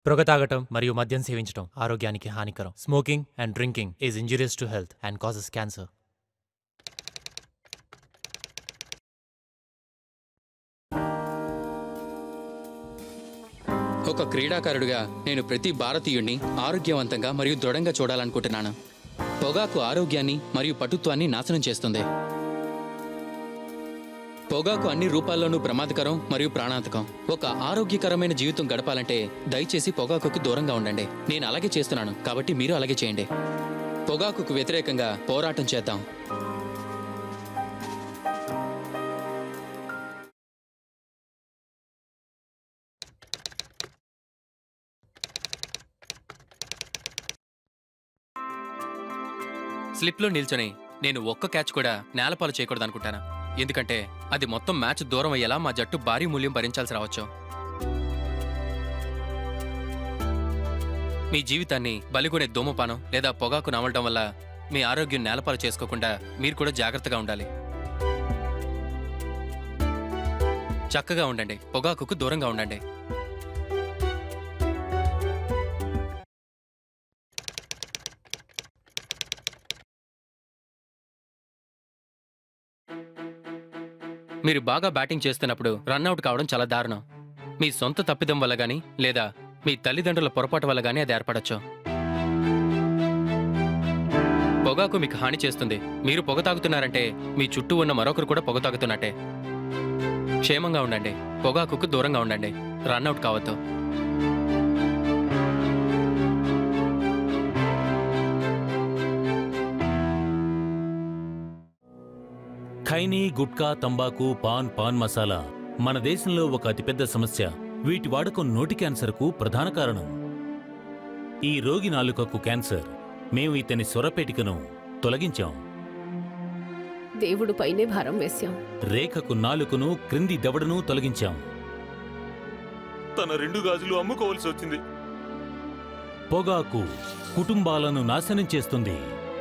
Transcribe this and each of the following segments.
పొగ తాగటం మరియు మద్యం సేవించడం ఆరోగ్యానికి హానికరం smoking and drinking is injurious to health and causes cancer ఒక క్రీడాకారుడిగా నేను ప్రతి భారతీయుణ్ణి ఆరోగ్యవంతంగా మరియు దృఢంగా చూడాలనుకుంటున్నాను పొగాకు ఆరోగ్యాన్ని మరియు పటుత్వాన్ని నాశనం చేస్తుంది పొగాకు అన్ని రూపాల్లోనూ ప్రమాదకరం మరియు ప్రాణాంతకం ఒక ఆరోగ్యకరమైన జీవితం గడపాలంటే దయచేసి పొగాకుకి దూరంగా ఉండండి నేను అలాగే చేస్తున్నాను కాబట్టి మీరు అలాగే చేయండి పొగాకుకు వ్యతిరేకంగా పోరాటం చేద్దాం స్లిప్లో నిల్చొని నేను ఒక్క క్యాచ్ కూడా నేలపాలు చేయకూడదు అనుకుంటాను ఎందుకంటే అది మొత్తం మ్యాచ్ దూరం అయ్యేలా మా జట్టు భారీ మూల్యం భరించాల్సి రావచ్చు మీ జీవితాన్ని బలిగొనే ధూమపానం లేదా పొగాకు నమలడం వల్ల మీ ఆరోగ్యం నేలపాలు చేసుకోకుండా మీరు కూడా జాగ్రత్తగా ఉండాలి చక్కగా ఉండండి పొగాకుకు దూరంగా ఉండండి మీరు బాగా బ్యాటింగ్ చేస్తున్నప్పుడు రన్అట్ కావడం చాలా దారుణం మీ సొంత తప్పిదం వల్ల గానీ లేదా మీ తల్లిదండ్రుల పొరపాటు వల్ల గానీ అది ఏర్పడచ్చు పొగాకు మీకు హాని చేస్తుంది మీరు పొగ తాగుతున్నారంటే మీ చుట్టూ ఉన్న మరొకరు కూడా పొగ తాగుతున్నట్టే క్షేమంగా ఉండండి పొగాకుకు దూరంగా ఉండండి రన్అట్ కావద్దు ఖైనీ గుట్కా తంబాకు పాన్ పాన్ మసాలా మన దేశంలో ఒక అతిపెద్ద సమస్య వీటి వాడకం నోటి క్యాన్సర్కు ప్రధాన కారణం ఈ రోగి నాలుకకు క్యాన్సర్ మేము ఇతని స్వరపేటికను తొలగించాం దేవుడు పైనే భారం వేశాం రేఖకు నాలుకను క్రింది దవడను తొలగించాం తన రెండు గాజులు అమ్ముకోవాల్సి వచ్చింది పొగాకు కుటుంబాలను నాశనం చేస్తుంది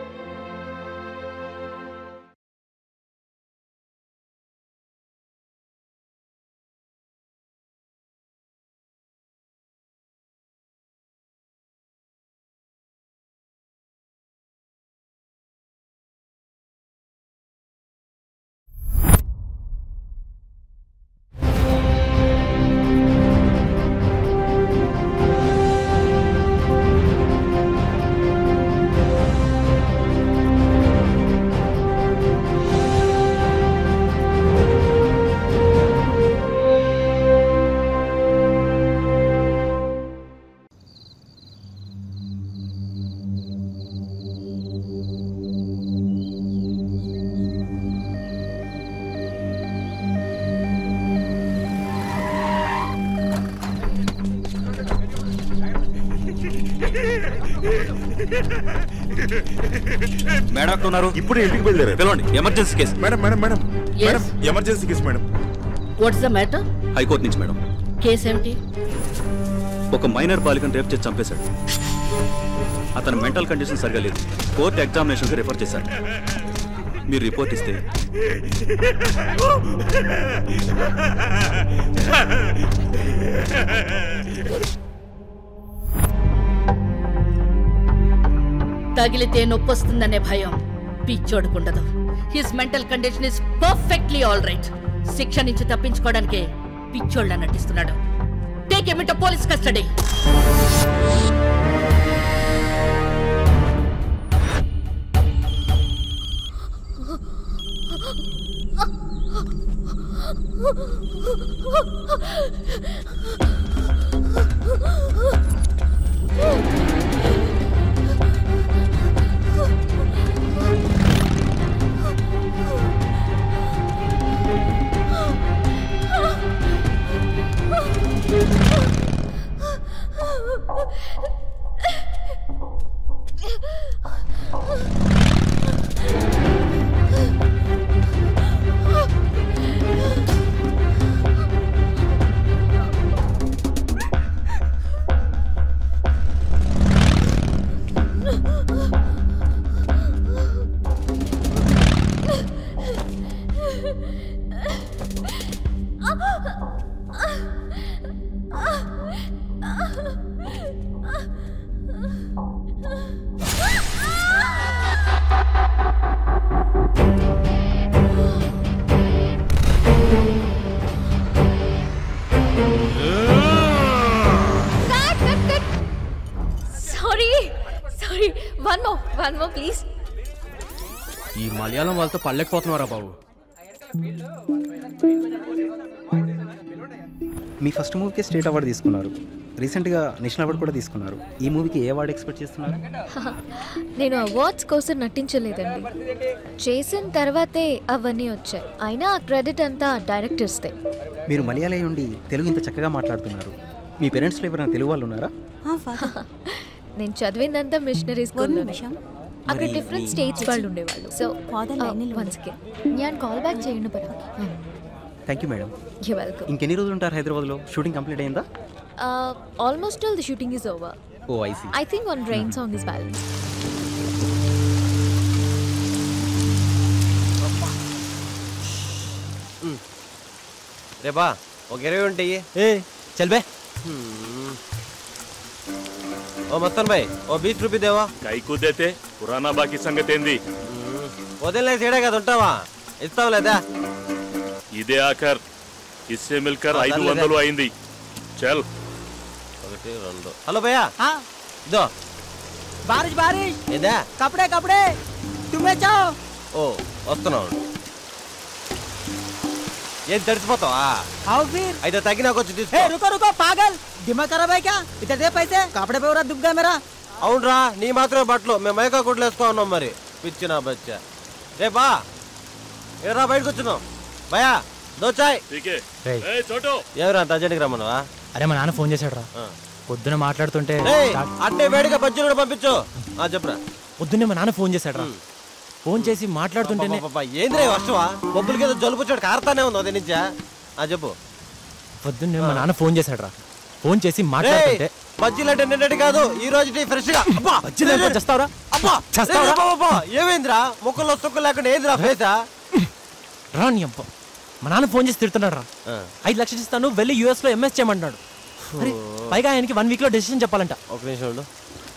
మేడం అక్కడ ఉన్నారు ఇప్పుడు ఇంటికి బయలుదేరారు పిలవండి emergency case madam madam madam Yes? Madam emergency case madam what's the matter high court నుంచి మేడం కేసు ఏమిటి ఒక మైనర్ బాలికను రేప్ చేసి చంపేశాడు అతని మెంటల్ కండిషన్ సరిగా లేదు కోర్టు ఎగ్జామినేషన్కి రిఫర్ చేశారు మీరు రిపోర్ట్ ఇస్తే తగిలితే నొప్పొస్తుందనే భయం పిచ్చోడుకుండదు his mental condition is perfectly all right శిక్ష నుంచి తప్పించుకోవడానికే పిచ్చోళ్ళ నటిస్తున్నాడు టేక్ ఎమిట police custody one more please ఈ మలయాళం వాళ్ళతో పడలేకపోతున్నారా బాబు మీ ఫస్ట్ మూవీకి స్టేట్ అవార్డు తీసుకున్నారు రీసెంట్గా నేషనల్ అవార్డు కూడా తీసుకున్నారు ఈ మూవీకి ఏ అవార్డు ఎక్స్పెక్ట్ చేస్తున్నారు నేను అవార్డ్స్ కోసం నటించలేదండి చేసిన తర్వాతే అవన్నీ వచ్చాయి అయినా ఆ క్రెడిట్ అంతా డైరెక్టర్స్దే మీరు మలయాళీ ఉండి తెలుగు ఇంత చక్కగా మాట్లాడుతున్నారు మీ పేరెంట్స్లో ఎవరైనా తెలుగు వాళ్ళు ఉన్నారా నేను చదివిందంతా మిషనరీ స్కూల్లోనే అక్కడ మరి డిఫరెంట్ మీ- స్టేట్స్ వాళ్ళు ఉండేవాళ్ళు సో వన్ సెకండ్ ഞാൻ కాల్ బ్యాక్ చేయండి పరా thank you madam you welcome ఇంకెన్ని రోజులు ఉంటారు హైదరాబాద్లో షూటింగ్ కంప్లీట్ అయిందా almost all the shooting is over oh I see I think one rain song is balance రే బా ఒక ఇరవై ఉంటాయి ఏ చల్ బే ఓ మస్తాన్ భాయ్ ఓ బీస్ రూపీ దేవా కై కుదేతే పురాణా బాకీ సంగతి ఏంది వదిలేసి ఏడే కదా ఉంటావా ఇస్తావు లేదా ఇదే ఆఖర్ ఇస్సే మిల్కర్ ఆ, ఐదు దానిలేదా? వందలు అయింది చల్ ఒకటి రెండు హలో భయ్యా ఇదో बारिश बारिश ఏదా कपड़े कपड़े तुम्हें चाहो ఓ వస్తున్నావు ఏం తడిసిపోతావా आओ फिर అయితే తగ్గినా కొంచెం ए తీసుకో रुको रुको पागल दिमाग खराब है क्या इधर दे पैसे कपड़े पे पूरा दुब गया मेरा అవునరా నీ మాత్రమే బట్టలు మేము మైకా కుట్లు వేసుకో ఉన్నాం మరి పిచ్చిన బచ్చా రే బా ఏరా బయటకు వచ్చినావు భయా దోచాయ్ ఠీకే రేయ్. ఏ చోటు ఎవరా అంత అర్జెంట్కి రమ్మన్నావా అరే మా నాన్న ఫోన్ చేశాడు రా పొద్దున మాట్లాడుతుంటే రేయ్, స్టార్ట్- అట్టే వేడిగా బజ్జీలు కూడా పంపించు ఆ చెప్పురా పొద్దున్నే మా నాన్న ఫోన్ చేశాడు రా ఫోన్ చేసి మాట్లాడుతుంటేనే పాపా, ఏంద్రా ఈ వర్షమా బొబ్బులకి ఏదో జలుబు వచ్చాడు కారుతానే ఉంది అదే నుంచా ఆ చెప్పు పొద్దున్నే మా నాన్న ఫోన్ చేశాడు రా ఫోన్ చేసి రేయ్, మాట్లాడుతుంటే బజ్జీలు అంటే నిన్నటి కాదు ఈ రోజు ఫ్రెష్ గా అబ్బా బజ్జీలు అంటే చస్తావురా? అబ్బా చస్తావురా? రేయ్, అబ్బా, అబ్బా, ఏమైందిరా ముక్కల్లో సుక్కలు లేకుండా ఏందిరా ఫేసా రా నీ అబ్బా మా నాన్న ఫోన్ చేసి తిడుతున్నాడు రా ఐదు లక్షలు ఇస్తాను వెళ్ళి యూఎస్ లో ఎంఎస్ చేయమంటున్నాడు అరే, పైగా ఆయనకి వన్ వీక్ లో డెసిషన్ చెప్పాలంట ఒక నిమిషం ఉండు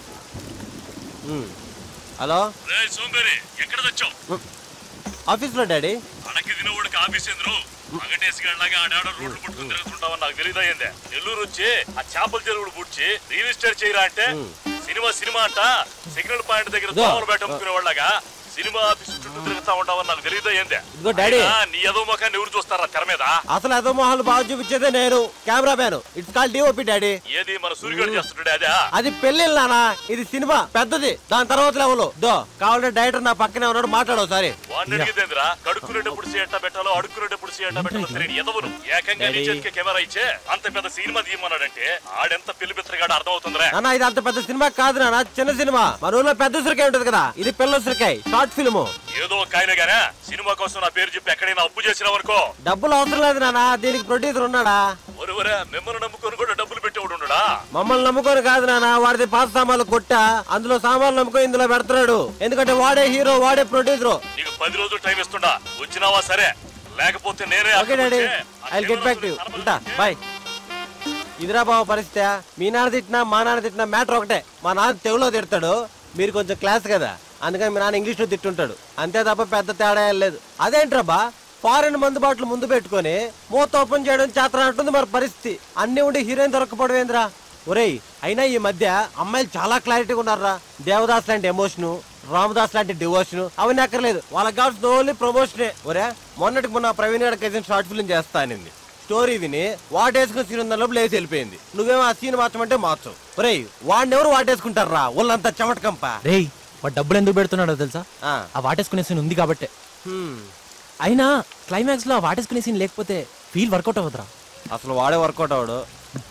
ఉమ్. హలో రే సోంబేరి ఎక్కడ తెచ్చావు ఆఫీస్ లో డాడీ అడకి తినవాడికి ఆఫీస్ ఎందురు వెంకటేష్ గడ్లాగా ఆడాడ రోడ్లు పట్టుకుని తిరుగుతుంటావని నాకు తెలియదా ఏందే నెల్లూరు వచ్చి ఆ చేపల చెరువులు పుడిచి రియల్ ఎస్టేట్ చేయరా అంటే సినిమా సినిమా అంట సిగ్నల్ పాయింట్ దగ్గర దో. దోమలు బయట అమ్ముకునే వాళ్ళగా సినిమా ఆఫీస్ చుట్టూ తిరుగుతా ఉంటావని నాకు తెలియదా ఏందే ఇదిగో డాడీ. అయినా నీ ఏదో మొఖాన్ని ఎవరు చూస్తారా తెర మీద అసలు అదో మొహాలు బాగా చూపించేదే నేను camera man it's call DOP daddy ఏది మన సూర్యుడు చేస్తుంటాడే అదే అది పెళ్లి నానా ఇది సినిమా పెద్దది దాని తర్వాత లెవెల్ దో కావాలంటే డైరెక్టర్ నా పక్కనే ఉన్నాడు మాట్లాడు ఒకసారి వాడిని అడిగేదేంద్రా కడుక్కునేటప్పుడు సీఎట్ట పెట్టాలో అడుక్కునేటప్పుడు సీఎట్ట పెట్టాలో తెలియని ఎదవను ఏకంగా నీ డాడీ. చేతికి కెమెరా ఇచ్చే అంత పెద్ద సినిమా తీయమన్నాడంటే ఆడెంత పెళ్లి బిత్రగాడు అర్థం అవుతుందిరా నాన్న ఇది అంత పెద్ద సినిమా కాదు నాన్న చిన్న సినిమా మన ఊర్లో పెద్ద ఉసిరికాయ ఉంటది కదా ఇది పిల్ల ఉసిరికాయ షార్ట్ ఫిల్మ్ ఏదో ఒక కాయన గానే సినిమా కోసం నా పేరు చెప్పి ఎక్కడైనా అప్పు చేసినావు అనుకో డబ్బులు అవసరం లేదు నాన్న దీనికి ప్రొడ్యూసర్ ఉన్నాడా ఒరువరే మిమ్మల్ని నమ్ముకొని కూడా డబ్బులు పెట్టేవాడు ఉండడా మమ్మల్ని నమ్ముకొని కాదు నాన్న వాడిది పాత సామాన్లు కొట్ట అందులో సామాన్లు నమ్ముకొని ఇందులో పెడతాడు ఎందుకంటే వాడే హీరో వాడే ప్రొడ్యూసర్ నీకు పది రోజులు టైం ఇస్తుండా వచ్చినావా సరే లేకపోతే నేనే okay daddy I get back to ఉంటా బాయ్ ఇదిరా బావ పరిస్థితి మీ నాన్న తిట్టినా మా నాన్న తిట్టినా మ్యాటర్ ఒకటే మా నాన్న తెలుగులో తిడతాడు మీరు కొంచెం క్లాస్ కదా అందుకని మీ నాన్న ఇంగ్లీష్లో తిట్టుంటాడు అంతే తప్ప పెద్ద తేడా ఏం లేదు అదేంట్రా బా ఫారెన్ మందు బాటలు ముందు పెట్టుకొని మూత ఓపెన్ చేయడం చేతన అంటుంది మరి పరిస్థితి అన్ని ఉండి హీరోయిన్ దొరకపోవడం ఏంద్రా ఒరేయ్ అయినా ఈ మధ్య అమ్మాయిలు చాలా క్లారిటీగా ఉన్నారా దేవదాస్ లాంటి ఎమోషను రామదాస్ లాంటి డివోషన్ అవన్నీ అక్కర్లేదు వాళ్ళకి కావాల్సిన ఓన్లీ ప్రమోషనే ఒరే మొన్నటికి మొన్న ప్రవీణ్ గారి కజిన్ షార్ట్ ఫిల్మ్ చేస్తా అనింది స్టోరీ విని వాటేసుకుని సీన్ లోపల లేచి వెళ్ళిపోయింది నువ్వేమో ఆ సీన్ మార్చమంటే మార్చవు ఒరేయ్ వాడిని ఎవరు వాటేసుకుంటారా వాళ్ళంతా చెమటకంప రేయ్ వాడు డబ్బులు ఎందుకు పెడుతున్నాడో తెలుసా ఆ. ఆ వాటేసుకునే సీన్ ఉంది కాబట్టే అయినా క్లైమాక్స్ లో ఆ వాటేసుకునే సీన్ లేకపోతే ఫీల్ వర్కౌట్ అవ్వదురా అసలు వాడే వర్కౌట్ అవడు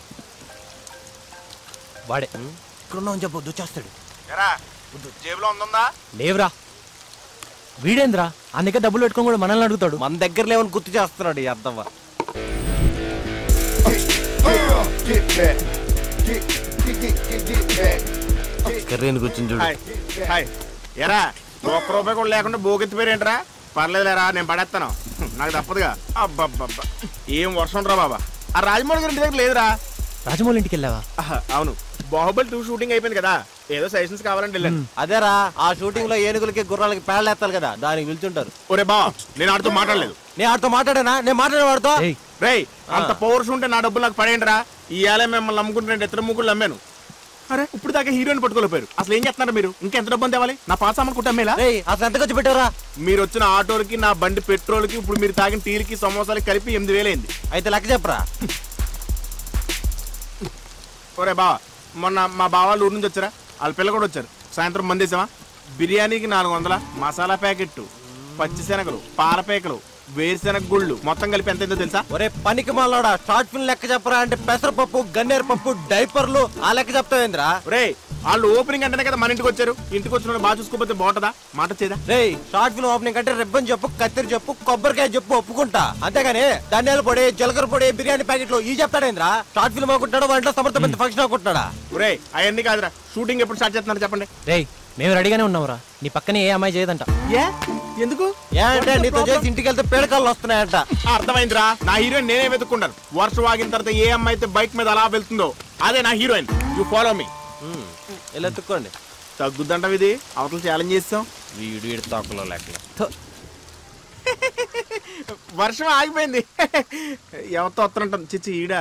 వాడే ఇక్కడున్నావు చెప్పు దుచ్చేస్తాడు జేబులో ఉందా లేవురా వీడేంద్రా ఆ దగ్గర డబ్బులు పెట్టుకొని కూడా మనల్ని అడుగుతాడు మన దగ్గర లేవని గుర్తు చేస్తున్నాడు ఈ అర్థం కర్రీని కూర్చుని చూడు హాయ్ హాయ్ ఎరా ఒక్క రూపాయి కూడా లేకుండా బోగెత్తి పేరేంట్రా పర్లేదులేరా నేను పడేస్తాను నాకు తప్పదుగా అబ్బబ్బబ్బా ఏం వర్షం రా బాబా ఆ రాజమౌళి గారి ఇంటి దగ్గర లేదురా రాజమౌళి ఇంటికి వెళ్ళావా ఆహా, అవును బాహుబలి టూ షూటింగ్ అయిపోయింది కదా ఏదో సజెషన్స్ కావాలంటే వెళ్ళాను అదేరా ఆ షూటింగ్ లో ఏనుగులకి గుర్రాలకి పేడలేస్తారు కదా దానికి పిలుచుంటారు ఒరే బా నేను ఆడితో మాట్లాడలేదు నేను ఆడితో మాట్లాడానా నేను మాట్లాడేవాడితో రేయ్ అంత పౌరుషం ఉంటే నా డబ్బులు నాకు పడేయండిరా ఈ ఏళ్ళ మిమ్మల్ని నమ్ముకుంటే నేను ఇతర ముగ్గురు నమ్మాను అరే ఇప్పుడు దాకా హీరోయిన్ పట్టుకోలేపారు అసలు ఏం చేస్తున్నారు మీరు ఇంకెంత డబ్బు తేవాలి నా పాస్ అమ్మని కుట్టమ్మేలా అసలు ఎంత ఖర్చు పెట్టారా మీరు వచ్చిన ఆటోలకి నా బండి పెట్రోల్కి ఇప్పుడు మీరు తాగిన టీలకి సమోసాలకి కలిపి ఎనిమిది వేలైంది అయితే లెక్క చెప్పరా ఒరే బావా మొన్న మా బావాళ్ళు ఊరు నుంచి వచ్చారా వాళ్ళ పిల్ల కూడా వచ్చారు సాయంత్రం మందేసామా బిర్యానీకి నాలుగు వందల మసాలా ప్యాకెట్ పచ్చిశనగలు పాలపేకలు వేరుశెనగ గుళ్ళు మొత్తం కలిపి ఎంత అయిందో తెలుసా ఒరే పనికి మాలోడా షార్ట్ ఫిల్మ్ లెక్క చెప్పరా అంటే పెసరపప్పు గన్నేరు పప్పు డైపర్లు ఆ లెక్క చెప్తావేంద్రా రే వాళ్ళు ఓపెనింగ్ అంటేనే కదా మన ఇంటికి వచ్చారు ఇంటికి వచ్చిన వాళ్ళు బాగా చూసుకోకపోతే బాగుంటుందా మాట చేదా రే షార్ట్ ఫిల్మ్ ఓపెనింగ్ అంటే రిబ్బన్ చెప్పు కత్తిరి చెప్పు కొబ్బరికాయ చెప్పు ఒప్పుకుంటా అంతేగాని ధనియాల పొడి జీలకర్ర పొడి బిర్యానీ ప్యాకెట్లు ఈ చెప్తాడేంద్రా షార్ట్ ఫిల్మ్ అనుకుంటాడు వంట సమర్థమైన ఫంక్షన్ అనుకుంటున్నాడా ఒరే అవన్నీ కాదురా షూటింగ్ ఎప్పుడు స్టార్ట్ చేస్తున్నారు చెప్పండి రేయ్ మేము రెడీగానే ఉన్నావురా నీ పక్కనే ఏ అమ్మాయి చేయదంట ఏ ఎందుకు ఏ అంటే నీతో చేసి ఇంటికి వెళ్తే పేడకాళ్ళు వస్తున్నాయంట ఆ, అర్థమైందిరా నా హీరోయిన్ నేనే వెతుక్కుంటాను వర్షం ఆగిన తర్వాత ఏ అమ్మాయి అయితే బైక్ మీద అలా వెళ్తుందో అదే నా హీరోయిన్ యు ఫాలో మీ ఇలా ఎత్తుక్కోండి తగ్గుద్దంట ఇది అవతల ఛాలెంజ్ చేస్తాం వీడు వీడు తొక్కలో లెక్క వర్షం ఆగిపోయింది ఎవరితో వస్తుంటాం చిచ్చి ఈడ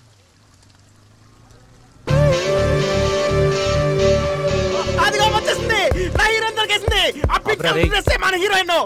అదిగో వచ్చేసింది నా హీరోయిన్ దొరికేసింది ఆ పిక్ అబ్బరే. డ్రెస్ మన హీరోయిన్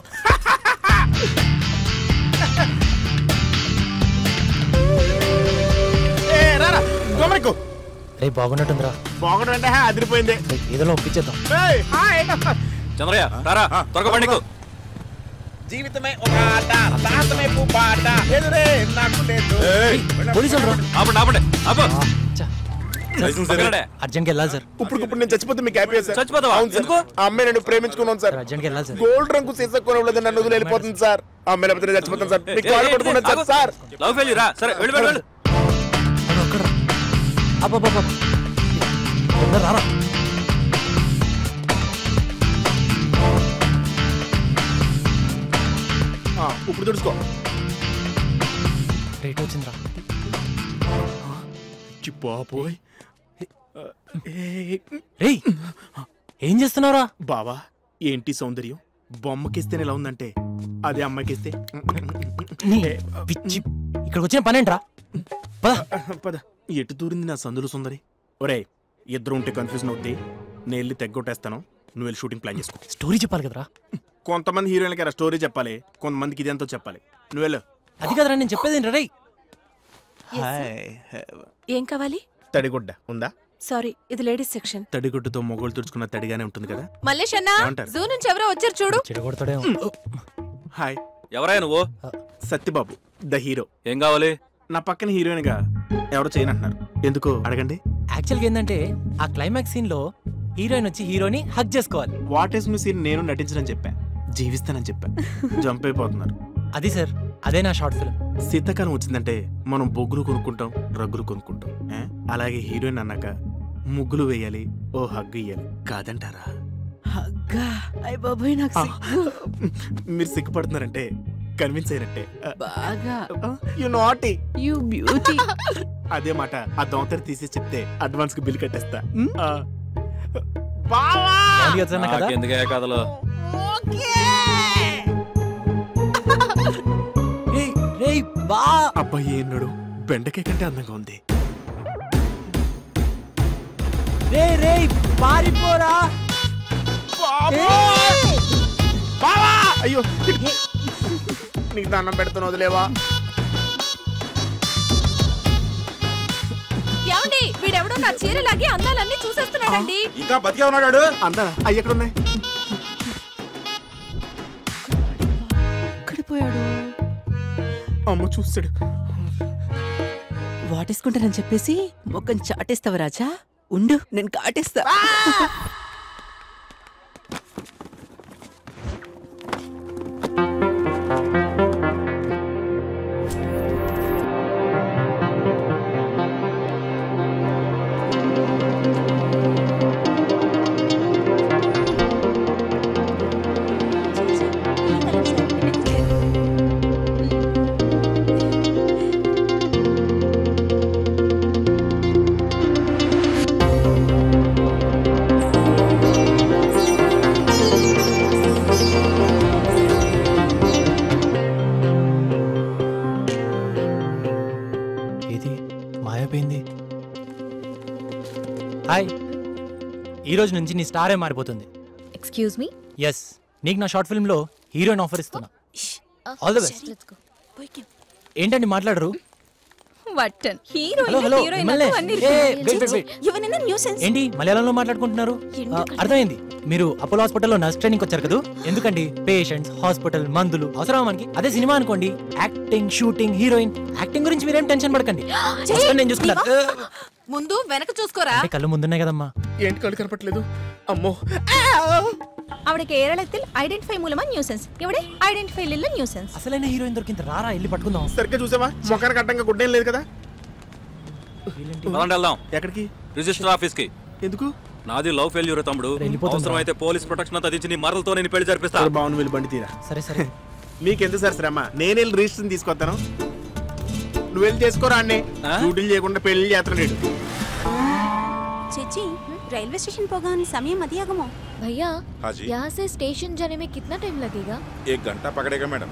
ఏ రారా గమనికు రే బాగున్నట్టుందిరా బాగుండు అంటే అదిరిపోయింది రేయ్, ఏదోలో ఒప్పించేద్దాం ఏయ్, హాయ్ చంద్రయ్య రారా త్వరగా పండుగ జీవితమే ఒక ఆట సాహసమే పూపాట ఎదురే నాకు లేదు పోలీసులు రా ఆపండి ఆపండి ఆపు లైసెన్స్ పక్కనడే. అర్జెంట్కి వెళ్ళాలి సార్ ఇప్పుడు ఇప్పుడు నేను చచ్చిపోతే మీకు హ్యాపీ సార్ చచ్చిపోతావా? అవును సార్ ఆ అమ్మాయి నేను ప్రేమించుకున్నాను సార్ అర్జెంట్కి వెళ్ళాలి సార్ గోల్డ్ రంగు సీసా కొనవలేదు నన్ను వదిలి వెళ్ళిపోతుంది సార్ ఆ అమ్మాయి లేకపోతే నేను చచ్చిపోతాను సార్ మీకు కాల్ పట్టుకున్నాను సార్ సార్ లవ్ ఫెయిల్యూరా సరే వెళ్ళి వెళ్ళి వెళ్ళు అబ్బాబ్బా రారా ఆ, ఇప్పుడు తుడుచుకో రేట్ వచ్చిందిరా బాబోయ్ రేయ్ ఏం చేస్తున్నావురా బావా ఏంటి సౌందర్యం బొమ్మకిస్తే ఎలా ఉందంటే అదే అమ్మాయికిస్తే నీ పిచ్చి ఇక్కడికి వచ్చిన పనేంట్రా పద పద ఎటు దూరింది నా సందులు సుందరి ఒరే ఇద్దరు ఉంటే కన్ఫ్యూజన్ అవుద్ది నేను వెళ్ళి తెగ్గొట్టేస్తాను నువ్వు వెళ్ళి షూటింగ్ ప్లాన్ చేసుకో స్టోరీ చెప్పాలి కదరా కొంతమంది హీరోయిన్లకి అలా స్టోరీ చెప్పాలి కొంతమందికి ఇదేంతో చెప్పాలి నువ్వు వెళ్ళు అది కదరా నేను చెప్పేది ఏంట్రా రేయ్ ఏం కావాలి తడిగుడ్డ ఉందా సారీ ఇది లేడీస్ సెక్షన్ తడిగుడ్డతో మొగోళ్ళు తుడుచుకున్న తడిగానే ఉంటుంది కదా మల్లేష్ అన్న ఏమంటారు? జూ నుంచి ఎవరో వచ్చారు చూడు చెడగొడతాడే హాయ్ ఎవరయ్యా నువ్వు సత్యబాబు ద హీరో ఏం కావాలి నా పక్కన హీరోయిన్ గా ఎవరు చేయనంటున్నారు ఎందుకు అడగండి యాక్చువల్గా ఏంటంటే ఆ క్లైమాక్స్ సీన్ లో హీరోయిన్ వచ్చి హీరోని హక్ చేసుకోవాలి వాట్ ఈస్ మీ సీన్ నేను నటించనని చెప్పా జీవిస్తానని చెప్పా జంప్ అయిపోతున్నారు అది సార్ అదే నా షార్ట్ ఫిల్మ్ శీతాకాలం వచ్చిందంటే మనం బొగ్గులు కొనుక్కుంటాం రగ్గులు కొనుక్కుంటాం ఏ? అలాగే హీరోయిన్ అన్నాక ముగ్గులు వేయాలి ఓ హగ్గు ఇయ్యాలి కాదంటారా అగ్గా అయ్య బాబోయ్ నాకు ఆ. సిగ్గు. మీరు సిగ్గుపడుతున్నారంటే కన్విన్స్ అయినట్టే బాగా యు నాటి యు బ్యూటీ అదే మాట ఆ దోతరి తీసి చెప్తే అడ్వాన్స్ కి బిల్ కట్టేస్తా ఆ. బావా కదా ఎందుకే కథలో రేయ్ రేయ్ బా అబ్బాయి ఏన్నాడు బెండకాయ కంటే అందంగా ఉంది రే రేయ్ పారిపోరా బావా అయ్యో నీకు దండం పెడుతున్నా వదిలేవా ఏమండి వీడెవడో నా చీర లాగి అందాలన్నీ చూసేస్తున్నాడండి ఇంకా బతికే ఉన్నాడు అందా అయ్యి ఎక్కడ ఉన్నాయి ఎక్కడ పోయాడు అమ్మ చూస్తాడు వాటేసుకుంటానని చెప్పేసి మొక్కని చాటేస్తావా రాజా ఉండు నేను కాటేస్తా ఏది మాయమైపోయింది హాయ్ ఈ రోజు నుంచి నీ స్టారే మారిపోతుంది ఎక్స్క్యూజ్ మీ ఎస్ నీకు నా షార్ట్ ఫిల్మ్ లో హీరోయిన్ ఆఫర్ ఇస్తున్నా all the best let's go ఏంటండి మాట్లాడరు వట్టన్ హలో, హీరోయిన్ హలో, హీరోయిన్ మిమ్మల్నే. అన్నీ ఏ, wait, wait, wait. ఇవన్నీ న్యూసెన్స్ ఏంటి మలయాళంలో మాట్లాడుకుంటున్నారు ఆ, అర్థమైంది మీరు అపోలో హాస్పిటల్లో నర్స్ ట్రైనింగ్ వచ్చారు కదా ఎందుకండి పేషెంట్స్ హాస్పిటల్ మందులు అవసరం మనకి అదే సినిమా అనుకోండి యాక్టింగ్ షూటింగ్ హీరోయిన్ యాక్టింగ్ గురించి మీరేం టెన్షన్ పడకండి Husband నేను చూసుకున్నా ముందు వెనక చూసుకోరా అంటే కళ్ళు ముందున్నాయి కదమ్మా ఏంటి కళ్ళు కనపట్లేదు అమ్మో അവിടെ കേരളത്തിൽ ഐഡന്റിഫൈ മൂലമാ ന്യൂസൻസ് ഇവിടെ ഐഡന്റിഫൈ ഇല്ല ന്യൂസൻസ് అసలైన హీరోయిన్ దొరికింది రారా వెళ్ళి పట్టుకుందాం సరిగ్గా చూసావా ముఖానికి అడ్డంగా గుడ్డేం లేదు కదా పదండి వెళ్దాం ఎక్కడికి రిజిస్టర్ ఆఫీస్ కి ఎందుకు నాది లవ్ ఫెయిల్యూర్ తమ్ముడు వెళ్ళిపోతుందా? అవసరం అయితే పోలీస్ ప్రొటెక్షన్ అంతా తెచ్చి నీ మరలతో నేను పెళ్లి జరిపిస్తా సరే, బాగుంది వెళ్ళి బండి తీరా సరే సరే మీకెందుకు సార్ శ్రమ నేను వెళ్ళి రిజిస్టర్ తీసుకొస్తాను నువ్వు వెళ్ళి చేసుకోరా అన్నే డ్యూటీలు చేయకుండా పెళ్లి చేస్తున్నాడు ఈడు. ചേച്ചി റെയിൽവേ സ്റ്റേഷൻ പോകാൻ സമയം മതിയാകുമോ भैया हाँ जी। यहाँ से स्टेशन जाने में कितना टाइम लगेगा एक घंटा पकड़ेगा मैडम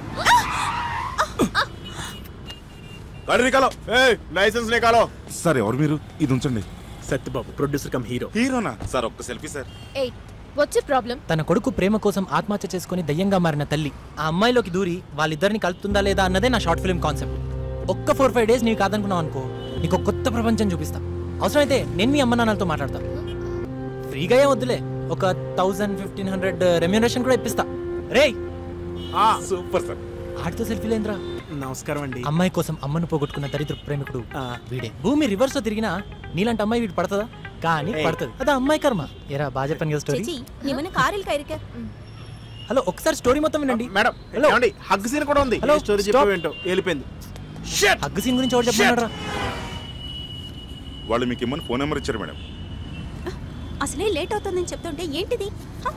गाड़ी निकालो లైసెన్స్ నికాలో సరే ఎవరు మీరు ఇది ఉంచండి సత్యబాబు ప్రొడ్యూసర్ కమ్ హీరో హీరోనా సార్ ఒక్క సెల్ఫీ సార్ ఎయ్ వాట్స్ ప్రాబ్లం తన కొడుకు ప్రేమ కోసం ఆత్మహత్య చేసుకుని దయ్యంగా మారిన తల్లి ఆ అమ్మాయిలోకి దూరి వాళ్ళిద్దరిని కలుపుతుందా లేదా అన్నదే నా షార్ట్ ఫిల్మ్ కాన్సెప్ట్ ఒక్క ఫోర్ ఫైవ్ డేస్ నీకు కాదనుకున్నావు అనుకో నీకు ఒక కొత్త ప్రపంచం చూపిస్తా అవసరమైతే నేను మీ అమ్మ నాన్నలతో మాట్లాడతా ఫ్రీగా ఏం వద్దులే ఒక థౌజండ్ ఫిఫ్టీన్ హండ్రెడ్ రెమ్యూనరేషన్ కూడా ఇప్పిస్తా రేయ్ సూపర్ సార్ ఆడితో సెల్ఫీ లేదురా నమస్కారం అండి అమ్మాయి కోసం అమ్మను పోగొట్టుకున్న దరిద్ర ప్రేమికుడు వీడే భూమి రివర్స్ లో తిరిగినా నీలాంటి అమ్మాయి వీడు పడుతుందా కానీ ఏయ్. పడుతుంది అదే అమ్మాయి కర్మ ఎరా బాగా చెప్పాను కదా స్టోరీ ചേച്ചി നിവന് കാറിൽ കയറിക്ക హలో ఒకసారి స్టోరీ మొత్తం వినండి మేడం ఏమండి హగ్ సీన్ కూడా ఉంది హలో, స్టోరీ stop. చెప్పేంటో వెళ్ళిపోయింది హగ్ సీన్ గురించి ఎవరు చెప్పమన్నారా వాళ్ళు మీకు ఇమ్మని ఫోన్ నెంబర్ ఇచ్చారు మేడం అసలే లేట్ అవుతుందని చెప్తుంటే ఏంటిది హ?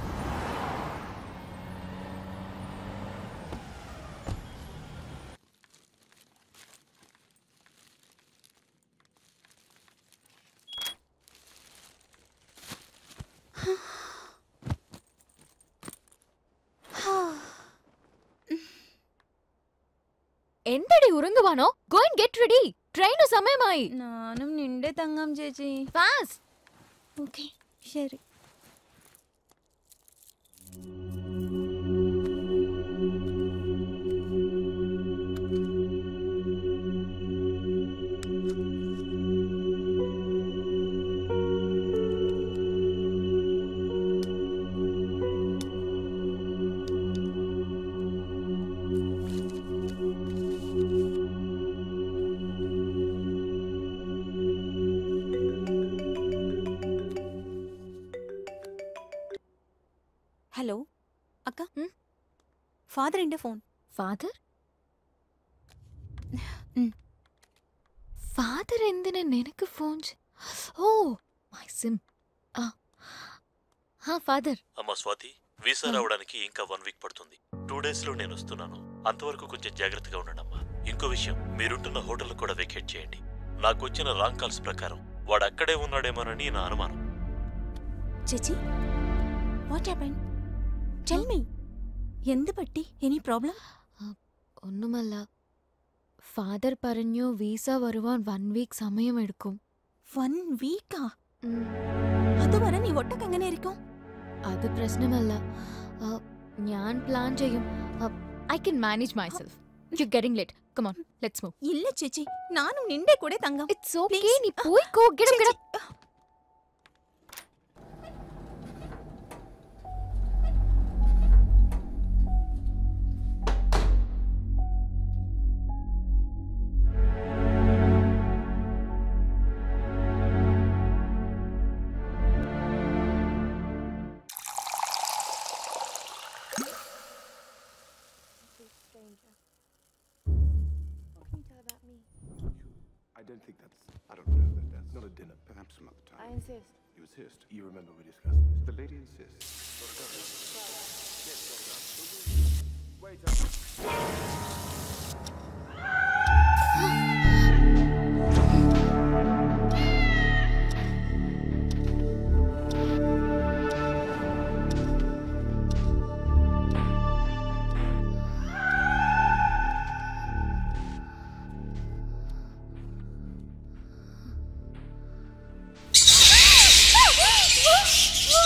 എന്തടി ഉറങ്ങുവാണോ go and get ready train സമയമായി നാനും നിന്റെ തങ്ങാം ചേച്ചി ഫാസ്റ്റ് ഓക്കെ ശരി ഹലോ അക്ക ഫാദറിന്റെ ഫോൺ ഫാദർ ഫാദർ എന്തിനാ നിനക്ക് ഫോൺ ചെ- ഓ మై సిమ్ హా ఫాదర్ అమ్మ స్వాతి వీసా రావడానికి ఇంకా వన్ వీక్ పడుతుంది టూ డేస్ లో నేను వస్తున్నాను అంతవరకు కొంచెం జాగ్రత్తగా ఉండండి అమ్మా ఇంకో విషయం మీరుంటున్న హోటల్ కూడా వెకేట్ చేయండి నాకు వచ్చిన రాంగ్ కాల్స్ ప్రకారం వాడు అక్కడే ఉన్నాడేమోనని నా అనుమానం ചേച്ചി വാട്ട് ഹാപ്പൻ ടെൽ മീ എന്ത് പറ്റി എനി പ്രോബ്ലം ഒന്നുമല്ല ഫാദർ പറഞ്ഞു വീസ വരുവാൻ വൺ വീക്ക് സമയം എടുക്കും വൺ വീക്കാ അതുവരെ നീ ഒട്ടൊക്കെ എങ്ങനെയായിരിക്കും അത് പ്രശ്നമല്ല ആ, ഞാൻ പ്ലാൻ ചെയ്യും I can manage myself you getting late come on let's move ഇല്ല ചേച്ചി നാനും നിന്റെ കൂടെ തങ്കം ഇറ്റ്സ് ഓക്കേ നീ പോയിക്കോ get up get up I don't think that's. I don't know that that's not a dinner. Perhaps some other time. I insist. You insist. You remember we discussed this. The lady insists. Wait up. Ah!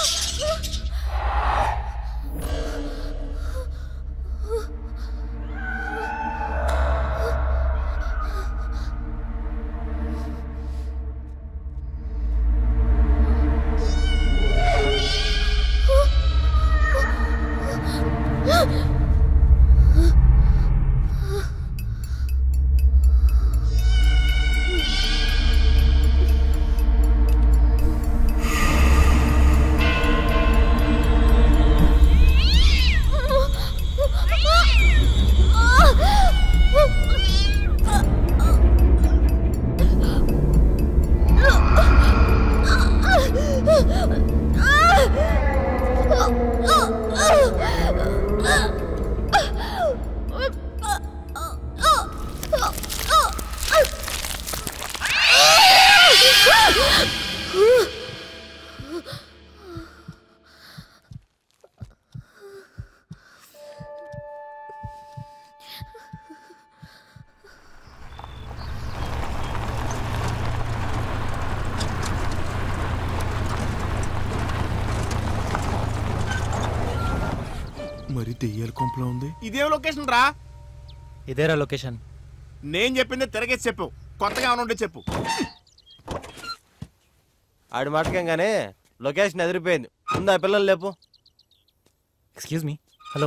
మరి దెయ్యాల కొంపలో ఉంది ఇదేం location రా ఇదేరా location నేను చెప్పింది తిరగేసి చెప్పు కొత్తగా ఏమైనా ఉంటే చెప్పు ఆడి మాటకంగానే లొకేషన్ ఎదిరిపోయింది ముందు ఆ పిల్లలు లేపు ఎక్స్క్యూజ్ మీ హలో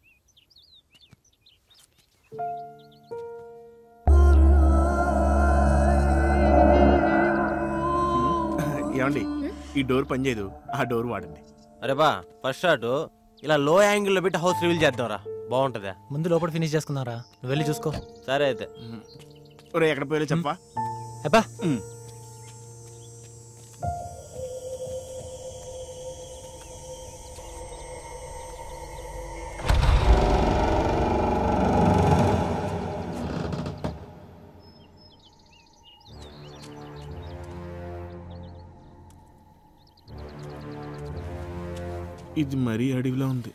ఏమండి ఈ డోర్ పనిచేయదు ఆ డోర్ వాడండి అరే బా ఫస్ట్ షాట్ ఇలా లో యాంగిల్లో పెట్టి హౌస్ రివీల్ చేద్దాంరా బాగుంటుందా ముందు లోపల ఫినిష్ చేసుకుందారా నువ్వు వెళ్ళి చూసుకో సరే అయితే ఒరే ఎక్కడ పోయాలో చెప్పా అబ్బా ఇది మరీ అడవిలో ఉంది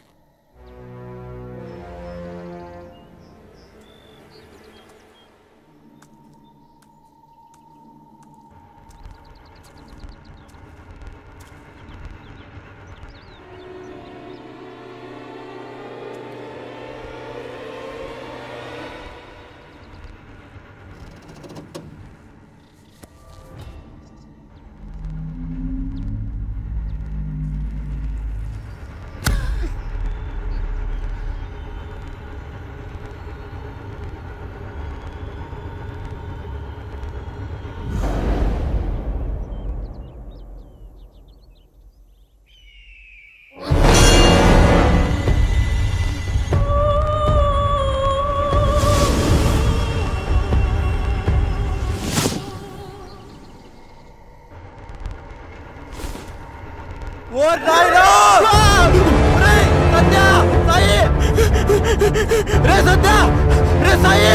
ఓ నాయనా రేయ్ సత్య సాయి రే సత్య రే సాయి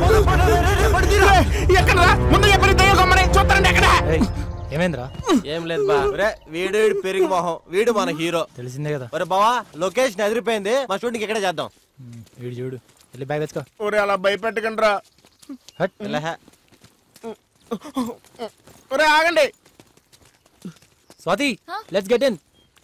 ఎక్కడ ముందు చెప్పిన దయ్యం కమ్మని చూస్తారండి ఎక్కడ ఏమైందిరా ఏం లేదు బా రే వీడు వీడు పెరిగి మొహం వీడు మన హీరో తెలిసిందే కదా ఒరే బావా లొకేషన్ ఎదిరిపోయింది మా షూటింగ్ ఇక్కడే చేద్దాం వీడు చూడు వెళ్ళి బ్యాగ్ తెచ్చుకో ఒరే అలా భయపెట్టకండి రా హట్ లెహ. ఒరే ఆగండి స్వాతి లెట్స్ గెట్ ఇన్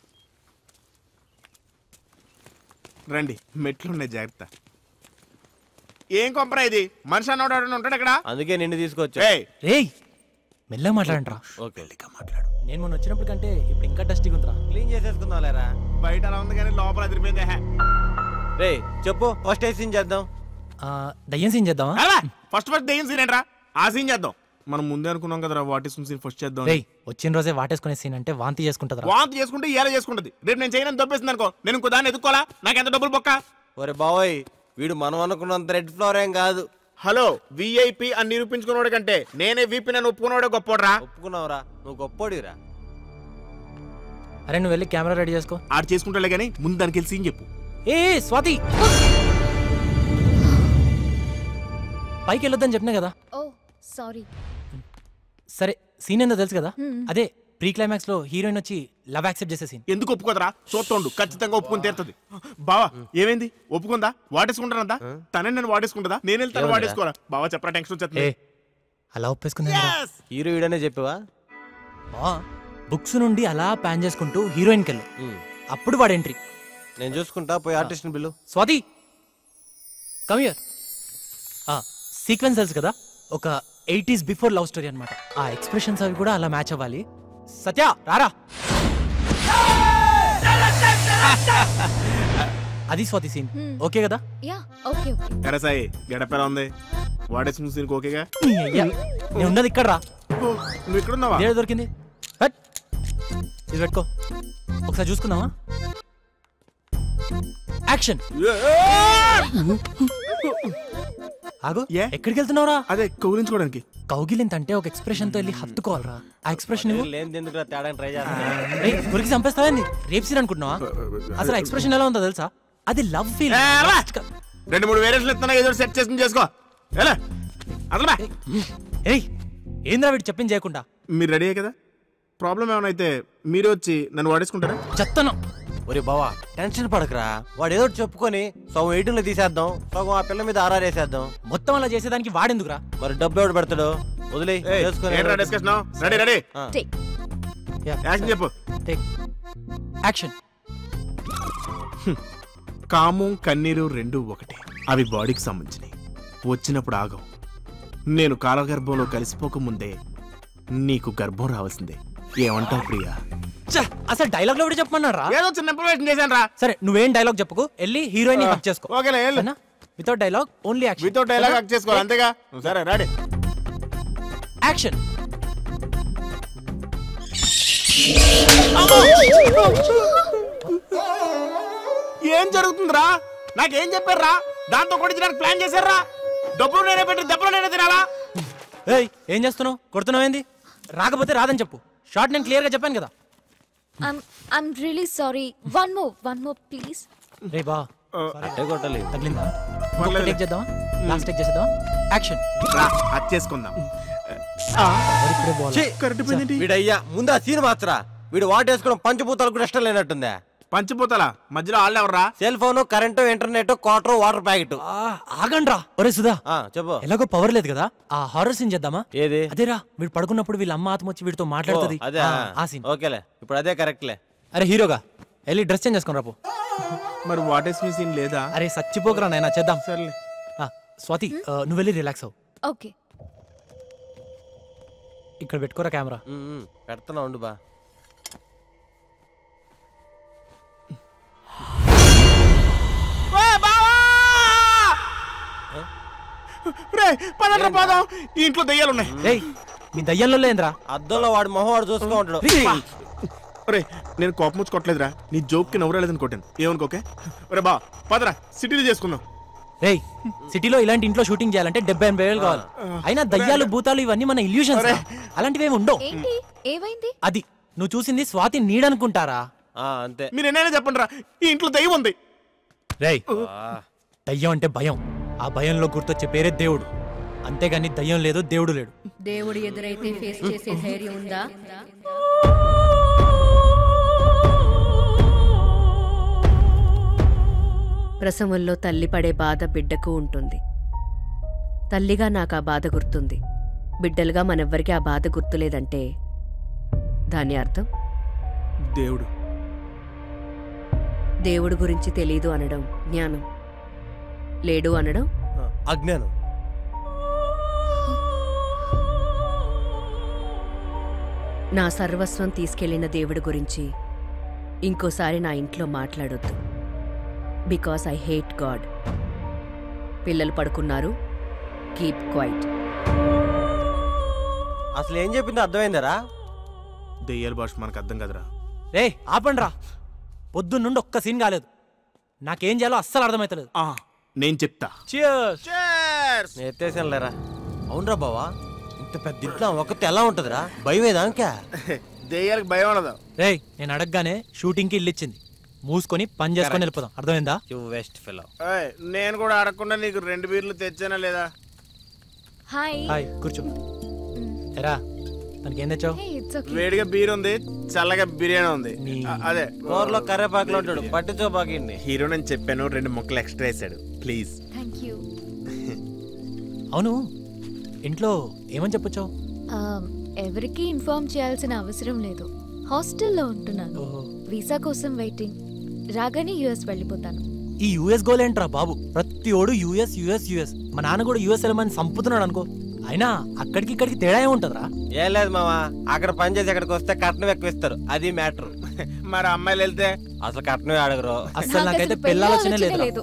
రండి మెట్లు ఉన్నాయి జాగ్రత్త ఏం కొంపరా ఇది మనిషి అన్నోడు ఎవడన్నా ఉంటాడు ఇక్కడ అందుకే నిన్ను తీసుకొచ్చా ఏయ్ రేయ్ మెల్లగా మాట్లాడంట్రా ఓకే నేను మొన్న వచ్చినప్పుడు కంటే ఇప్పుడు ఇంకా డస్టీగా ఉందిరా క్లీన్ చేసేసుకుందాం లేరా బయట అలా ఉంది కానీ లోపల అదిరిపోయింది హే. రే చెప్పు ఫస్ట్ ఏ సీన్ చేద్దాం ఆ, దయ్యం సీన్ చేద్దామా అలా ఫస్ట్ ఫస్ట్ దెయ్యం సీన్ ఏంట్రా ఆ సీన్ చేద్దాం మనం ముందే అనుకున్నాం కదరా వాటి సీన్ ఫస్ట్ చేద్దాం అని. రేయ్ వచ్చిన రోజే వాటేసుకునే సీన్ అంటే వాంతి చేసుకుంటదిరా వాంతి చేసుకుంటే ఇలా చేసుకుంటది రేపు నేను చేయనని దొబ్బేసింది అనుకో నేను ఇంకో దాన్ని ఎదుక్కోవాలా నాకు ఎంత డబ్బులు బొక్క ఒరే బావోయ్ వీడు మనం అనుకున్నంత రెడ్ ఫ్లవర్ ఏం కాదు హలో విఐపి అని నిరూపించుకున్నవాడు కంటే నేనే వీపీ నన్ను ఒప్పుకున్నవాడే గొప్పోడ్రా ఒప్పుకున్నావురా నువ్వు గొప్పోడిరా అరే నువ్వు వెళ్ళి కెమెరా రెడీ చేసుకో ఆడు చేసుకుంటాలే కానీ ముందు దానికి వెళ్ళి సీన్ చెప్పు ఏ ఏ, స్వాతి పైకి వెళ్ళొద్దని చెప్పినా కదా ఓ సారీ సరే సీన్ ఏందో తెలుసు కదా Hmm. అదే ప్రీ క్లైమాక్స్ లో హీరోయిన్ వచ్చి లవ్ యాక్సెప్ట్ చేసే సీన్ ఎందుకు ఒప్పుకోదరా చూస్తుండు ఖచ్చితంగా ఒప్పుకొని తీరుతుంది బావా ఏమైంది ఒప్పుకుందా వాడేసుకుంటానందా తనే నేను వాడేసుకుంటుందా నేను వెళ్తాను ఏమన్నదా? వాడేసుకోరా బావా చెప్పరా టెన్షన్ ఏ వచ్చేస్తుంది అలా ఒప్పేసుకుంది హీరో వీడనే చెప్పావా బుక్స్ నుండి అలా ప్యాన్ చేసుకుంటూ హీరోయిన్కి వెళ్ళు అప్పుడు వాడు ఎంట్రీ నేను చూసుకుంటా పోయి artist bill Swathi come here sequence తెలుసు కదా ఒక ఎయిటీస్ బిఫోర్ లవ్ స్టోరీ అన్నమాట ఆ ఎక్స్ప్రెషన్స్ అవి కూడా అలా మ్యాచ్ అవ్వాలి సత్య రారా అది స్వాతి సీన్ Hmm. ఓకే కదా యా ఓకే ఓకే ఎరా సాయి గడప ఎలా ఉంది వాడేసుకున్న సీన్కి ఓకేగా నీ అయ్యా. నేను ఉన్నది ఇక్కడ రా ఓ, నువ్వు ఇక్కడ ఉన్నావా ఇదే దొరికింది హట్. ఇది పెట్టుకో ఒకసారి చూసుకుందామా యాక్షన్ ఆగు ఎక్కడికి వెళ్తున్నావురా అదే కౌలించుకోవడానికి కౌగిలింత అంటే ఒక ఎక్స్ప్రెషన్ తో వెళ్ళి హత్తుకోవాలరా ఆ ఎక్స్ప్రెషన్ లేని ఎందుకు తేడా ట్రై చేస్తా గురికి చంపేస్తావా రేపు సీన్ అనుకుంటున్నావా అసలు ఎక్స్ప్రెషన్ ఎలా ఉందో తెలుసా అది లవ్ ఫీల్ ఏ, రా. రెండు మూడు వేరియేషన్లు ఇస్తున్నా ఏదో సెట్ చేసుకుని చేసుకో ఎలా అసలు ఏయ్ ఏంద్రా వీడు చెప్పింది చేయకుండా మీరు రెడీ కదా ప్రాబ్లం ఏమైనా అయితే మీరే వచ్చి నన్ను వాడేసుకుంటారా చెత్తను ఒరే బావా టెన్షన్ పడకరా వాడు ఏదో ఒకటి చెప్పుకొని సగం ఎయిటీన్లో తీసేద్దాం సగం ఆ పిల్ల మీద ఆర్ఆర్ వేసేద్దాం మొత్తం అలా చేసేదానికి వాడెందుకురా మరి డబ్బు ఎవడు పెడతాడు వదిలే ఏంట్రా discussion ready ready take action చెప్పు టేక్ యాక్షన్ కామం కన్నీరు రెండు ఒకటే అవి బాడీకి సంబంధించినవి వచ్చినప్పుడు ఆగవు నేను కాలగర్భంలో కలిసిపోకముందే నీకు గర్భం రావాల్సిందే ఏమంటావు ప్రియా ఛ, అసలు డైలాగ్ లో కూడా చెప్పమన్నారా ఏదో చిన్న ఇంప్రూవేషన్ చేశాను రా సరే నువ్వేం డైలాగ్ చెప్పుకో వెళ్ళి హీరోయిన్ హక్ చేసుకో ఓకేలే వెళ్ళు. Without dialogue only action without dialogue hug చేసుకోవాలి అంతేగా సరే రాడి యాక్షన్ ఏం జరుగుతుందిరా నాకేం చెప్పారా దాంతో కొట్టించడానికి ప్లాన్ చేశారా డబ్బులు నేనే పెట్టి దెబ్బలు నేనే తినాలా ఏయ్ ఏం చేస్తున్నావు కొడుతున్నావు ఏంది రాకపోతే రాదని చెప్పు షార్ట్ నేను క్లియర్ గా చెప్పాను కదా I'm I'm really sorry one more one more please రే బా అట్టే కొట్టాలి తగిలిందా పర్లేదు. టేక్ చేద్దామా లాస్ట్ టేక్ చేసేద్దామా యాక్షన్ రా హక్ చేసుకుందాం కరెక్ట్ వీడయ్యా ముందు ఆ సీన్ మార్చరా వీడు వాటేసుకోవడం పంచభూతాలకు కూడా ఇష్టం లేనట్టుందే పంచిపోతాలా మధ్యలో వాళ్ళు ఎవర్రా cell phone current internet quarter water packet ఆగండ్రా ఒరే సుధా చెప్పు ఎలాగో పవర్ లేదు కదా ఆ హారర్ సీన్ చేద్దామా ఏది అదేరా వీడు పడుకున్నప్పుడు వీళ్ళ అమ్మ ఆత్మ వచ్చి వీడితో మాట్లాడుతుంది అదే ఆ, ఆ సీన్ ఓకేలే ఇప్పుడు అదే కరెక్ట్లే అరే హీరోగా వెళ్ళి డ్రెస్ చేంజ్ చేసుకుని రాపు మరి వాట్ ఇస్ సీన్ లేదా అరే సచ్చిపోకరా నాయనా చేద్దాం సర్లే ఆ, స్వాతి ఆ, నువ్వు వెళ్ళి రిలాక్స్ అవ్వు ఓకే ఇక్కడ పెట్టుకోరా కెమెరా పెడుతున్నా ఉండు బా రే పదండ్రా పోదాం ఈ ఇంట్లో దయ్యాలు ఉన్నాయి రేయ్ మీ దయ్యంలో లేదురా అద్దంలో వాడి మొహం వాడు చూసుకో ఉంటాడు రే నేను కోపం వచ్చి కొట్టలేదురా నీ జోక్ కి నవ్వలేదని కొట్టాను ఏమనుకోకే ఒరే బా పదరా సిటీలో చేసుకుందాం రేయ్ సిటీలో ఇలాంటి ఇంట్లో షూటింగ్ చేయాలంటే డెబ్బై ఎనభై వేలు కావాలి అయినా దయ్యాలు భూతాలు ఇవన్నీ మన ఇల్యూషన్స్ అలాంటివి ఏమి ఉండవు ఏంటి ఏమైంది అది నువ్వు చూసింది స్వాతి నీడనుకుంటారా అంతే మీరు ఎన్నైనా చెప్పండి రా ఈ ఇంట్లో దయ్యం ఉంది రేయ్ దయ్యం అంటే భయం ఆ భయంలో గుర్తొచ్చే పేరే దేవుడు అంతేగాని దయ్యం లేదు దేవుడు లేడు దేవుడు ఎదురైతే ఫేస్ చేసే ధైర్యం ఉందా ప్రసవంలో తల్లి పడే బాధ బిడ్డకు ఉంటుంది తల్లిగా నాకు ఆ బాధ గుర్తుంది బిడ్డలుగా మనెవ్వరికీ ఆ బాధ గుర్తులేదంటే దాని అర్థం దేవుడు దేవుడు గురించి తెలీదు అనడం జ్ఞానం లేడు అనడం అజ్ఞానం నా సర్వస్వం తీసుకెళ్లిన దేవుడి గురించి ఇంకోసారి నా ఇంట్లో మాట్లాడొద్దు బికాస్ ఐ హేట్ గాడ్ పిల్లలు పడుకున్నారు కీప్ క్వైట్ అసలు ఏం చెప్పిందో అర్థమైందరా దెయ్యాల భాష మనకు అర్థం కదరా రే ఆపండ్రా పొద్దున్న నుండి ఒక్క సీన్ కాలేదు నాకేం చేయాలో అస్సలు అర్థమవుతలేదు నేను చెప్తా నేను ఎత్తేసాను లేరా అవునరా బావా ఇంత పెద్ద ఇంట్లో ఒకటి ఎలా ఉంటుందిరా భయమేదా ఇంకా దెయ్యాలకు భయం ఉండదు రే నేను అడగగానే షూటింగ్ కి ఇల్లు ఇచ్చింది మూసుకొని పని చేసుకొని వెళ్ళిపోదాం అర్థమైందా యు వెస్ట్ ఫెలో ఏయ్, నేను కూడా అడగకుండా నీకు రెండు బీర్లు తెచ్చానా లేదా హాయ్ హాయ్ కూర్చో ఎరా తనకి ఏం తెచ్చావు ఇట్స్ ఓకే వేడిగా బీర్ ఉంది చల్లగా బిర్యానీ ఉంది అ- అదే కూరలో కర్రేపాకులో ఉంటాడు పట్టించోపాకండి హీరో అని చెప్పాను రెండు ముక్కలు ఎక్స్ట్రా వేసాడు ప్లీజ్ థ్యాంక్ యూ అవును ఇంట్లో ఏమని చెప్పొచ్చావు ఎవరికి ఇన్ఫార్మ్ చేయాల్సిన అవసరం లేదు హాస్టల్లో ఉంటున్నాను వీసా కోసం వెయిటింగ్ రాగానే యుఎస్ వెళ్ళిపోతాను ఈ యూఎస్ గోల్ ఏంట్రా బాబు ప్రతి ఓడు యూఎస్ యూఎస్ యూఎస్ మా నాన్న కూడా యూఎస్ వెళ్ళమని సంపుతున్నాడు అనుకో అయినా అక్కడికి ఇక్కడికి తేడా ఏముంటుందిరా ఏం లేదు మావా అక్కడ పని చేసి ఇక్కడికి వస్తే కట్నం ఎక్కువ ఇస్తారు అది మ్యాటర్ మరి అమ్మాయిలు వెళ్తే అసలు కట్నమే అడగరు అసలు నాకైతే పెళ్ళాలోచనే లేదు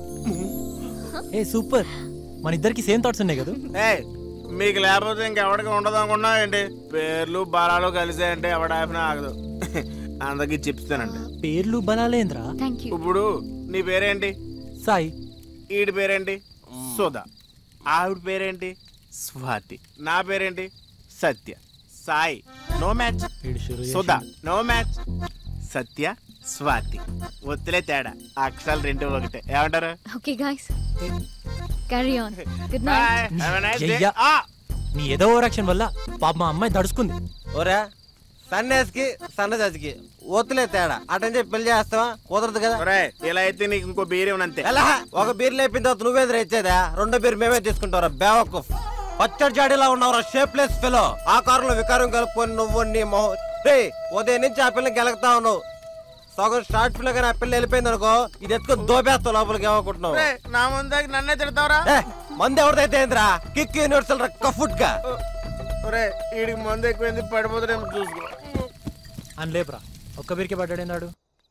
ఏ సూపర్ మన ఇద్దరికి సేమ్ థాట్స్ ఉన్నాయి కదా ఏయ్, మీకు లేకపోతే ఇంకెవడికి ఉండదు అనుకున్నా ఏంటి పేర్లు బలాలు కలిసాయంటే ఎవడ ఆపినా ఆగదు అందరికి చెప్తానండి పేర్లు బలాలేంద్రా థ్యాంక్ యూ ఇప్పుడు నీ పేరేంటి సాయి ఈడి పేరేంటి సుధా ఆవిడ పేరేంటి స్వాతి నా పేరేంటి Satya Sai no match Sudha no match Satya Swathi ఒత్తిలే తేడా అక్షరాలు రెండు ఒకటే ఏమంటారు okay guys carry on good night Have a nice day. చెయ్య. నీ ఏదో ఓవరాక్షన్ వల్ల పాప మా అమ్మాయి దడుచుకుంది ఓరా సన్యాసికి సన్నజాజికి ఓతులే తేడా అటని చెప్పి పెళ్లి చేస్తావా కుదరదు కదా ఒరేయ్, ఇలా అయితే నీకు ఇంకో బీరే అంతే ఎలా ఒక బీర్ లేపిన తర్వాత నువ్వేంద్ర ఇచ్చేదా రెండో బీర్ మేమే తీసుకుంటారా బేవకు పచ్చడి జాడీలా ఉన్నావురా షేప్లెస్ ఫెలో ఆ కారులో వికారం కలుపుకొని నువ్వు నీ మొహం రే ఉదయం నుంచి ఆ పిల్లని గెలుగుతా ఉన్నావు సగం స్టార్ట్ ఫిల్ గానీ ఆ పిల్ల వెళ్ళిపోయింది అనుకో ఇది ఎత్తుకొని దోపేస్తావు లోపలికి ఏమనుకుంటున్నావు ఒరేయ్, నా ముందాకి నన్నే తిడతావరా ఏ, మంది ఎవరిదైతే ఏంద్రా కిక్ యూనివర్సల్ కఫుట్ గా ఒరే వీడికి మందు ఎక్కువైంది పడిపోతాడేమో చూసుకో అని లేపురా ఒక్క బిరికి పడ్డాడేనాడు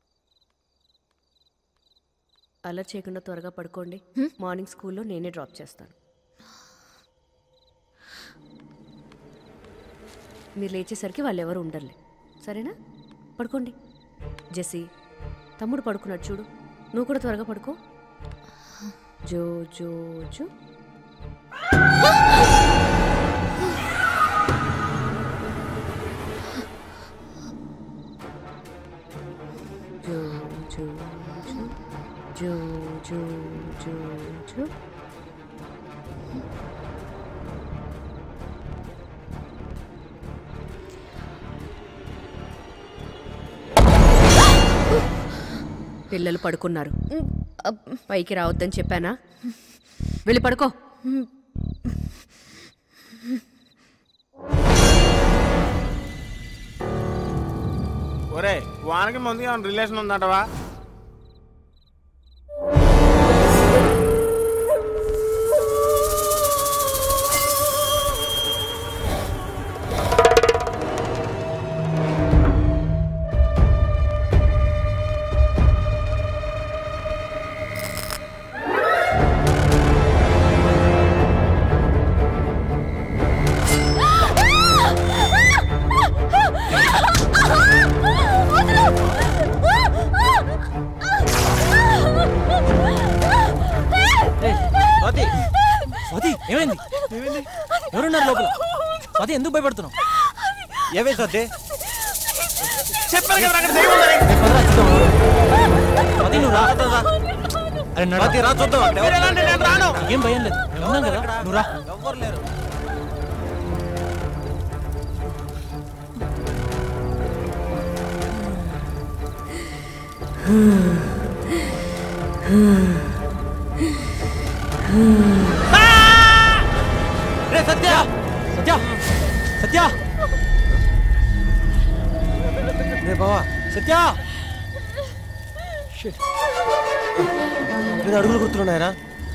అలా చేయకుండా త్వరగా పడుకోండి మార్నింగ్ స్కూల్లో నేనే డ్రాప్ చేస్తాను మీరు లేచేసరికి వాళ్ళు ఎవరు ఉండర్లే సరేనా పడుకోండి జెసి తమ్ముడు పడుకున్నాడు చూడు నువ్వు కూడా త్వరగా పడుకో జో జో జో జో జో జో జో జో జో జో పిల్లలు పడుకున్నారు పైకి రావద్దని చెప్పానా వెళ్ళి పడుకో ఒరే వానికి ముందుగా ఏమైనా రిలేషన్ ఉందంటవా స్వాతి స్వాతి ఏమైంది ఎవరున్నారు లోపల స్వాతి ఎందుకు భయపడుతున్నావు ఏమే సత్తి చెప్పాను కదా అక్కడ దెయ్యం ఉందని. స్వాతి నువ్వు రా అరే నడు. స్వాతి, రా చూద్దాం. అక్కడ ఎవరు- మీరు ఎలా అంటే నేను రాను ఏం భయం లేదు మేము ఉన్నాం కదా నువ్వు రా ఎవ్వరు లేరు రే సత్య సత్య సత్య రే బావా సత్య నేను అడుగులు గుర్తున్నాయరా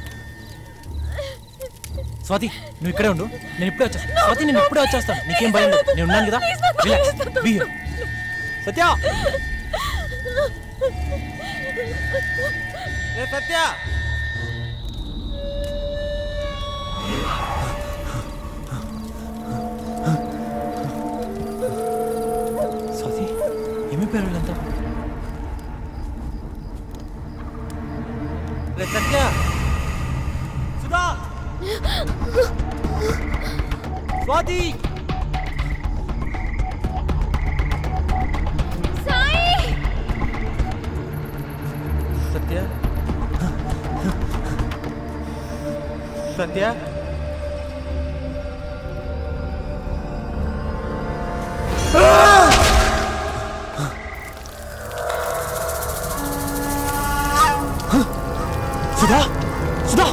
స్వాతి నువ్వు ఇక్కడే ఉండు నేను ఇప్పుడే వచ్చేస్తాను స్వాతి నేను ఇప్పుడే వచ్చేస్తాను నీకేం భయం లేదు నేను ఉన్నాను కదా Relax. Be here. సత్య రే సత్య స్వాతి ఏమైపోయారు వీళ్ళంతా రే Satya Sudha Swathi Satya Satya Sudha Sudha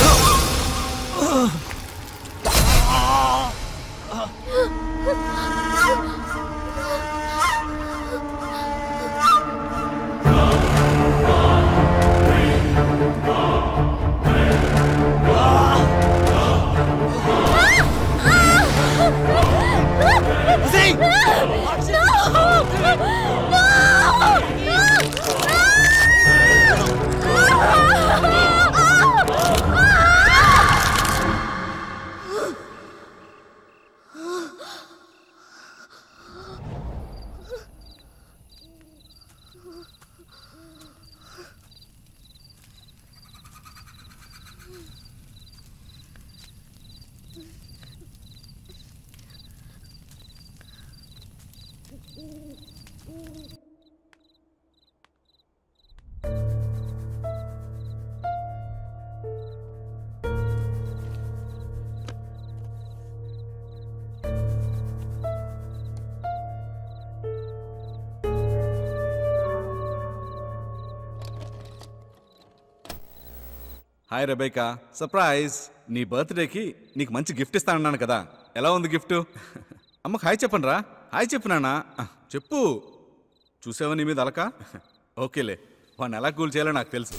hi Rebecca surprise నీ బర్త్డేకి నీకు మంచి గిఫ్ట్ ఇస్తానన్నాను కదా ఎలా ఉంది గిఫ్ట్ అమ్మకు హాయ్ చెప్పండి రా హాయ్ చెప్పు నాన్న ఆ, చెప్పు చూసావా నీ మీద అలక ఓకేలే వాడిని ఎలా కూల్ చేయాలో నాకు తెలుసు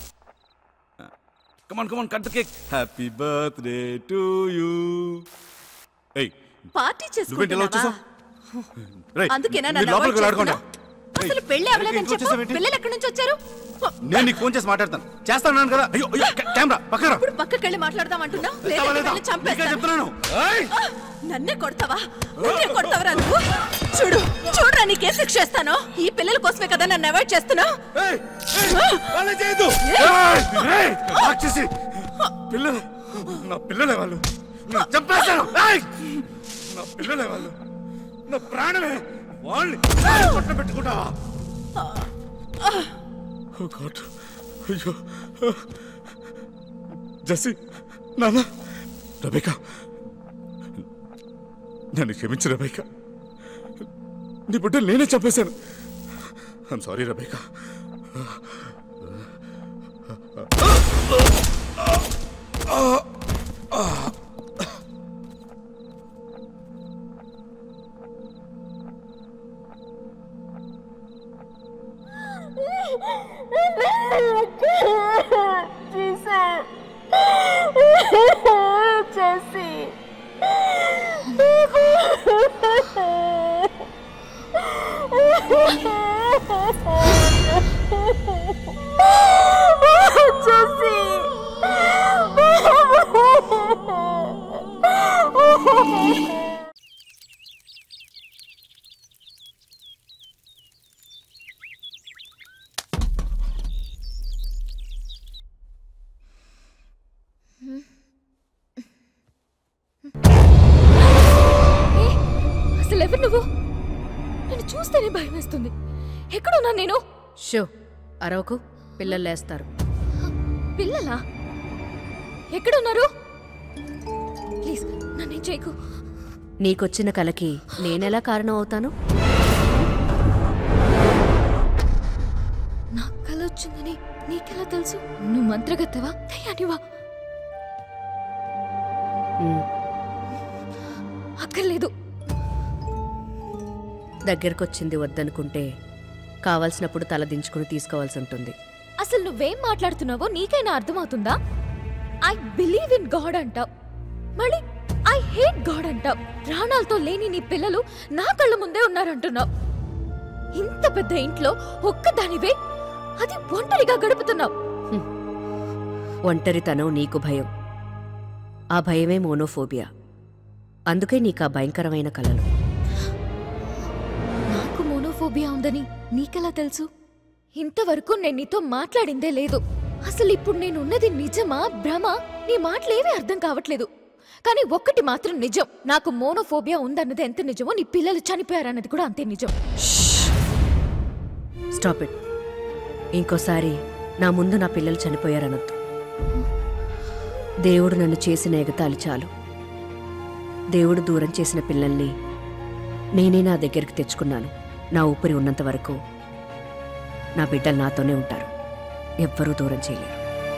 come on come on cut cake happy birthday to you ఏయ్ పార్టీ నువ్వేంటి ఇలా వచ్చేసావు రేయ్, అందుకేనా మీరు నన్ను లోపలికి avoid అడగకుండా అసలు పెళ్లి అవ్వలేదని చెప్పు పిల్లలు ఎక్కడి నుంచి వచ్చారు నేను నీకు ఫోన్ చేసి మాట్లాడతాను చేస్తాను కదా అయ్యో అయ్యో కె- కెమెరా పక్కన ఇప్పుడు పక్కకెళ్ళి మాట్లాడదాం అంటున్నా వెళ్తావా లేదా? నీకే చెప్తున్నాను ఏయ్! నన్నే కొడతావా నన్నే కొడతావరా నువ్వు చూడు చూడరా నీకే శిక్ష చేస్తాను ఈ పిల్లల కోసమే కదా నన్ను అవాయిడ్ చేస్తున్నావు రాక్షసి పిల్లలు నా పిల్లలే వాళ్ళు నా చంపేస్తాను ఏయ్! నా పిల్లలే వాళ్ళు నా ప్రాణమే వాళ్ళని పట్ల పెట్టుకుంటావా ఓ గాడ్ అయ్యో జసి నాన్న రబేకా నన్ను క్షమించు రబేకా నీ బిడ్డలు నేనే చంపేశాను I'm sorry Rebecca Jesse. Jesse. అసలు ఎవరు నువ్వు నన్ను చూస్తేనే భయం వేస్తుంది ఎక్కడున్నా నేను షో అరవకు పిల్లలు లేస్తారు పిల్లలా ఎక్కడున్నారు ప్లీజ్ నన్ను చేయకు నీకొచ్చిన కలకి నేనెలా కారణం అవుతాను నా కల వచ్చిందని నీకెలా తెలుసు నువ్వు మంత్రగత్తవా దయ్యానివా ఉమ్, అక్కర్లేదు దగ్గరకొచ్చింది వద్దనుకుంటే కావలసినప్పుడు తల దించుకుని తీసుకోవాల్సి ఉంటుంది అసలు నువ్వేం మాట్లాడుతున్నావో నీకైనా అర్థమవుతుందా ఐ బిలీవ్ ఇన్ గాడ్ అంటావు మళ్ళీ ఐ హేట్ గాడ్ అంటావు ప్రాణాలతో లేని నీ పిల్లలు నా కళ్ళ ముందే ఉన్నారంటున్నావు ఇంత పెద్ద ఇంట్లో ఒక్కదానివే అది ఒంటరిగా గడుపుతున్నావు ఒంటరితనం నీకు భయం ఆ భయమే మోనోఫోబియా అందుకే నీకు ఆ భయంకరమైన కలలు నాకు మోనోఫోబియా ఉందని నీకెలా తెలుసు ఇంతవరకు నేను నీతో మాట్లాడిందే లేదు అసలు ఇప్పుడు నేను ఉన్నది నిజమా భ్రమ నీ మాటలేవీ అర్థం కావట్లేదు కానీ ఒక్కటి మాత్రం నిజం నాకు మోనోఫోబియా ఉందన్నది ఎంత నిజమో నీ పిల్లలు చనిపోయారన్నది కూడా అంతే నిజం స్టాప్ ఇట్ ఇంకోసారి నా ముందు నా పిల్లలు చనిపోయారనొద్దు దేవుడు నన్ను చేసిన ఎగతాళి చాలు దేవుడు దూరం చేసిన పిల్లల్ని నేనే నా దగ్గరికి తెచ్చుకున్నాను నా ఊపిరి ఉన్నంత వరకు నా బిడ్డలు నాతోనే ఉంటారు ఎవ్వరూ దూరం చేయలేరు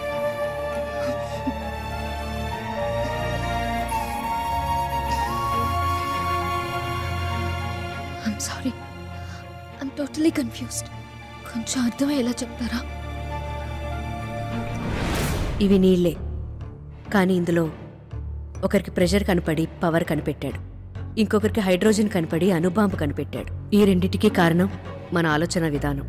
I'm sorry I'm totally confused కొంచెం అర్థమయ్యేలా చెప్తారా ఇవి నీళ్లే కానీ ఇందులో ఒకరికి ప్రెషర్ కనపడి పవర్ కనిపెట్టాడు ఇంకొకరికి హైడ్రోజన్ కనపడి అణుబాంబు కనిపెట్టాడు ఈ రెండిటికి కారణం మన ఆలోచన విధానం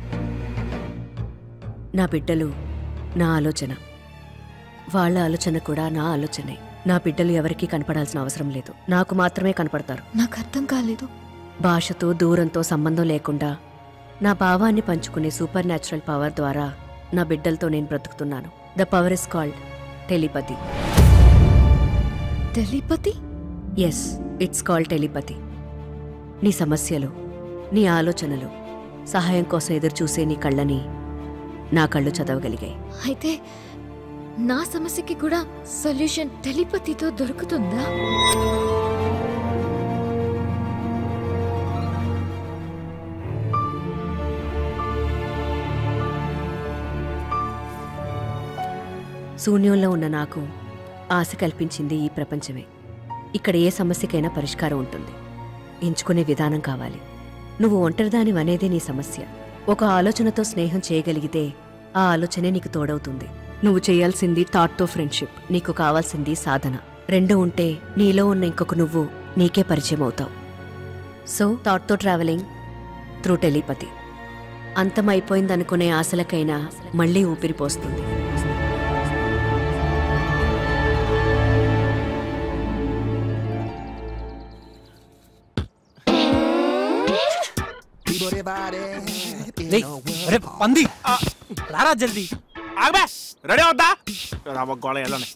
నా బిడ్డలు నా ఆలోచన వాళ్ళ ఆలోచన కూడా నా ఆలోచనే నా బిడ్డలు ఎవరికీ కనపడాల్సిన అవసరం లేదు నాకు మాత్రమే కనపడతారు నాకు అర్థం కాలేదు భాషతో దూరంతో సంబంధం లేకుండా నా భావాన్ని పంచుకునే సూపర్ న్యాచురల్ పవర్ ద్వారా నా బిడ్డలతో నేను బ్రతుకుతున్నాను the power is called telepathy telepathy yes it's called telepathy నీ సమస్యలు నీ ఆలోచనలు సహాయం కోసం ఎదురు చూసే నీ కళ్ళని నా కళ్ళు చదవగలిగాయి అయితే నా సమస్యకి కూడా సొల్యూషన్ టెలిపతితో దొరుకుతుందా శూన్యంలో ఉన్న నాకు ఆశ కల్పించింది ఈ ప్రపంచమే ఇక్కడ ఏ సమస్యకైనా పరిష్కారం ఉంటుంది ఎంచుకునే విధానం కావాలి నువ్వు ఒంటరిదాని అనేదే నీ సమస్య ఒక ఆలోచనతో స్నేహం చేయగలిగితే ఆ ఆలోచనే నీకు తోడవుతుంది నువ్వు చేయాల్సింది థాట్తో ఫ్రెండ్షిప్ నీకు కావాల్సింది సాధన రెండు ఉంటే నీలో ఉన్న ఇంకొక నువ్వు నీకే పరిచయం అవుతావు సో థాట్తో ట్రావెలింగ్ త్రూ టెలిపతి అంతమైపోయిందనుకునే ఆశలకైనా మళ్ళీ ఊపిరి పోస్తుంది రేయ్, ఒరే పంది రారా జల్దీ ఆగబే రెడీ అవుతా రాబో గోళ వెళ్ళండి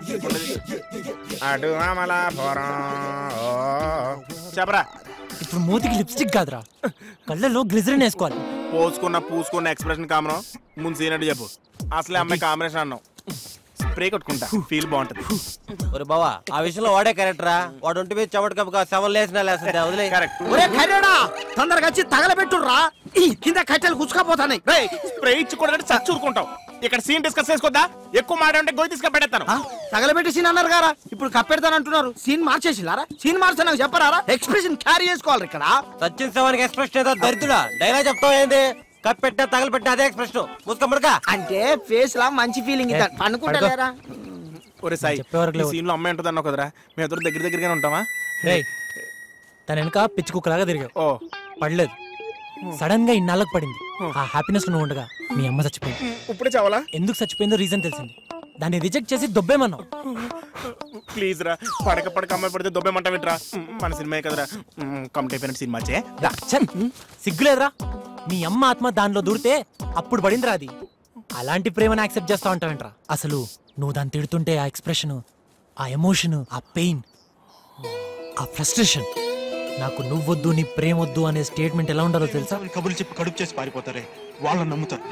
అటు అమలాపురం ఓ. చెప్పరా ఇప్పుడు మూతికి లిప్స్టిక్ కాదురా కళ్ళల్లో గ్లిజరిన్ వేసుకోవాలి పోసుకున్న పూసుకున్న ఎక్స్ప్రెషన్ కామరం ముందు సీనట్టు చెప్పు అసలే అమ్మాయి కాంబినేషన్ అన్నావు స్ప్రే కొట్టుకుంటా ఫీల్ బాగుంటది ఒరే బావా ఆ విషయంలో వాడే కరెక్టరా వాడు ఒంటి మీద చెమట కప్పుగా సెవెన్ లేసినా లేస్తుంది వదిలే కరెక్ట్ ఒరే ఖరీడా తొందరగా వచ్చి తగలబెట్టుర్రా ఈ కింద కట్టెలు కుచ్చుకపోతాయి స్ప్రే ఇచ్చి కూడా చచ్చూరుకుంటావు ఇక్కడ సీన్ డిస్కస్ చేసుకోద్దా ఎక్కువ మాట ఉంటే గొయ్యి తీసుకొని పెడతాను తగలబెట్టి సీన్ అన్నారు గారా ఇప్పుడు కప్పెడతానంటున్నారు సీన్ మార్చేసిలారా సీన్ మార్చే నాకు చెప్పరారా ఎక్స్ప్రెషన్ క్యారీ చేసుకోవాలి ఇక్కడ సచిన్ సెవెన్ ఎక్స్ప్రెషన్ ఏదో దరిద్రుడా డైలాగ్ చెప్తావు ఏంది కప్పెట్టినా తగలబెట్టినా అదే ఎక్స్ప్రెషన్ ముసుకమ్మడుగా అంటే ఫేస్ లా మంచి ఫీలింగ్ ఇద్దాం అనుకుంటలేరా ఒరే సాయి చెప్పేవరకు ఈ లేవు. సీన్ లో అమ్మాయి ఉంటుంది అన్నావు కదరా మేము ఇద్దరు దగ్గర దగ్గరగానే ఉంటామా రేయ్ తన వెనక పిచ్చి కుక్కలాగా తిరిగావు ఓ పడలేదు సడన్ గా ఇన్నాళ్ళకి పడింది ఆ హ్యాపీనెస్ నువ్వు ఉండగా మీ అమ్మ చచ్చిపోయింది ఇప్పుడే చావాలా ఎందుకు చచ్చిపోయిందో రీజన్ తెలిసింది దాన్ని రిజెక్ట్ చేసి దొబ్బేమన్నావు ప్లీజ్ రా పడక పడక అమ్మాయి పడితే దొబ్బేమంట విట్రా మన సినిమా కదరా కమిటీ అయిపోయిన సినిమా చే దా. సిగ్గులేదురా మీ అమ్మ ఆత్మ దానిలో దూరితే అప్పుడు పడిందిరా అది అలాంటి ప్రేమను యాక్సెప్ట్ చేస్తా ఉంటావేంట్రా అసలు నువ్వు దాన్ని తిడుతుంటే ఆ ఎక్స్ప్రెషన్ ఆ ఎమోషన్ ఆ పెయిన్ ఆ ఫ్రస్ట్రేషన్ నాకు నువ్వొద్దు నీ ప్రేమ వద్దు అనే స్టేట్మెంట్ ఎలా ఉండాలో తెలుసా కబుర్లు చెప్పి కడుపు చేసి పారిపోతారే వాళ్ళని నమ్ముతారు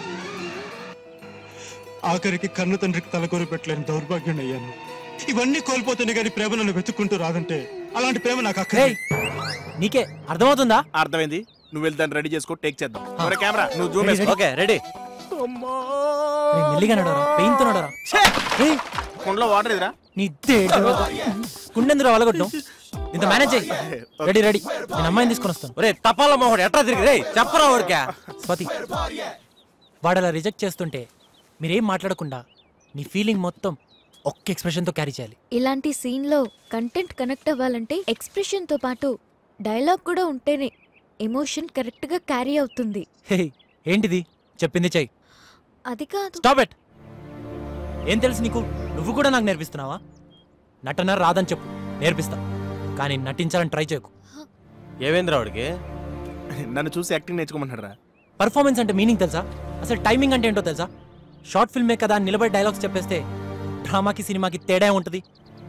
ఆఖరికి కన్ను తండ్రికి తలకొరి పెట్టలేని దౌర్భాగ్యం అయ్యాను ఇవన్నీ కోల్పోతేనే కానీ ప్రేమ నన్ను వెతుక్కుంటూ రాదంటే అలాంటి ప్రేమ నాకు అక్కడ నీకే అర్థమవుతుందా అర్థమైంది నువ్వు వెళ్ళి దాన్ని రెడీ చేసుకో టేక్ చేద్దాం ఒరే కెమెరా నువ్వు జూమ్ వేసుకో ఓకే రెడీ రేయ్, మెల్లిగా నడవరా పెయిన్ తో నడవరా కుండలో వాటర్ ఇదిరా నీ దేడు కుండెందులో వలగొట్టు ఇంత మేనేజ్ చేయి రెడీ రెడీ నేను అమ్మాయిని తీసుకొని వస్తాను ఒరే తపాల మొహడు ఎట్లా తిరిగి రేయ్ చెప్పరా వాడికా స్వాతి వాడు అలా రిజెక్ట్ చేస్తుంటే మీరేం మాట్లాడకుండా నీ ఫీలింగ్ మొత్తం ఒక్క ఎక్స్ప్రెషన్తో క్యారీ చేయాలి ఇలాంటి సీన్లో కంటెంట్ కనెక్ట్ అవ్వాలంటే ఎక్స్ప్రెషన్తో పాటు డైలాగ్ కూడా ఉంటేనే ఎమోషన్ కరెక్ట్గా క్యారీ అవుతుంది హే ఏంటిది చెప్పింది చెయ్యి అది కాదు స్టాప్ ఎట్ ఏం తెలుసు నీకు నువ్వు కూడా నాకు నేర్పిస్తున్నావా నటన రాదని చెప్పు నేర్పిస్తా కానీ నటించాలని ట్రై చేయకు ఏవేంద్ర వాడికి నన్ను చూసి యాక్టింగ్ నేర్చుకోమంటాడు రా పర్ఫార్మెన్స్ అంటే మీనింగ్ తెలుసా అసలు టైమింగ్ అంటే ఏంటో తెలుసా షార్ట్ ఫిల్మే కదా అని నిలబడి డైలాగ్స్ చెప్పేస్తే డ్రామాకి సినిమాకి తేడా ఉంటుంది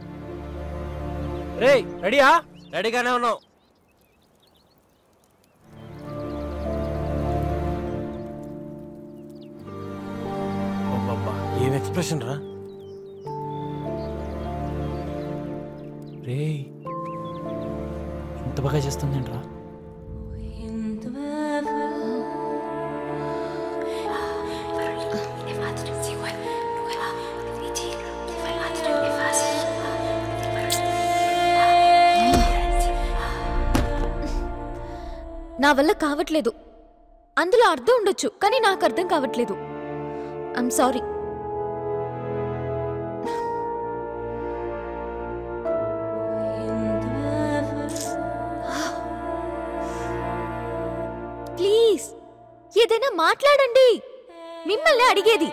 రే రెడీయా రెడీగానే ఉన్నావు ఏం ఎక్స్ప్రెషన్ రా రే ఇంత బాగా చేస్తుందేంట్రా నా వల్ల కావట్లేదు అందులో అర్థం ఉండొచ్చు కానీ నాకు అర్థం కావట్లేదు ఐమ్ సారీ ప్లీజ్ ఏదైనా మాట్లాడండి మిమ్మల్ని అడిగేది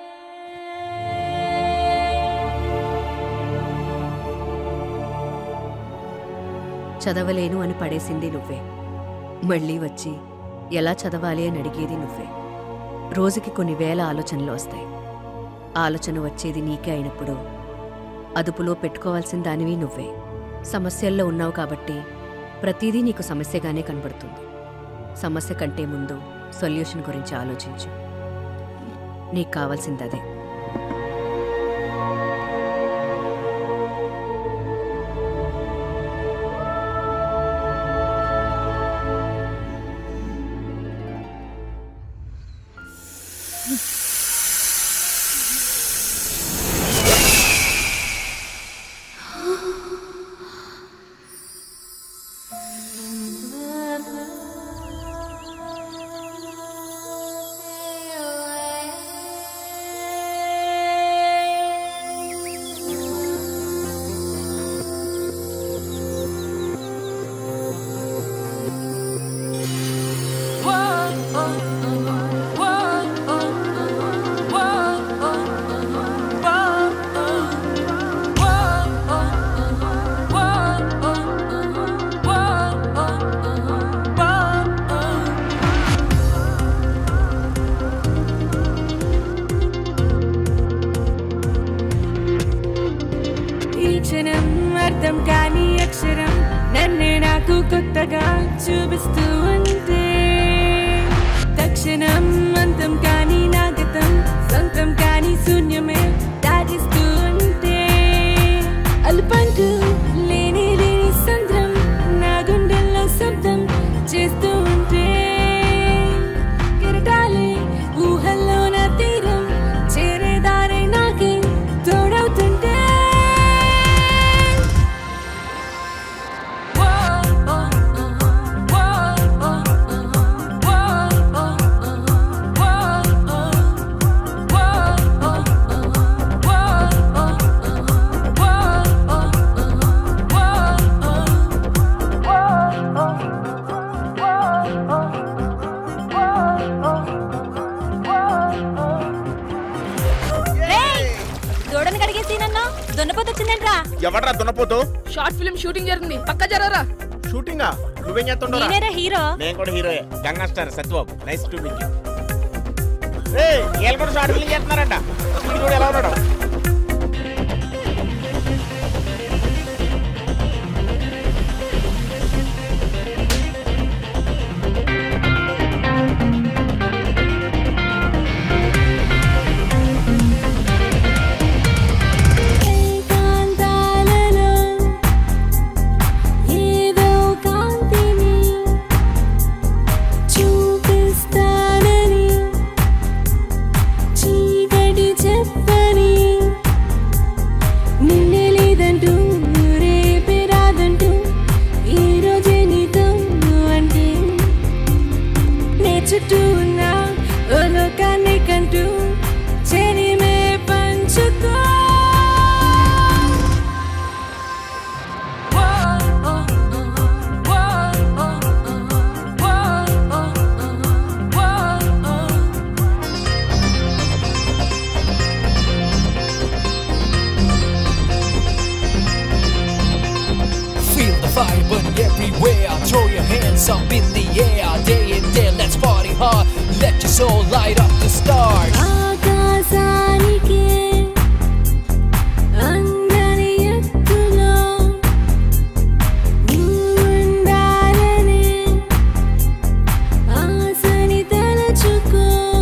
చదవలేను అని పడేసింది నువ్వే మళ్ళీ వచ్చి ఎలా చదవాలి అని అడిగేది నువ్వే రోజుకి కొన్ని వేల ఆలోచనలు వస్తాయి ఆలోచన వచ్చేది నీకే అయినప్పుడు అదుపులో పెట్టుకోవాల్సిన దానివి నువ్వే సమస్యల్లో ఉన్నావు కాబట్టి ప్రతిదీ నీకు సమస్యగానే కనబడుతుంది సమస్య కంటే ముందు సొల్యూషన్ గురించి ఆలోచించు నీకు కావాల్సింది అదే కొత్తగా చూపిస్తూ ఉంటే తక్షణం అంతం కాని నా గతం సొంతం కాని శూన్యమే దాటిస్తూ ఉంటే అల్పంటూ లేని లేని సంద్రం నా గుండెల్లో శబ్దం చేస్తూ ఉంటే కెరటాలే ఊహల్లో నా తీరం చేరేదారే నాకే తోడవుతుంటే దూడని కడిగేసినన్నా దున్నపోతు వచ్చిందంట్రా ఎవడ్రా దున్నపోతూ షార్ట్ ఫిల్మ్ షూటింగ్ జరుగుతుంది పక్క జరరా షూటింగా నువ్వేం చేస్తుండరా నేనేరా హీరో నేను కూడా హీరోయే Ganga star Satyababu nice to meet you ఏ వీళ్ళు కూడా షార్ట్ ఫిల్మ్ చేస్తున్నారంట వీడు చూడు ఎలా ఉన్నాడు ఏకాంతాలలో ఏదో కాంతిని చూపిస్తానని చీకటి చెప్పని నిన్నే లేదంటూ రేపే రాదంటూ ఈ రోజే నీతో అంటే నే చుట్టూ ఉన్న ఓ లోకాన్ని కంటూ చెరిమే పంచుకో Feel the fire burning everywhere. Throw your hands up in the air. Day and day, let's party hard. Let your soul light up the stars. ఆకాశానికే అందని ఎత్తులో నువ్వుండాలనే ఆశని తలచుకో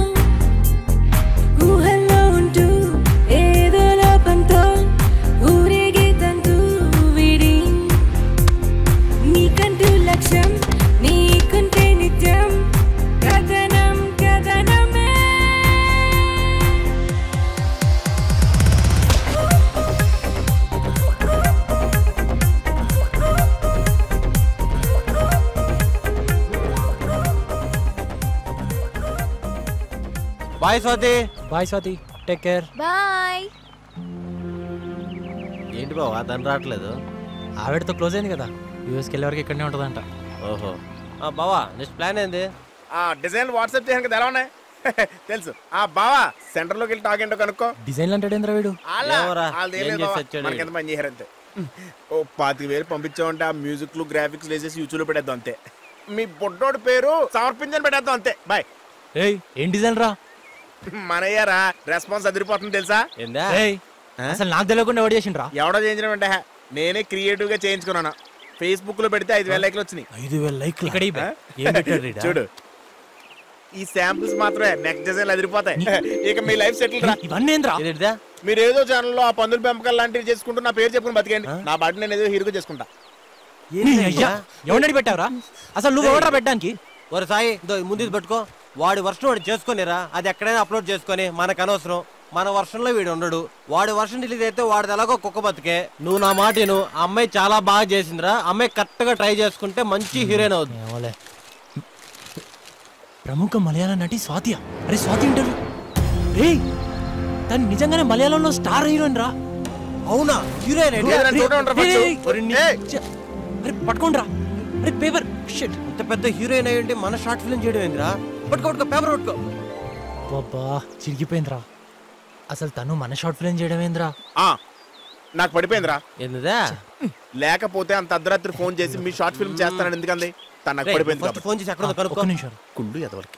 ఊహల్లో ఉంటూ ఏదో లోపంతో ఊరేగే తంతు విడి నీకంటూ లక్ష్యం నీకుంటే నిత్యం కథనం కథనమే bye Swathi bye Swathi take care bye ఏంటి బావా తను రావట్లేదు ఆవిడతో క్లోజ్ అయింది కదా యూఎస్కి వెళ్ళే వరకు ఇక్కడనే ఉంటుందంట ఓహో ఆ, బావా నెక్స్ట్ ప్లాన్ ఏంది ఆ డిజైన్ వాట్సాప్ చేసాను కదా ఎలా ఉన్నాయి తెలుసు ఆ బావా సెంటర్ లోకి వెళ్ళి టాక్ ఏంటో కనుక్కో డిజైన్లు అంటే ఏంద్రా వీడు అలా ఏమోరా, వాళ్ళది ఏం ఏం లేదు చేసి బావ. వచ్చాడు మనకి ఎంత పని చేశారంతే ఓ పాతిక వేలు పంపించామంటే ఆ మ్యూజిక్ లు గ్రాఫిక్స్ వేసేసి యూట్యూబ్ లో పెట్టేద్దాం అంతే మీ బొడ్డోడి పేరు సమర్పించని పెట్టేద్దాం అంతే బాయ్ ఏయ్ ఏం డిజైన్ రా మనయ్యారా రెస్పాన్స్ అదిరిపోతుంది తెలుసా ఏందా ఏయ్ అసలు నాకు తెలియకుండా ఎవడు చేసిండ్రా ఎవడో చేయించడం అంటే నేనే క్రియేటివ్ గా చేయించుకున్నాను ఫేస్బుక్ లో పెడితే ఐదు వేల లైక్లు వచ్చినాయి ఐదు వేల లైక్లు ఇక్కడ ఆ? ఏం పెట్టాడు రీడా? చూడు ఈ శాంపిల్స్ మాత్రమే నెక్స్ట్ డిజైన్ అదిరిపోతాయి ఇక మీ లైఫ్ సెటిల్ రా ఇవన్నీ ఏంద్రా మీరు ఏదో ఛానల్లో ఆ పందుల పెంపకాలు లాంటివి చేసుకుంటూ నా పేరు చెప్పుకుని బతికండి నా బాడీ నేను ఏదో హీరోగా చేసుకుంటా నీ అయ్యా ఎవరిని పెట్టావురా అసలు నువ్వు ఎవడరా పెట్టడానికి ఒరే సాయి ఇదో ఈ ముందు ఇది పట్టుకో వాడి వర్షం వాడు చేసుకొనిరా అది ఎక్కడైనా అప్లోడ్ చేసుకొని మనకు అనవసరం మన వర్షంలో వీడు ఉండడు వాడి వర్షం రిలీజ్ అయితే వాడిది ఎలాగో కుక్క బతికే నువ్వు నా మాట విను ఆ అమ్మాయి చాలా బాగా చేసిందిరా అమ్మాయి కరెక్ట్ గా ట్రై చేసుకుంటే మంచి హీరోయిన్ అవుతుంది ఏమోలే ప్రముఖ మలయాళ నటి స్వాతి అరే స్వాతి ఇంటర్వ్యూ రే తను నిజంగానే మలయాళంలో స్టార్ హీరోయిన్ రా అవునా హీరోయిన్ అరే పట్టుకోండి రా అరే పేపర్ షిట్ ఇంత పెద్ద హీరోయిన్ అయ్యి ఉంటే మన షార్ట్ ఫిల్మ్ చేయడం ఏందిరా పట్టుకో పట్టుకో పేపర్ పట్టుకో బాబా చిరిగిపోయిందిరా అసలు తను మన షార్ట్ ఫిల్మ్ చేయడం ఏంద్రా ఆ, నాకు పడిపోయిందిరా ఏందిదా లేకపోతే అంత అర్ధరాత్రి ఫోన్ చేసి మీ షార్ట్ ఫిల్మ్ చేస్తానని ఎందుకంది తను నాకు రేయ్, పడిపోయింది first కాబట్టి. ఫోన్ చేసి ఎక్కడ ఉందో కనుక్కో. ఒక్క నిమిషం కుళ్ళు ఎదవలకి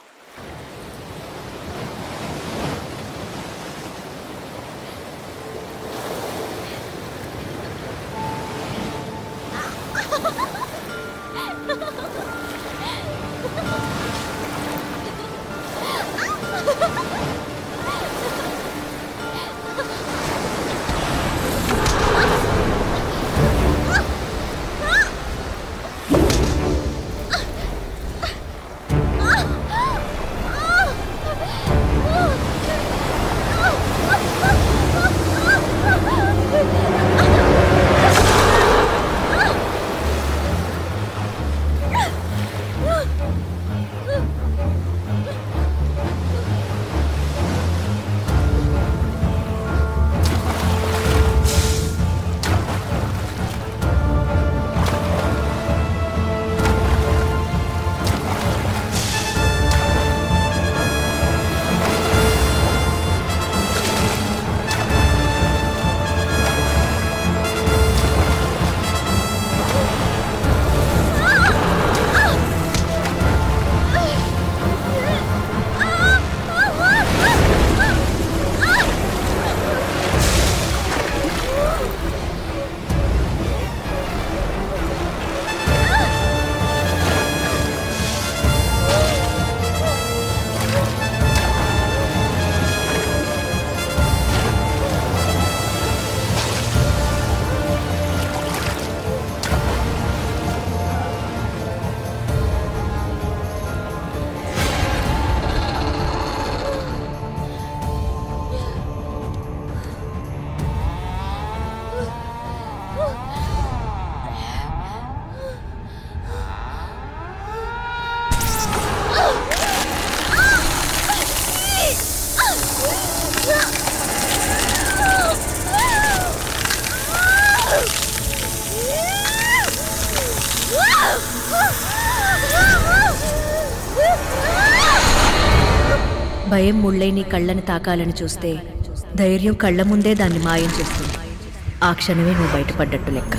భయం ముళ్ళై నీ కళ్ళని తాకాలని చూస్తే ధైర్యం కళ్ళ ముందే దాన్ని మాయం చేస్తుంది ఆ క్షణమే నువ్వు బయటపడ్డట్టు లెక్క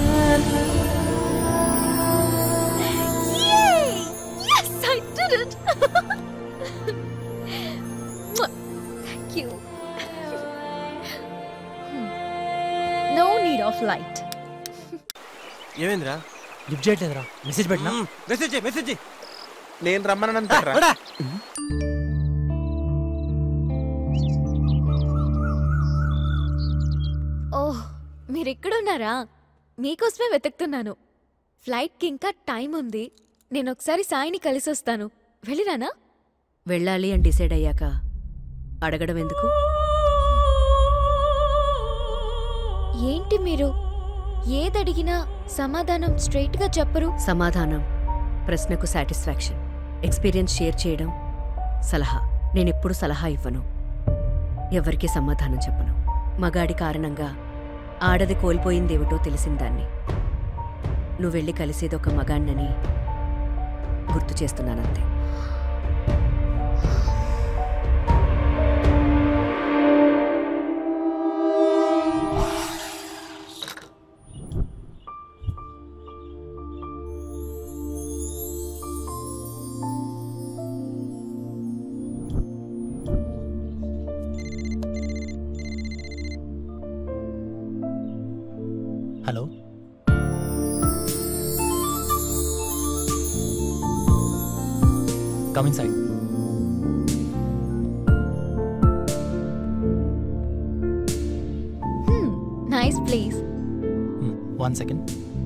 Yes, I did it! Thank you. No need of light. ఏమైందిరా లిఫ్ట్ చేయట్లేదురా మెసేజ్ పెట్టినా మెసేజ్ మెసేజ్ నేను రమ్మని అంటారా ఓహ్ మీరు ఇక్కడున్నారా మీకోసమే వెతుకుతున్నాను ఫ్లైట్కి ఇంకా టైం ఉంది నేను ఒకసారి సాయిని కలిసి వస్తాను వెళ్ళిరానా వెళ్ళాలి అని డిసైడ్ అయ్యాక అడగడం ఎందుకు ఏంటి మీరు ఏదడిగినా సమాధానం స్ట్రైట్గా చెప్పరు సమాధానం ప్రశ్నకు సాటిస్ఫాక్షన్ ఎక్స్పీరియన్స్ షేర్ చేయడం సలహా నేనెప్పుడు సలహా ఇవ్వను ఎవరికీ సమాధానం చెప్పను మగాడి కారణంగా ఆడది కోల్పోయిందేమిటో తెలిసిందాన్ని నువ్వు వెళ్ళి కలిసేదొక మగాణ్ణని గుర్తు చేస్తున్నానంతే hello coming side nice place one second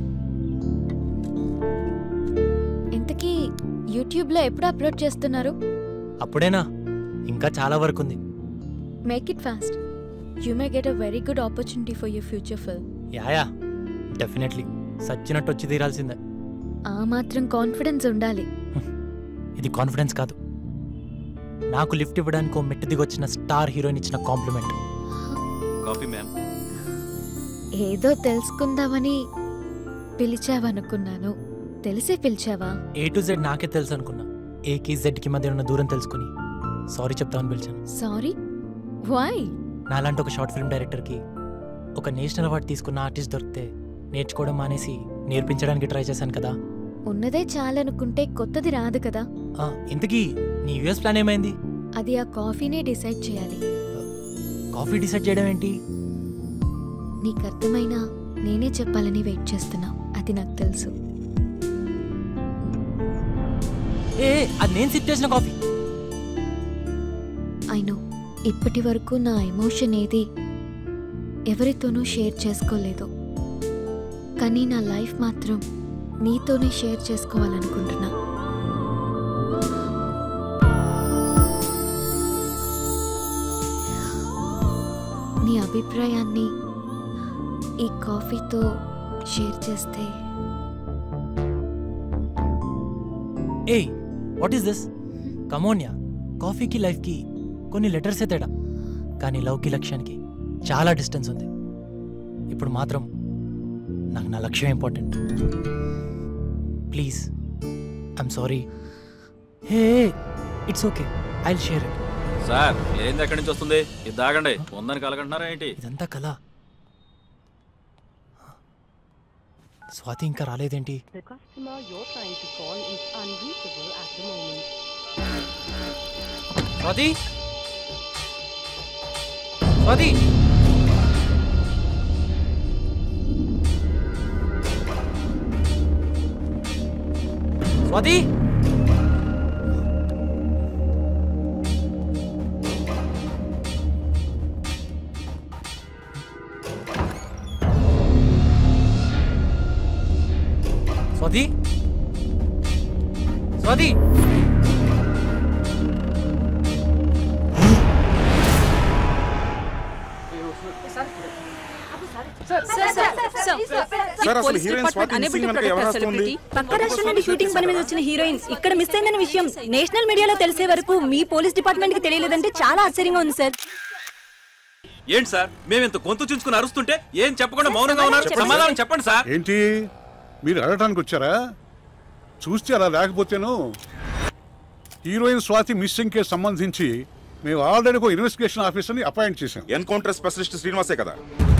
ఇంతకీ యూట్యూబ్లో ఎప్పుడు అప్లోడ్ చేస్తున్నారు అప్పుడేనా ఇంకా చాలా వరకు ఉంది make it fast you may get a very good opportunity for your future film yeah yeah definitely సచ్చినట్టు వచ్చి తీరాల్సిందే ఆ మాత్రం కాన్ఫిడెన్స్ ఉండాలి ఇది కాన్ఫిడెన్స్ కాదు నాకు లిఫ్ట్ ఇవ్వడానికి ఓ మెట్టు దిగొచ్చిన స్టార్ హీరోయిన్ ఇచ్చిన కాంప్లిమెంట్ కాఫీ మ్యామ్ ఏదో తెలుసుకుందామని పిలిచావనుకున్నాను తెలిసే పిలిచావా ఏ టు జెడ్ నాకే తెలుసు అనుకున్నా ఏకి జెడ్కి మధ్య ఉన్న దూరం తెలుసుకుని సారీ చెప్తామని పిలిచాను సారీ వై నాలాంటి ఒక షార్ట్ ఫిల్మ్ డైరెక్టర్కి ఒక నేషనల్ అవార్డు తీసుకున్న ఆర్టిస్ట్ దొరికితే నేర్చుకోవడం మానేసి నేర్పించడానికి ట్రై చేశాను కదా ఉన్నదే చాలనుకుంటే కొత్తది రాదు కదా ఆ, ఇంతకీ నీ యూఎస్ ప్లాన్ ఏమైంది అది ఆ కాఫీనే డిసైడ్ చేయాలి కాఫీ డిసైడ్ చేయడం ఏంటి నీకు అర్థమైనా నేనే చెప్పాలని వెయిట్ చేస్తున్నా అది నాకు తెలుసు ఏ అది నేను సిప్ చేసిన కాఫీ ఐ నో ఇప్పటి వరకు నా ఎమోషన్ ఏది ఎవరితోనూ షేర్ చేసుకోలేదు కానీ నా లైఫ్ మాత్రం నీతోనే షేర్ చేసుకోవాలనుకుంటున్నా నీ అభిప్రాయాన్ని ఈ కాఫీతో షేర్ చేస్తే ఏ వాట్ ఈస్ దిస్ కమోన్యా కాఫీకి లైఫ్కి కొన్ని లెటర్సే తేడా కానీ లవ్కి లక్ష్యానికి చాలా డిస్టెన్స్ ఉంది ఇప్పుడు మాత్రం నాకు నా లక్ష్యం important please I'm sorry hey it's okay I share it sir ఏంది ఎక్కడి నుంచి వస్తుంది ఇది దాగండి ఉందని కలగంటున్నారా ఏంటి ఇదంతా కళ స్వాతి ఇంకా రాలేదేంటి The customer you're trying to call is unreachable at the moment. Swathi Swathi Swathi Swathi Swathi sir, అసలు హీరోయిన్ స్వాతి మిస్సింగ్ వెనక ఎవరు రాస్తుంది? పక్క రాష్ట్రం నుండి షూటింగ్ పని మీద వచ్చిన హీరోయిన్ ఇక్కడ మిస్ అయిందన్న విషయం నేషనల్ మీడియాలో తెలిసే వరకు మీ పోలీస్ డిపార్ట్మెంట్ కి తెలియలేదంటే చాలా ఆశ్చర్యంగా ఉంది సార్ ఏంటి సార్ మేము ఇంత గొంతు చుంచుకుని అరుస్తుంటే ఏం చెప్పకుండా మౌనంగా ఉన్నారు సమాధానం చెప్పండి సార్ ఏంటి మీరు అడగటానికి వచ్చారా చూస్తే అలా లేకపోతేను హీరోయిన్ స్వాతి మిస్సింగ్ కేసు సంబంధించి మేము ఆల్రెడీ ఒక ఇన్వెస్టిగేషన్ ఆఫీసర్ని అపాయింట్ చేశాం ఎన్కౌంటర్ స్పెషలిస్ట్ శ్రీనివాసే కదా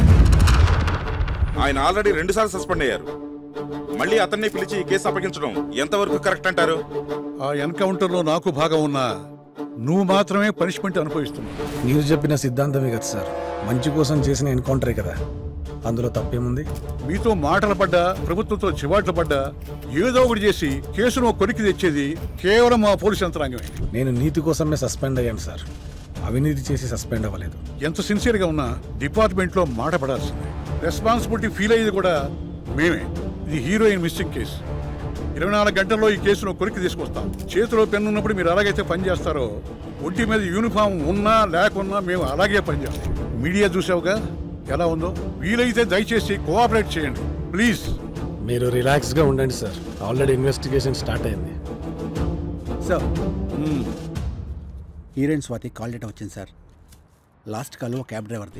ఆయన ఆల్రెడీ రెండు సార్లు సస్పెండ్ అయ్యారు మళ్ళీ అతన్ని పిలిచి ఈ కేసు అప్పగించడం ఎంతవరకు కరెక్ట్ అంటారు ఆ ఎన్కౌంటర్లో నాకు భాగం ఉన్నా నువ్వు మాత్రమే పనిష్మెంట్ అనుభవిస్తున్నావు మీరు చెప్పిన సిద్ధాంతమే కదా సార్ మంచి కోసం చేసిన ఎన్కౌంటరే కదా అందులో తప్పేముంది మీతో మాటలు పడ్డా ప్రభుత్వంతో చివాట్లు పడ్డా ఏదో ఒకటి చేసి కేసును ఒక కొరికి తెచ్చేది కేవలం మా పోలీసు యంత్రాంగమే నేను నీతి కోసమే సస్పెండ్ అయ్యాను సార్ అవినీతి చేసి సస్పెండ్ అవ్వలేదు ఎంత సిన్సియర్గా ఉన్నా డిపార్ట్మెంట్లో మాట పడాల్సిందే రెస్పాన్సిబిలిటీ ఫీల్ అయ్యేది కూడా మేమే ఇది హీరోయిన్ మిస్సింగ్ కేసు ఇరవై నాలుగు గంటల్లో ఈ కేసును కొరికి తీసుకొస్తాం చేతిలో పెన్ను ఉన్నప్పుడు మీరు ఎలాగైతే పనిచేస్తారో ఒంటి మీద యూనిఫామ్ ఉన్నా లేకున్నా మేము అలాగే పనిచేస్తాం మీడియా చూసావుగా ఎలా ఉందో వీలైతే దయచేసి కోఆపరేట్ చేయండి ప్లీజ్ మీరు రిలాక్స్గా ఉండండి సార్ ఆల్రెడీ ఇన్వెస్టిగేషన్ స్టార్ట్ అయింది sir heroine Swathi call data వచ్చింది సార్ లాస్ట్ కాల్ ఒక క్యాబ్ డ్రైవర్ది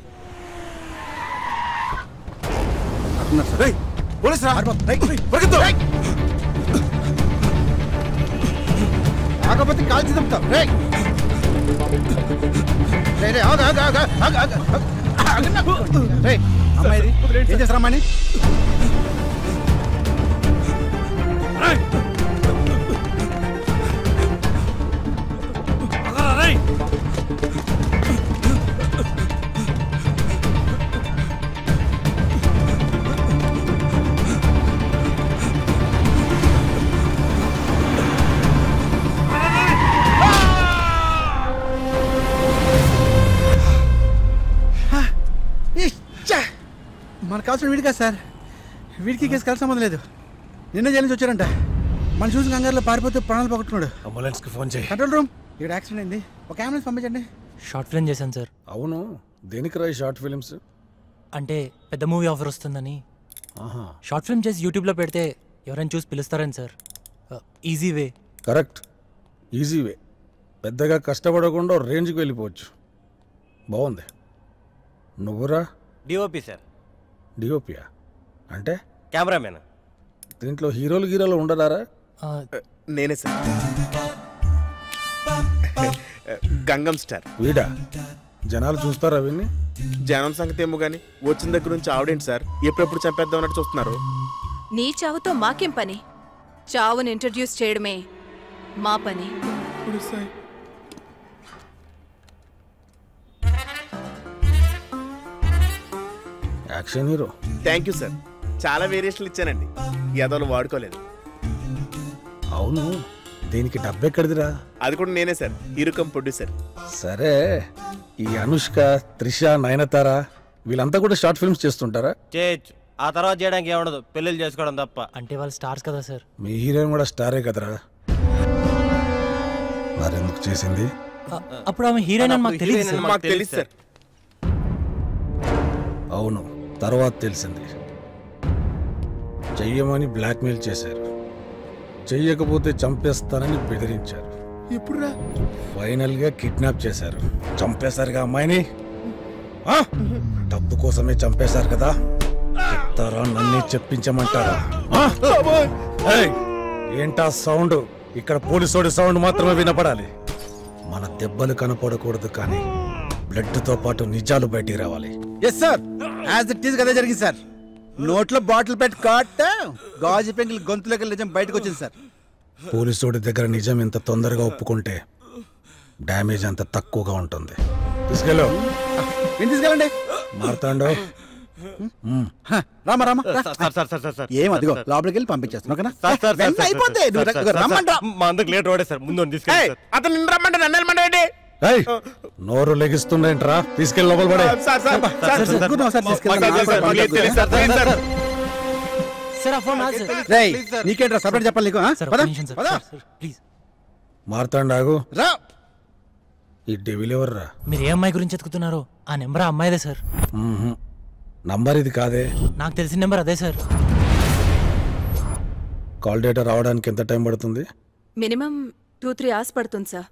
అట్టున్నారు సార్ పోలీస్ రా కాకపోతే కాల్ చేద్దాం రేయ్ రేయ్, రేయ్, ఆగు, ఆగు, ఆగు, ఆగు, ఆగు, ఆగు. ఆగన్నా. రేయ్, అమ్మాయిది ఏం చేస్తారా అమ్మాయిని ఇచ్చా! మనకు కావాల్సిన వీడి కాదు సార్ వీడికి కేసు కలిసి సంబంధం లేదు నిన్న జైలు నుంచి వచ్చారంట మన చూసి కంగారులో పారిపోతే ప్రాణాలు పోగొట్టుకున్నాడు అంబులెన్స్కి ఫోన్ చేయి కంట్రోల్ రూమ్ ఇక్కడ యాక్సిడెంట్ అయింది ఒక అంబులెన్స్ పంపించండి షార్ట్ ఫిల్మ్ చేశాను సార్ అవును దేనికి రాయి షార్ట్ ఫిలిమ్స్ అంటే పెద్ద మూవీ ఆఫర్ వస్తుందని ఆహా షార్ట్ ఫిల్మ్ చేసి యూట్యూబ్లో పెడితే ఎవరైనా చూసి పిలుస్తారని sir easy way correct easy way పెద్దగా కష్టపడకుండా రేంజ్కి వెళ్ళిపోవచ్చు బాగుంది నువ్వురా డిఓపి సార్ డిఓపియా అంటే కెమెరామెన్ దీంట్లో హీరోలు గీరోలు ఉండరారా నేనే సార్ గంగం స్టార్ వీడా జనాలు చూస్తారా అవన్నీ జనం సంగతి ఏమో కానీ వచ్చిన దగ్గర నుంచి ఆవిడేంటి సార్ ఎప్పుడెప్పుడు చంపేద్దాం అన్నట్టు చూస్తున్నారు నీ చావుతో మాకేం పని చావుని ఇంట్రడ్యూస్ చేయడమే మా పని action hero thank you sir చాలా వేరియేషన్లు ఇచ్చానండి యాదవులు వాడుకోలేదు అవును దీనికి డబ్బెక్కడిదిరా అది కూడా నేనే సార్ ఇరుకం ప్రొడ్యూసర్ సరే ఈ అనుష్క త్రిష నయనతార వీళ్ళంతా కూడా షార్ట్ ఫిల్మ్స్ చేస్తుంటారా చేయొచ్చు ఆ తర్వాత చేయడానికి ఏముండదు పెళ్ళిళ్ళు చేసుకోవడం తప్ప అంటే వాళ్ళు స్టార్స్ కదా సార్ మీ హీరోయిన్ కూడా స్టారే కదరా మరెందుకు చేసింది అప్పుడు ఆమె హీరోయిన్ అని మాకు తెలియదు సార్ మాకు తెలుసు సార్ అవును తర్వాత తెలిసింది చెయ్యమని బ్లాక్మెయిల్ చేశారు చెయ్యకపోతే చంపేస్తానని బెదిరించారు ఇప్పుడు ఫైనల్ గా కిడ్నాప్ చేశారు చంపేశారుగా అమ్మాయిని ఆ? డబ్బు కోసమే చంపేశారు కదా చెప్తారా నన్నే చెప్పించమంటారా ఆ? ఏయ్, ఏంటా సౌండ్ ఇక్కడ పోలీసోడి సౌండ్ మాత్రమే వినపడాలి మన దెబ్బలు కనపడకూడదు కానీ బ్లడ్ తో పాటు నిజాలు బయటికి రావాలి yes sir as it is అదే జరిగింది సార్ నోట్లో బాటిల్ పెట్టి కాట్ గాజు పెంకులు గొంతులోకి నిజం బయటకు వచ్చింది సార్ పోలీసోడి దగ్గర నిజం ఎంత తొందరగా ఒప్పుకుంటే డ్యామేజ్ అంత తక్కువగా ఉంటుంది తీసుకెళ్ళు ఏం తీసుకెళ్ళండి మార్తాండో మ్మ్. హ, రామా రామా రా. Sir, sir, sir, sir, sir, sir. ఏం అదిగో లోపలికి వెళ్ళి పంపించేస్తాను ఓకేనా సార్, సార్, వెంటనే సార్, అయిపోతే సార్, నువ్వు సార్, ర- సార్, రమ్మంటా సార్, మా అందరికి లేట్ రోడే సార్ ముందు వాడిని తీసుకెళ్ళండి సార్. అతను నిన్ను రమ్మంటే నన్ను వెళ్ళమంటే ఏయ్, నోరు లెగిస్తుండేంట్రా తీసుకెళ్ళి లోపల పడే sir sir sir sir, sir, కూర్చోండి, సార్, తీసుకెళ్ళండి. Sir, sir, sir, please, please, sir, please, sir. Sir ఆ ఫోన్ నాది సార్ రేయ్ నీకేంట్రా సపరేట్ చెప్పాలి నీకు ఆ? సార్ పద, ఒక్క నిమిషం సార్ పద. సార్, సార్, ప్లీజ్ మార్తాండాగు రా ఈ డెవిల్ ఎవర్రా మీరు ఏ అమ్మాయి గురించి ఎత్తుకుతున్నారో ఆ నెంబర్ ఆ అమ్మాయిదే సార్ మ్మ్హ్. నంబర్ ఇది కాదే నాకు తెలిసిన నెంబర్ అదే సార్ కాల్ డేటా రావడానికి ఎంత టైం పడుతుంది మినిమం టూ త్రీ అవర్స్ పడుతుంది సార్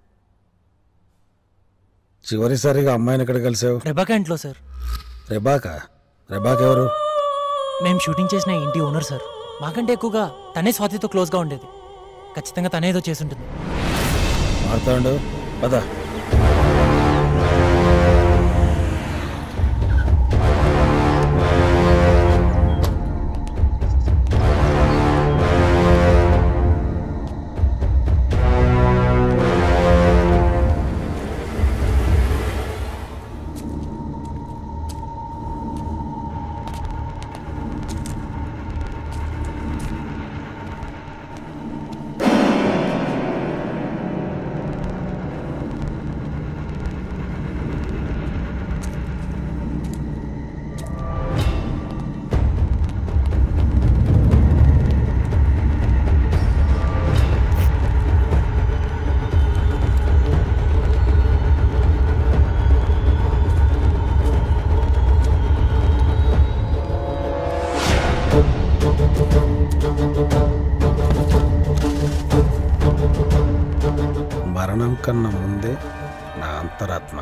చివరిసారిగా అమ్మాయిని ఎక్కడ కలిసావు రెబాకా ఇంట్లో సార్ రెబాకా రెబాక్ ఎవరు మేము షూటింగ్ చేసిన ఇంటి ఓనర్ సార్ మాకంటే ఎక్కువగా తనే స్వాతితో క్లోజ్గా ఉండేది ఖచ్చితంగా తనే ఏదో చేసుంటుంది మార్తాండు పద మరణం కన్నా ముందే నా అంతరాత్మ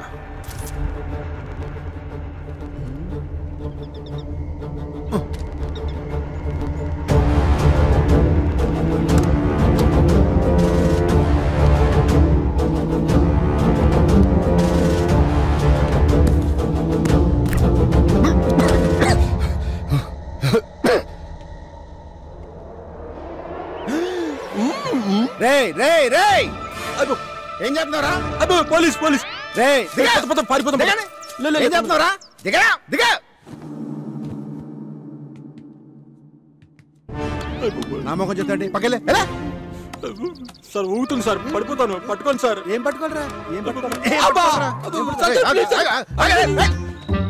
రే రే రే ఏం చెప్తున్నారా అబ్బో పోలీస్ పోలీస్ రే దిగా పద, పద, పారిపోదాం, పద. దిగండి. లే, లే, లే. ఏం చెప్తున్నారా దిగా దిగా నా మొఖం చెప్తాండి పక్కలే ఎలా సార్ ఊగుతుంది సార్ పడిపోతాను పట్టుకోండి సార్ ఏం పట్టుకోరా ఏం పట్టుకోరా ఏం అబ్బా! పట్టుకోరా? సార్, ఏయ్, సార్, ఆగు, ప్లీజ్, సార్. ఆగు, ఆగు, ఆగు, ఏయ్.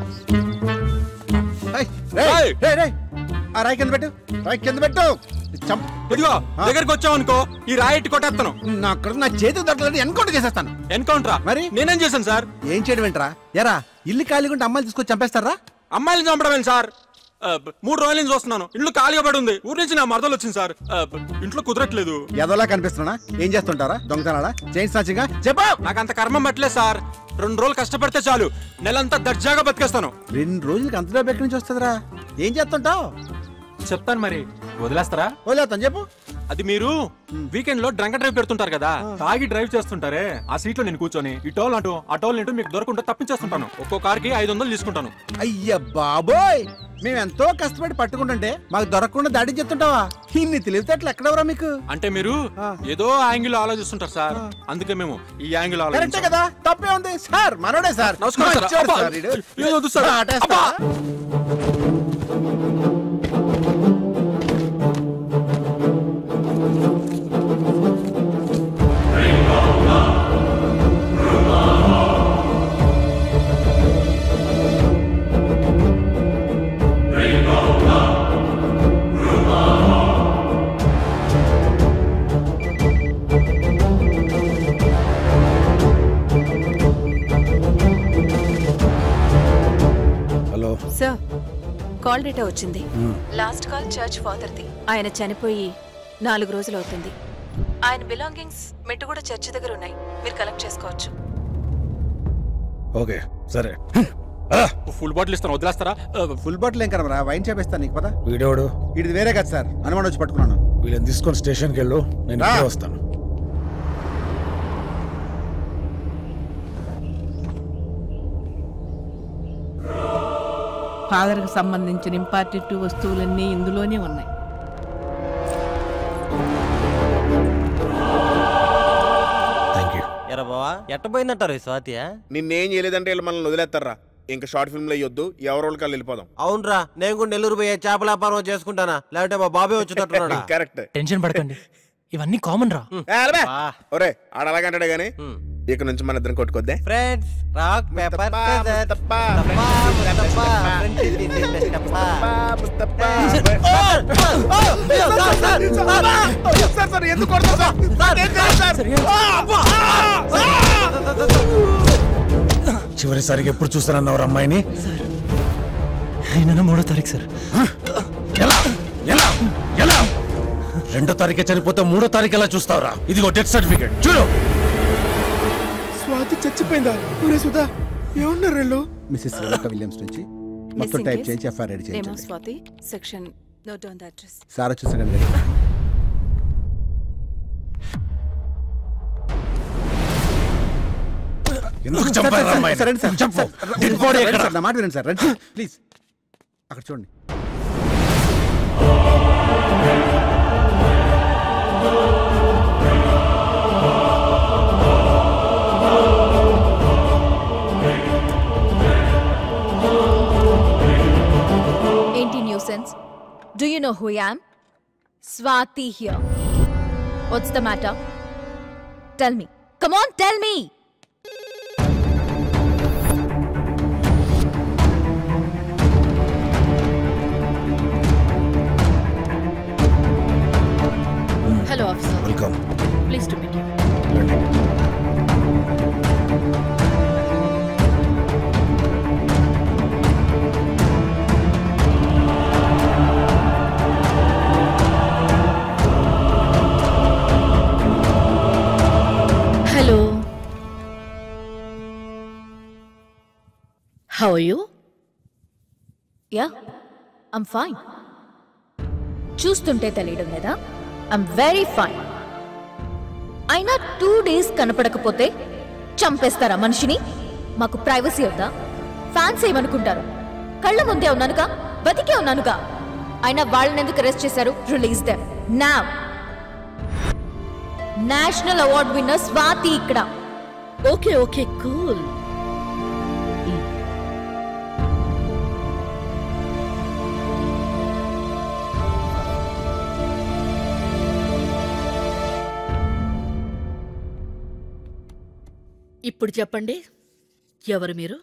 ఏయ్, రేయ్, రేయ్, రేయ్. ఆ రాయి కింద పెట్టు రాయి కింద పెట్టు చంప్ ఇదిగో దగ్గరికి వచ్చావనుకో ఈ రాయిట్ కొట్టేస్తాను నా అక్కడ నా చేతికి దొరకలేదు ఎన్కౌంటర్ చేసేస్తాను ఎన్కౌంటరా మరి నేనేం చేశాను సార్ ఏం చేయడం ఏంట్రా ఎరా ఇల్లు ఖాళీగా ఉంటే అమ్మాయిలు తీసుకొచ్చి చంపేస్తారా అమ్మాయిని చంపడమేం సార్ ఆ, మూడు రోజుల నుంచి చూస్తున్నాను ఇల్లు ఖాళీగా పడి ఉంది ఊరి నుంచి నా మరదలు వచ్చింది సార్ ఆ, ఇంట్లో కుదరట్లేదు ఎదోలా కనిపిస్తున్నా ఏం చేస్తుంటారా దొంగతనాలా చైన్ స్నాచింగా చెప్పు నాకు అంత కర్మం పట్టలేదు సార్ రెండు రోజులు కష్టపడితే చాలు నెలంతా దర్జాగా బతికేస్తాను రెండు రోజులకి అంత డబ్బు ఎక్కడి నుంచి వస్తుందిరా ఏం చేస్తుంటావు చెప్తాను మరి వదిలేస్తారా వదిలేస్తాను చెప్పు అది మీరు వీకెండ్ లో డ్రంక్ డ్రైవ్ పెడుతుంటారు కదా తాగి డ్రైవ్ చేస్తుంటారే ఆ సీట్ లో నేను కూర్చొని ఈ టోల్ అంటూ ఆ టోల్ అంటూ మీకు దొరకుంటే తప్పించేస్తుంటాను ఒక్కో కార్కి ఐదు వందలు తీసుకుంటాను అయ్య బాబోయ్ మేము ఎంతో కష్టపడి పట్టుకుంటుంటే మాకు దొరకకుండా దాడి చెప్తుంటావా ఇన్ని తెలివితేటలు ఎక్కడెవరా మీకు అంటే మీరు ఏదో యాంగిల్ ఆలోచిస్తుంటారు సార్ అందుకే మేము ఈ యాంగిల్ కరెక్టే ఆలోచించాం కదా తప్పే ఉంది సార్ మనోడే సార్ నమస్కారం సార్. మంచోడు అబ్బా. సార్ వీడు. ఏదో వద్దు సార్. ఆటేస్తా. కాల్ డేటా వచ్చింది Hmm. లాస్ట్ కాల్ చర్చ్ ఫాదర్ది ఆయన చనిపోయి నాలుగు రోజులు అవుతుంది ఆయన బిలాంగింగ్స్ మెట్టుగూడ చర్చ్ దగ్గర ఉన్నాయి మీరు కలెక్ట్ చేసుకోవచ్చు ఓకే సరే ఫుల్ బాటిల్ ఇస్తాను వదిలేస్తారా ఫుల్ బాటిల్ ఏం కదరా వైన్ చేపిస్తాను నీకు పదా వీడోడు ఇది వేరే కదా సార్ అనుమానం వచ్చి పట్టుకున్నాను వీళ్ళని తీసుకొని స్టేషన్కి వెళ్ళు నేను రా. ఇప్పుడే వస్తాను ఫాదర్కి సంబంధించిన ఇంపార్టెంట్ వస్తువులన్నీ ఇందులోనే ఉన్నాయి ఎరా బావా ఎట్ట పోయిందంటారు ఈ స్వాతి నిన్నేం చేయలేదంటే వీళ్ళు మనల్ని వదిలేస్తారా ఇంకా షార్ట్ ఫిల్మ్లో వేయొద్దు ఎవరి వాళ్ళకి వాళ్ళు వెళ్ళిపోదాం అవునరా నేను కూడా నెల్లూరు పోయే చేపల వ్యాపారం చేసుకుంటానా లేకపోతే మా బాబే వచ్చేటట్టున్నాడా కరెక్ట్ టెన్షన్ పడకండి ఇవన్నీ కామన్ రా ఒరే ఆడ అలాగంటాడే గానీ ఇక నుంచి మన ఇద్దరం కొట్టుకోద్దే ఫ్రెండ్స్ రాక్ పేపర్ చివరిసారిగా ఎప్పుడు చూస్తానన్నవారు అమ్మాయిని అయినా మూడో తారీఖు సార్ ఎలా ఎలా ఎలా రెండో తారీఖే చనిపోతే మూడో తారీఖు ఎలా చూస్తావురా ఇదిగో డెత్ సర్టిఫికేట్ చూడు స్వాతి చచ్చిపోయిందా ఊరే సుధా ఏమన్నారు వీళ్ళు మిస్సెస్ రెబెక్కా విలియమ్స్ నుంచి మొత్తం టైప్ చేయించి ఎఫ్ఐఆర్ రెడీ నేమ్ చేయించండి Swathi section note down the address sir వచ్చేసాడండి ఎందుకు సార్, చంపారు సార్, అమ్మాయిని? సార్, రండి సార్. చెప్పు. సార్, Dead body రండి ఎక్కడ? సార్, నా మాట వినండి సార్ రండి ప్లీజ్ అక్కడ చూడండి ఏంటి nuisance do you know who am Swathi here what's the matter tell me come on tell me hello officer welcome please to meet you hello how you yeah I'm fine చూస్తుంటే తెలియడం లేదా I'm very fine అయినా two days కనపడకపోతే చంపేస్తారా మనిషిని మాకు privacy ఉందా fans ఏమనుకుంటారు కళ్ళ ముందే ఉన్నానుగా బతికే ఉన్నానుగా అయినా వాళ్ళని ఎందుకు అరెస్ట్ చేశారు రిలీజ్ దెమ్ నా నేషనల్ అవార్డ్ విన్నర్ స్వాతి ఇక్కడ ఓకే ఓకే కూల్ ఇప్పుడు చెప్పండి ఎవరు మీరు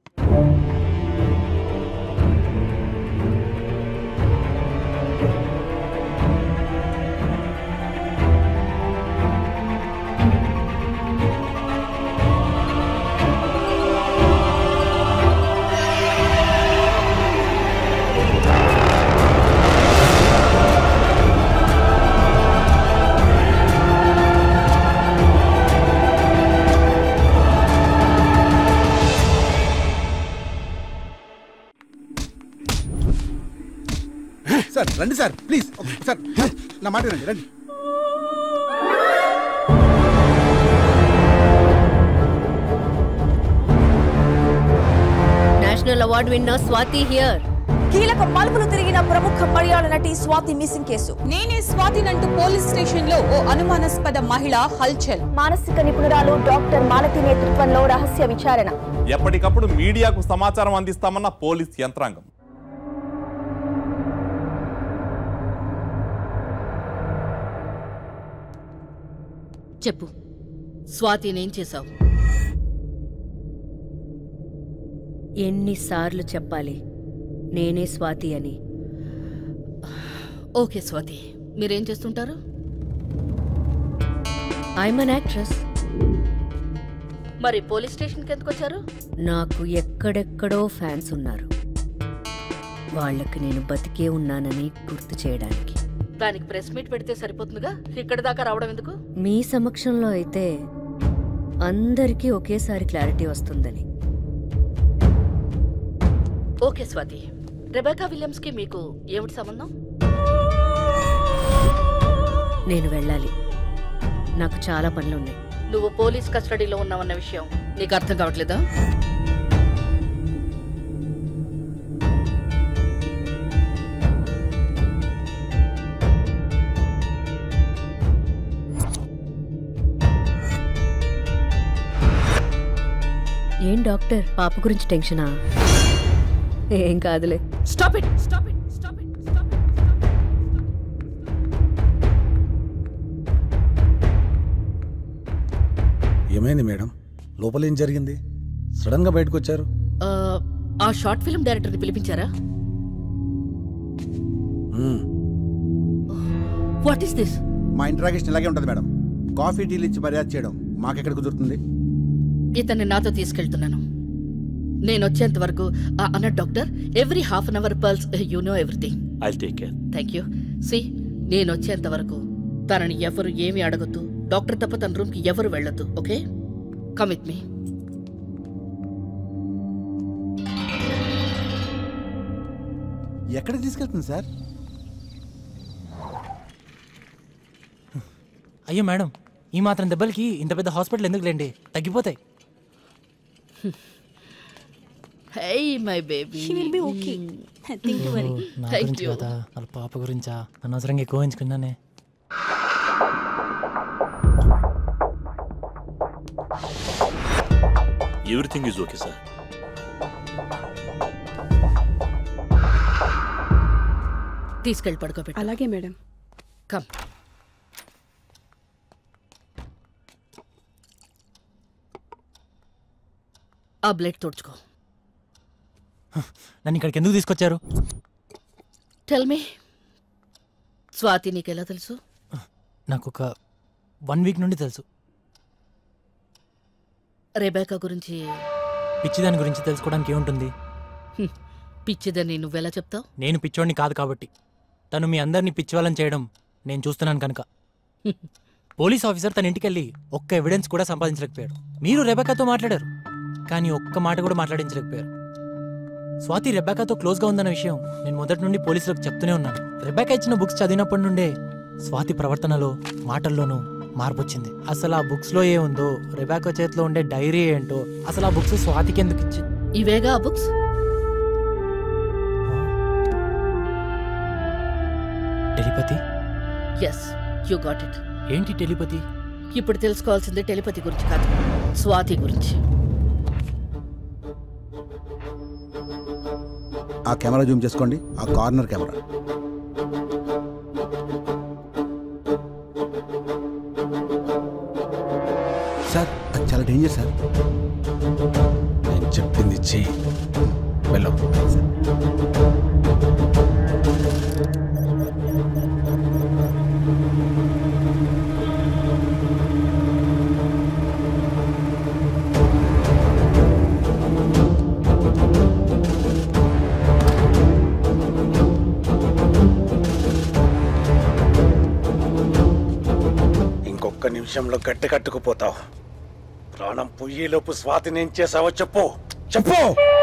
సార్ రండి సార్ ప్లీజ్ సార్ నా మాట వినండి రండి national award winner Swathi here కీలక మలుపులు తిరిగిన ప్రముఖ మలయాళ నటి స్వాతి మిస్సింగ్ కేసు నేనే స్వాతినంటూ పోలీస్ స్టేషన్ లో ఓ అనుమానాస్పద మహిళ హల్చల్ మానసిక నిపుణురాలు డాక్టర్ మాలతి నేతృత్వంలో రహస్య విచారణ ఎప్పటికప్పుడు మీడియాకు సమాచారం అందిస్తామన్న పోలీస్ యంత్రాంగం చెప్పు స్వాతినేం చేశావు ఎన్నిసార్లు చెప్పాలి నేనే స్వాతి అని ఓకే స్వాతి మీరేం చేస్తుంటారు ఐఎమ్ అన్ యాక్ట్రెస్ మరి పోలీస్ స్టేషన్కి ఎందుకు వచ్చారు నాకు ఎక్కడెక్కడో ఫ్యాన్స్ ఉన్నారు వాళ్ళకి నేను బతికే ఉన్నానని గుర్తు చేయడానికి దానికి ప్రెస్ మీట్ పెడితే సరిపోతుందిగా ఇక్కడి దాకా రావడం ఎందుకు మీ సమక్షంలో అయితే అందరికీ ఒకేసారి క్లారిటీ వస్తుందని ఓకే స్వాతి రెబేకా విలియమ్స్ కి మీకు ఏమిటి సంబంధం నేను వెళ్ళాలి నాకు చాలా పనులున్నాయి నువ్వు పోలీస్ కస్టడీలో ఉన్నావన్న విషయం నీకు అర్థం కావట్లేదా ఏం డాక్టర్ పాప గురించి టెన్షనా ఏం కాదులే stop it stop it stop it ఏమైంది మేడం లోపల ఏం జరిగింది సడన్ గా బయటకు వచ్చారు ఆ షార్ట్ ఫిల్మ్ డైరెక్టర్ని పిలిపించారా మ్మ్. వాట్ ఈస్ దిస్ మా ఇంటరాగేషన్ ఇలాగే ఉంటుంది మేడం కాఫీ టీలు ఇచ్చి మర్యాద చేయడం మాకెక్కడ కుదురుతుంది ఇతన్ని నాతో తీసుకెళ్తున్నాను నేను వచ్చేంత వరకు ఆ అన్న doctor every half an hour pulse you know everything I take care thank you see నేను వచ్చేంత వరకు తనని ఎవరు ఏమి అడగొద్దు డాక్టర్ తప్ప తన రూమ్కి ఎవరు వెళ్ళొద్దు ఓకే కమ్ విత్ మీ ఎక్కడికి తీసుకెళ్తుంది సార్ అయ్యో మేడం ఈ మాత్రం దెబ్బలకి ఇంత పెద్ద హాస్పిటల్ ఎందుకు లేండి తగ్గిపోతాయి hey my baby She will be okay. Nothing to worry. నా Thank గురించి you. కదా వాళ్ళ పాప గురించా అనవసరంగా ఎక్కువ ఎంచుకున్నానే ఎవ్రీథింగ్ ఈజ్ ఓకే సార్ తీసుకెళ్ళి పడుకోబెట్టు అలాగే మేడం కమ్ ఆ బ్లడ్ తుడుచుకో నన్ను ఇక్కడికి ఎందుకు తీసుకొచ్చారు టెల్ మీ స్వాతి నీకెలా తెలుసు నాకు ఒక వన్ వీక్ నుండి తెలుసు రెబేకా గురించి పిచ్చిదాని గురించి తెలుసుకోవడానికి ఏముంటుంది హ్మ్, పిచ్చిదని నువ్వెలా చెప్తావు నేను పిచ్చోడిని కాదు కాబట్టి తను మీ అందరినీ పిచ్చివాళ్ళని చేయడం నేను చూస్తున్నాను కనుక పోలీస్ ఆఫీసర్ తన ఇంటికి వెళ్ళి ఒక్క ఎవిడెన్స్ కూడా సంపాదించలేకపోయాడు మీరు రెబెకాతో మాట్లాడారు కానీ ఒక్క మాట కూడా మాట్లాడించలేకపోయారు స్వాతి రెబెకాతో క్లోజ్గా ఉందన్న విషయం నేను మొదటి నుండి పోలీసులకు చెప్తూనే ఉన్నాను రెబెకా ఇచ్చిన బుక్స్ చదివినప్పటి నుండే స్వాతి ప్రవర్తనలో మాటల్లోనూ మార్పు వచ్చింది అసలు ఆ బుక్స్ లో ఏ ఉందో రెబెకా చేతిలో ఉండే డైరీ ఏంటో అసలు ఆ బుక్స్ స్వాతికి ఎందుకు ఇచ్చి ఇవేగా ఆ books telepathy yes you got it ఏంటి టెలిపతి ఇప్పుడు తెలుసుకోవాల్సింది టెలిపతి గురించి కాదు స్వాతి గురించి ఆ కెమెరా జూమ్ చేసుకోండి ఆ కార్నర్ కెమెరా సార్ అది చాలా డేంజర్ సార్ నేను చెప్పింది చెయ్యి వెళ్ళు ఇంకొక నిమిషంలో గట్టి కట్టుకుపోతావు ప్రాణం పొయ్యేలోపు స్వాతిని ఏం చేసావో చెప్పు చెప్పు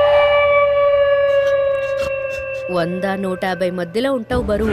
వంద నూట యాభై మధ్యలో ఉంటావు బరువు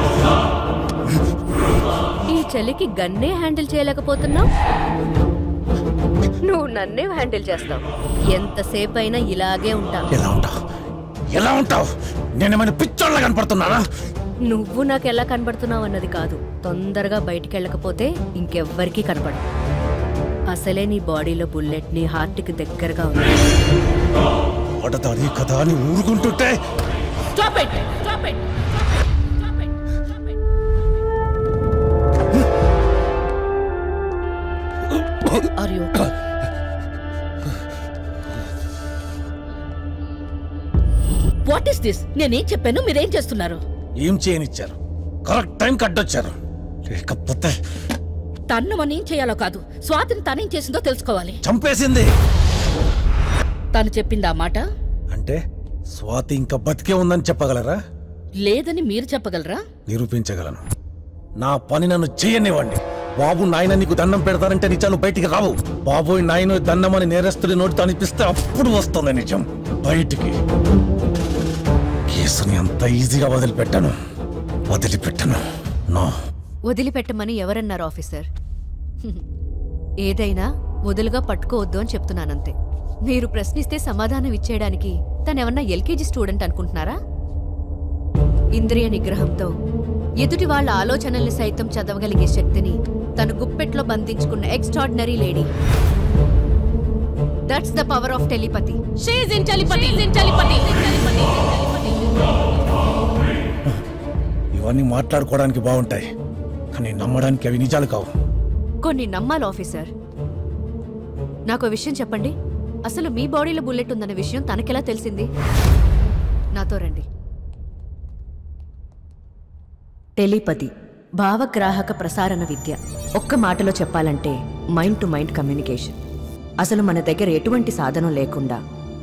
ఈ చలికి గన్నే హ్యాండిల్ చేయలేకపోతున్నావు నువ్వు నన్నే హ్యాండిల్ చేస్తావు ఎంతసేపు అయినా ఇలాగే ఉంటా ఎలా ఉంటావు ఎలా ఉంటావు నేనేమైనా పిచ్చోళ్ళ కనపడుతున్నానా నువ్వు నాకు ఎలా కనబడుతున్నావు అన్నది కాదు తొందరగా బయటికి వెళ్ళకపోతే ఇంకెవ్వరికీ కనపడదు అసలే నీ బాడీలో బుల్లెట్ నీ హార్ట్కి దగ్గరగా ఉంది ఆడదాని కదా అని ఊరుకుంటుంటే stop it stop it are you what is this నేనేం చెప్పాను మీరేం చేస్తున్నారు ఏం చేయనిచ్చారు కరెక్ట్ టైం కట్టొచ్చారు లేకపోతే తన్ను మనం ఏం చేయాలో కాదు స్వాతిని తనేం చేసిందో తెలుసుకోవాలి చంపేసింది తను చెప్పింది ఆ మాట అంటే స్వాతి ఇంకా బతికే ఉందని చెప్పగలరా లేదని మీరు చెప్పగలరా నిరూపించగలను నా పని నన్ను చేయనివ్వండి బాబు నాయన నీకు దండం పెడతారంటే నిజాలు బయటికి రావు బాబోయ్ నాయన దండమని నేరస్తుడి నోటితో అనిపిస్తే అప్పుడు వస్తుంది నిజం బయటికి కేసుని అంత ఈజీగా వదిలిపెట్టను వదిలిపెట్టను నో వదిలిపెట్టమని ఎవరన్నారు ఆఫీసర్ ఏదైనా వదులుగా పట్టుకోవద్దు అని చెప్తున్నానంతే మీరు ప్రశ్నిస్తే సమాధానం ఇచ్చేయడానికి తనెవన్నా ఎల్కేజీ స్టూడెంట్ అనుకుంటున్నారా ఇంద్రియ నిగ్రహంతో ఎదుటి వాళ్ళ ఆలోచనల్ని సైతం చదవగలిగే శక్తిని తన గుప్పెట్లో బంధించుకున్న extraordinary lady that's the power of telepathy she's in telepathy in telepathy ఇవన్నీ మాట్లాడుకోవడానికి బాగుంటాయి కానీ నమ్మడానికి అవి నిజాలు కావు కొన్ని నమ్మాలి ఆఫీసర్ నాకు ఓ విషయం చెప్పండి అసలు మీ బాడీలో బుల్లెట్ ఉందన్న విషయం తనకెలా తెలిసింది నాతో రండి టెలిపతి భావగ్రాహక ప్రసారణ విద్య ఒక్క మాటలో చెప్పాలంటే మైండ్ టు మైండ్ కమ్యూనికేషన్ అసలు మన దగ్గర ఎటువంటి సాధనం లేకుండా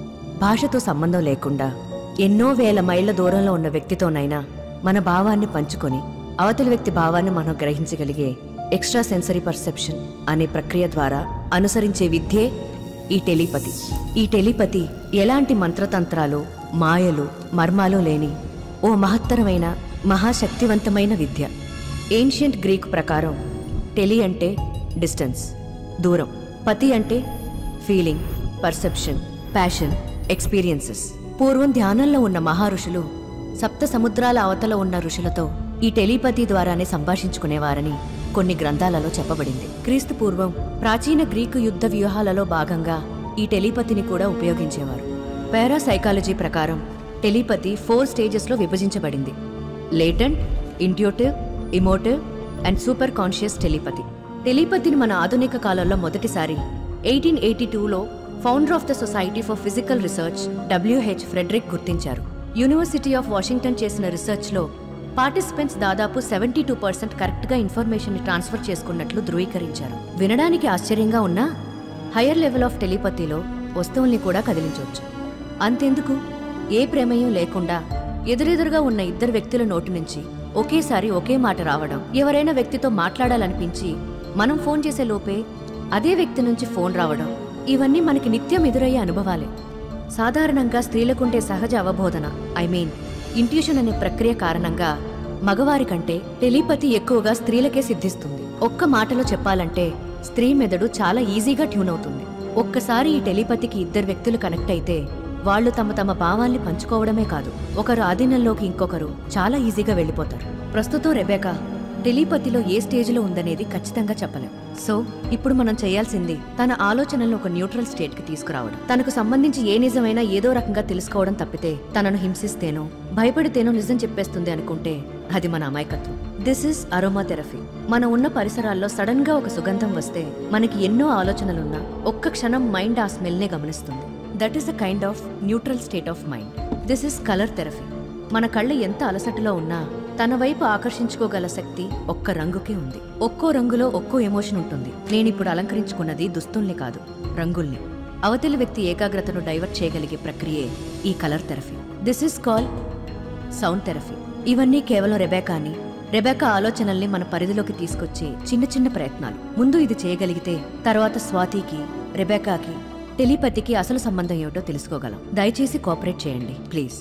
భాషతో సంబంధం లేకుండా ఎన్నో వేల మైళ్ళ దూరంలో ఉన్న వ్యక్తితోనైనా మన భావాన్ని పంచుకొని అవతలి వ్యక్తి భావాన్ని మనం గ్రహించగలిగే ఎక్స్ట్రా సెన్సరీ పర్సెప్షన్ అనే ప్రక్రియ ద్వారా అనుసరించే విద్యే ఈ టెలిపతి ఈ టెలిపతి ఎలాంటి మంత్రతంత్రాలు మాయలు మర్మాలు లేని ఓ మహత్తరమైన మహాశక్తివంతమైన విద్య ఏన్షియంట్ గ్రీక్ ప్రకారం టెలి అంటే డిస్టెన్స్ దూరం పతి అంటే ఫీలింగ్ పర్సెప్షన్ ప్యాషన్ ఎక్స్పీరియన్సెస్ పూర్వం ధ్యానంలో ఉన్న మహారుషులు సప్త సముద్రాల అవతల ఉన్న ఋషులతో ఈ టెలిపతి ద్వారానే సంభాషించుకునేవారని కొన్ని గ్రంథాలలో చెప్పబడింది క్రీస్తు పూర్వం ప్రాచీన గ్రీకు యుద్ధ వ్యూహాలలో భాగంగా ఈ టెలిపతిని కూడా ఉపయోగించేవారు పారాసైకాలజీ ప్రకారం టెలిపతి ఫోర్ స్టేజెస్లో విభజించబడింది latent intuitive emotive and super conscious telepathy టెలిపతిని మన ఆధునిక కాలంలో మొదటిసారి ఎయిటీన్ ఎయిటీ టూలో founder of the society for physical research W H Frederick గుర్తించారు యూనివర్సిటీ ఆఫ్ వాషింగ్టన్ చేసిన రీసెర్చ్లో పార్టిసిపెంట్స్ దాదాపు సెవెంటీ టూ పర్సెంట్ కరెక్ట్గా ఇన్ఫర్మేషన్ ట్రాన్స్ఫర్ చేసుకున్నట్లు ధృవీకరించారు వినడానికి ఆశ్చర్యంగా ఉన్నా హయ్యర్ లెవెల్ ఆఫ్ టెలిపతిలో వస్తువుల్ని కూడా కదిలించవచ్చు అంతెందుకు ఏ ప్రమేయం లేకుండా ఎదురెదురుగా ఉన్న ఇద్దరు వ్యక్తుల నోటి నుంచి ఒకేసారి ఒకే మాట రావడం ఎవరైనా వ్యక్తితో మాట్లాడాలనిపించి మనం ఫోన్ చేసే లోపే అదే వ్యక్తి నుంచి ఫోన్ రావడం ఇవన్నీ మనకి నిత్యం ఎదురయ్యే అనుభవాలే సాధారణంగా స్త్రీలకుండే సహజ అవబోధన ఐ మీన్ ఇంట్యూషన్ అనే ప్రక్రియ కారణంగా మగవారి కంటే టెలిపతి ఎక్కువగా స్త్రీలకే సిద్ధిస్తుంది ఒక్క మాటలో చెప్పాలంటే స్త్రీ మెదడు చాలా ఈజీగా ట్యూన్ అవుతుంది ఒక్కసారి ఈ టెలిపతికి ఇద్దరు వ్యక్తులు కనెక్ట్ అయితే వాళ్ళు తమ తమ భావాల్ని పంచుకోవడమే కాదు ఒకరు ఆధీనంలోకి ఇంకొకరు చాలా ఈజీగా వెళ్ళిపోతారు ప్రస్తుతం రెబేకా టెలిపతిలో ఏ స్టేజ్లో ఉందనేది ఖచ్చితంగా చెప్పలేం సో ఇప్పుడు మనం చేయాల్సింది తన ఆలోచనలను ఒక న్యూట్రల్ స్టేట్ కి తీసుకురావడం తనకు సంబంధించి ఏ నిజమైనా ఏదో రకంగా తెలుసుకోవడం తప్పితే తనను హింసిస్తేనో భయపడితేనో నిజం చెప్పేస్తుంది అనుకుంటే అది మన అమాయకత్వం దిస్ ఇస్ అరోమా థెరపీ మనం ఉన్న పరిసరాల్లో సడన్ గా ఒక సుగంధం వస్తే మనకి ఎన్నో ఆలోచనలున్నా ఒక్క క్షణం మైండ్ ఆ స్మెల్ నే గమనిస్తుంది that is a kind of neutral state of mind this is colour therapy మన కళ్ళు ఎంత అలసటలో ఉన్నా తన వైపు ఆకర్షించుకోగల శక్తి ఒక్క రంగుకే ఉంది ఒక్కో రంగులో ఒక్కో ఎమోషన్ ఉంటుంది నేనిప్పుడు అలంకరించుకున్నది దుస్తుల్ని కాదు రంగుల్ని అవతలి వ్యక్తి ఏకాగ్రతను డైవర్ట్ చేయగలిగే ప్రక్రియే ఈ colour therapy this is call sound therapy ఇవన్నీ కేవలం రెబేకాని రెబేకా ఆలోచనల్ని మన పరిధిలోకి తీసుకొచ్చే చిన్న చిన్న ప్రయత్నాలు ముందు ఇది చేయగలిగితే తర్వాత స్వాతికి రెబేకాకి టెలిపతికి అసలు సంబంధం ఏమిటో తెలుసుకోగలం దయచేసి కోఆపరేట్ చేయండి ప్లీజ్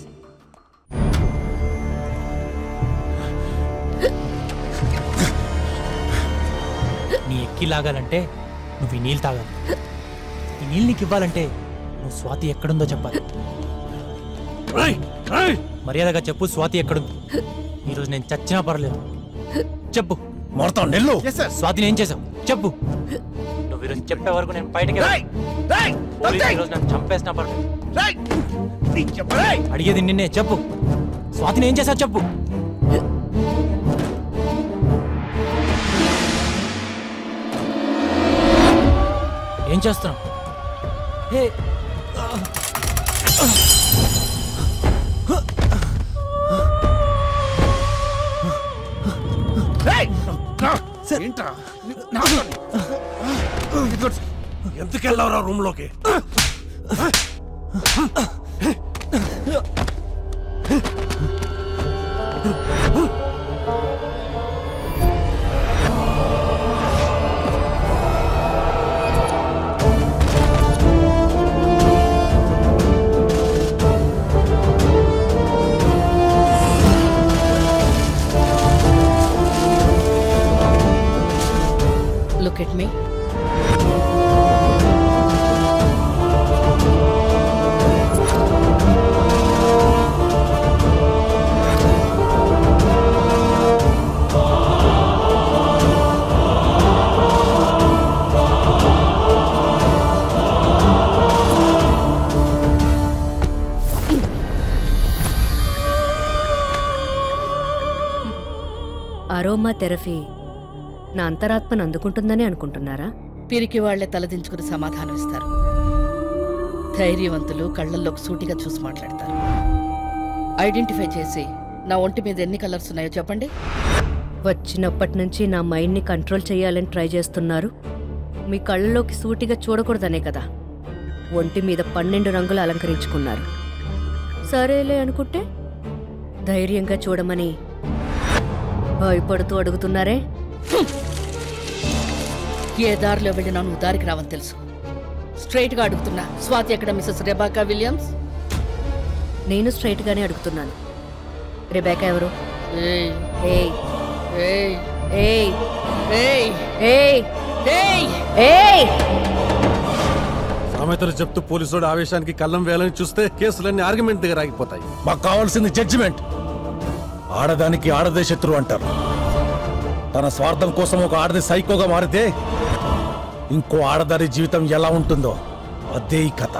నీ ఎక్కి లాగాలంటే నువ్వు ఈ నీళ్ళు తాగాలి ఈ నీళ్ళు నీకు ఇవ్వాలంటే నువ్వు స్వాతి ఎక్కడుందో చెప్పాలి మర్యాదగా చెప్పు స్వాతి ఎక్కడుంది ఈరోజు నేను చచ్చినా పర్లేదు చెప్పు మొడతాం నెల్లు స్వాతిని ఏం చేసావు చెప్పు నువ్వు ఈరోజు చెప్పే వరకు నేను బయటకి ఈరోజు నన్ను చంపేసినా పర్లేదు అడిగేది నిన్నే చెప్పు స్వాతిని ఏం చేసావు చెప్పు ఏం చేస్తున్నావు హే ఏంట్రా ఎందుకెళ్ళావురా రూమ్ లోకి look at me aroma therapy నా అంతరాత్మను అందుకుంటుందని అనుకుంటున్నారా పిరికి వాళ్లే తలదించుకుని సమాధానం ఇస్తారు ధైర్యవంతులు కళ్ళల్లోకి సూటిగా చూసి మాట్లాడతారు ఐడెంటిఫై చేసి నా ఒంటి మీద ఎన్ని కలర్స్ ఉన్నాయో చెప్పండి వచ్చినప్పటి నుంచి నా మైండ్ని కంట్రోల్ చేయాలని ట్రై చేస్తున్నారు మీ కళ్ళలోకి సూటిగా చూడకూడదనే కదా ఒంటి మీద పన్నెండు రంగులు అలంకరించుకున్నారు సరేలే అనుకుంటే ధైర్యంగా చూడమని భయపడుతూ అడుగుతున్నారే ఏ దారిలో వెళ్ళినా నువ్వు దారికి రావని తెలుసు స్ట్రైట్ గా అడుగుతున్నా స్వాతి ఎక్కడ మిస్సెస్ రెబాకా విలియమ్స్ నేను స్ట్రైట్ గానే అడుగుతున్నాను రెబేకా ఎవరు ఏయ్ ఏయ్ ఏయ్ ఏయ్ ఏయ్ ఏయ్ ఏయ్ ఏయ్ సామెతలు చెప్తూ పోలీసుడు ఆవేశానికి కళ్ళం వేయాలని చూస్తే కేసులన్నీ ఆర్గ్యుమెంట్ దగ్గర ఆగిపోతాయి మాకు కావాల్సింది జడ్జిమెంట్ ఆడదానికి ఆడదే శత్రువు అంటారు తన స్వార్థం కోసం ఒక ఆడది సైకోగా మారితే ఇంకో ఆడదారి జీవితం ఎలా ఉంటుందో అదే ఈ కథ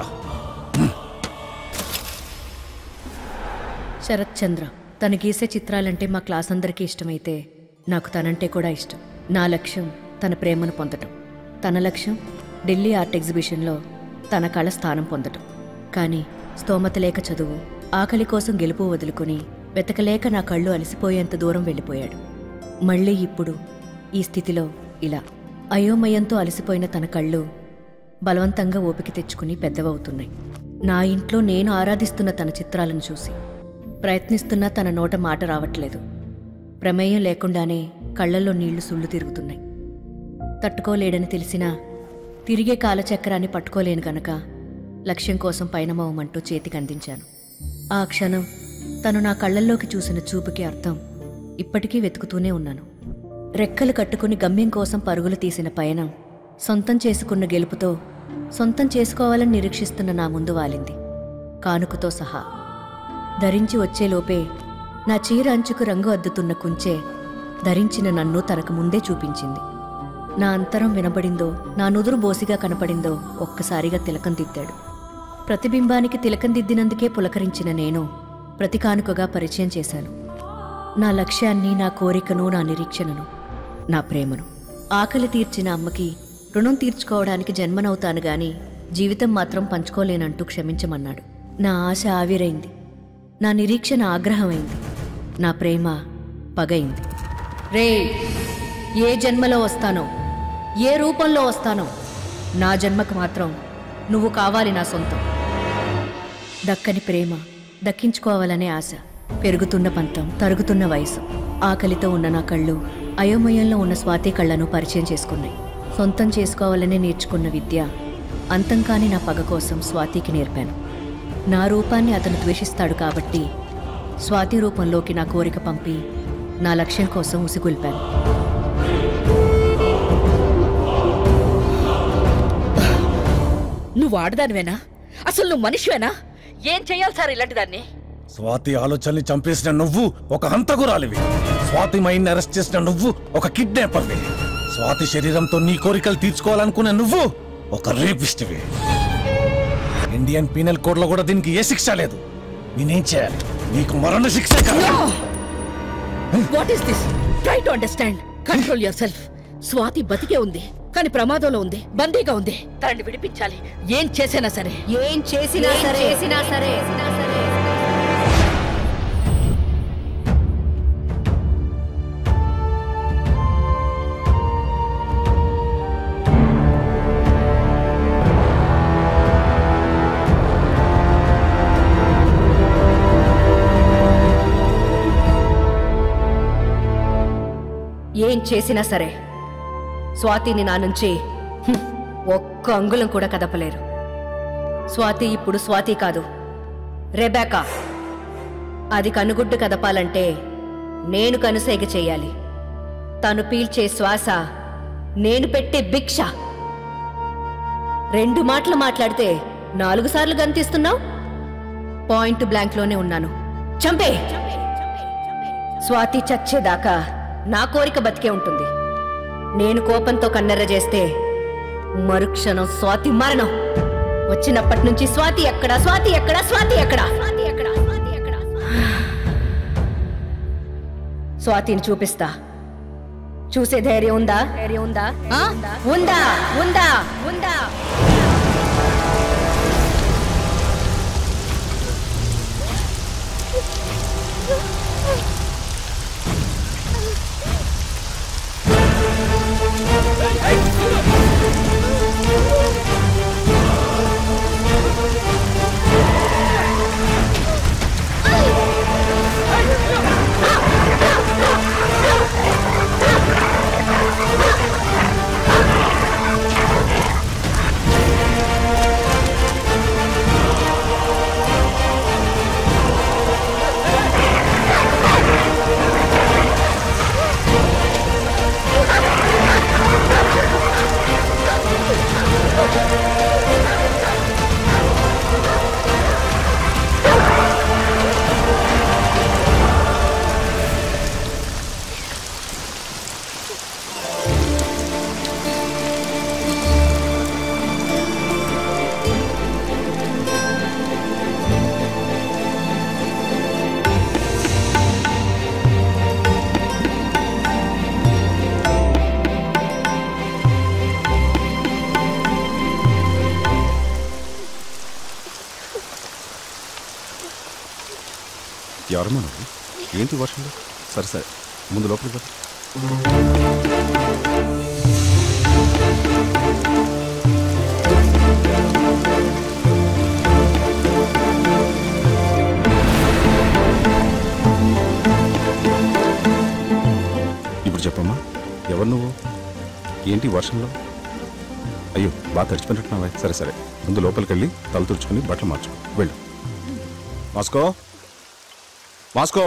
శరత్ చంద్ర తను గీసే చిత్రాలంటే మా క్లాస్ అందరికీ ఇష్టమైతే నాకు తనంటే కూడా ఇష్టం నా లక్ష్యం తన ప్రేమను పొందటం తన లక్ష్యం ఢిల్లీ ఆర్ట్ ఎగ్జిబిషన్లో తన కళ స్థానం పొందటం కానీ స్తోమత లేక చదువు ఆకలి కోసం గెలుపు వదులుకుని వెతకలేక నా కళ్ళు అలసిపోయేంత దూరం వెళ్ళిపోయాడు మళ్ళీ ఇప్పుడు ఈ స్థితిలో ఇలా అయోమయంతో అలసిపోయిన తన కళ్ళు బలవంతంగా ఓపిక తెచ్చుకుని పెద్దవవుతున్నాయి నా ఇంట్లో నేను ఆరాధిస్తున్న తన చిత్రాలను చూసి ప్రయత్నిస్తున్నా తన నోట మాట రావట్లేదు ప్రమేయం లేకుండానే కళ్ళల్లో నీళ్లు సుళ్ళు తిరుగుతున్నాయి తట్టుకోలేడని తెలిసినా తిరిగే కాలచక్రాన్ని పట్టుకోలేను గనక లక్ష్యం కోసం పయనమవమంటూ చేతికి అందించాను ఆ క్షణం తను నా కళ్ళల్లోకి చూసిన చూపుకి అర్థం ఇప్పటికీ వెతుకుతూనే ఉన్నాను రెక్కలు కట్టుకుని గమ్యం కోసం పరుగులు తీసిన పయనం సొంతం చేసుకున్న గెలుపుతో సొంతం చేసుకోవాలని నిరీక్షిస్తున్న నా ముందు వాలింది కానుకతో సహా ధరించి వచ్చేలోపే నా చీర అంచుకు రంగు అద్దుతున్న కుంచే ధరించిన నన్ను తనకు ముందే చూపించింది నా అంతరం వినబడిందో నా నుదురు బోసిగా కనపడిందో ఒక్కసారిగా తిలకం దిద్దాడు ప్రతిబింబానికి తిలకం దిద్దినందుకే పులకరించిన నేను ప్రతి కానుకగా పరిచయం చేశాను నా లక్ష్యాన్ని నా కోరికను నా నిరీక్షణను నా ప్రేమను ఆకలి తీర్చిన అమ్మకి రుణం తీర్చుకోవడానికి జన్మనవుతాను గాని జీవితం మాత్రం పంచుకోలేనంటూ క్షమించమన్నాడు నా ఆశ ఆవిరైంది నా నిరీక్షణ ఆగ్రహమైంది నా ప్రేమ పగైంది రే ఏ జన్మలో వస్తానో ఏ రూపంలో వస్తానో నా జన్మకు మాత్రం నువ్వు కావాలి నా సొంతం దక్కని ప్రేమ దక్కించుకోవాలనే ఆశ పెరుగుతున్న పంతం తరుగుతున్న వయసు ఆకలితో ఉన్న నా కళ్ళు అయోమయంలో ఉన్న స్వాతి కళ్ళను పరిచయం చేసుకున్నాయి సొంతం చేసుకోవాలని నేర్చుకున్న విద్య అంతం కాని నా పగ కోసం స్వాతికి నేర్పాను నా రూపాన్ని అతను ద్వేషిస్తాడు కాబట్టి స్వాతి రూపంలోకి నా కోరిక పంపి నా లక్ష్యం కోసం ఉసిగొల్పాను నువ్వు ఆడదానివేనా అసలు నువ్వు మనిషివేనా ఏం చెయ్యాలి సార్ ఇలాంటి దాన్ని స్వాతి ఆలోచనని చంపేసిన నువ్వు ఒక హంతకురాలివి స్వాతి మైండ్ అరెస్ట్ చేసిన నువ్వు ఒక కిడ్నాపర్వి స్వాతి శరీరంతో నీ కోరికలు తీర్చుకోవాలనుకునే నువ్వు ఒక రేపిస్ట్వి ఇండియన్ పీనల్ కోడ్ లో కూడా దీనికి ఏ శిక్ష లేదు నేనేం చేయాలి నీకు మరణ శిక్ష కాదు what is this try to understand control యువర్ సెల్ఫ్ స్వాతి బతికే ఉంది కానీ ప్రమాదంలో ఉంది బందీగా ఉంది తనని విడిపించాలి ఏం చేసినా సరే ఏం చేసినా సరే చేసినా సరే ఏం చేసినా సరే స్వాతిని నా నుంచి హ్మ్, ఒక్క అంగుళం కూడా కదపలేరు స్వాతి ఇప్పుడు స్వాతి కాదు రెబేకా అది కనుగుడ్డు కదపాలంటే నేను కనుసేగ చెయ్యాలి తను పీల్చే శ్వాస నేను పెట్టే భిక్ష రెండు మాటలు మాట్లాడితే నాలుగు సార్లు గంతిస్తున్నావు పాయింట్ బ్లాంక్ లోనే ఉన్నాను చంపే స్వాతి చచ్చేదాకా నా కోరిక బతికే ఉంటుంది నేను కోపంతో కన్నెర్ర చేస్తే మరుక్షణం స్వాతి మరణం వచ్చినప్పటి నుంచి స్వాతి ఎక్కడా స్వాతి ఎక్కడా స్వాతి ఎక్కడా స్వాతి ఎక్కడా స్వాతి ఎక్కడా స్వాతిని చూపిస్తా చూసే ధైర్యం ఉందా ధైర్యం ఉందా ఆ? ఉందా ఉందా ఉందా ఎవరమ్మా నువ్వు ఏంటి వర్షంలో సరే సరే ముందు లోపలికి పద. ఇప్పుడు చెప్పమ్మా ఎవరు నువ్వు ఏంటి వర్షంలో అయ్యో బాగా తడిచిపోయినట్టున్నావా సరే సరే ముందు లోపలికి వెళ్ళి తల తుడుచుకుని బట్టలు మార్చుకో వెళ్ళు మాస్కో మాస్కో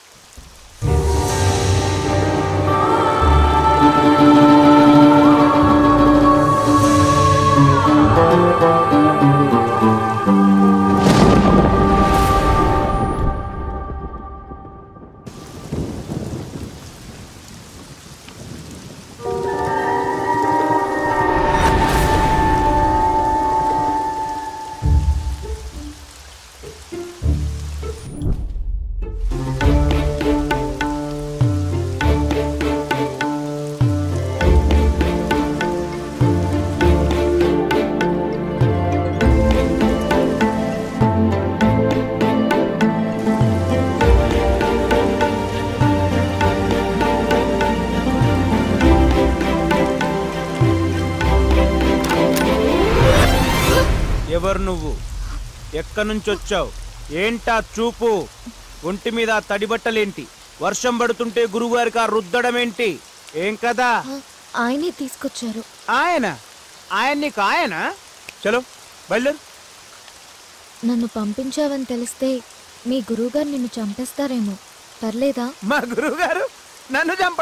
ఎవరు నువ్వు ఎక్కడి నుంచి వచ్చావు ఏంటా చూపు ఒంటి మీద ఆ తడిబట్టలేంటి వర్షం పడుతుంటే గురువుగారికి ఆ రుద్దడం ఏంటి ఏం కదా ఆయనే తీసుకొచ్చారు ఆయన ఆయన నీకు ఆయన చలో బయలుదేరు నన్ను పంపించావని తెలిస్తే మీ గురువుగారు నిన్ను చంపేస్తారేమో పర్లేదా మా గురువు గారు నన్ను చంప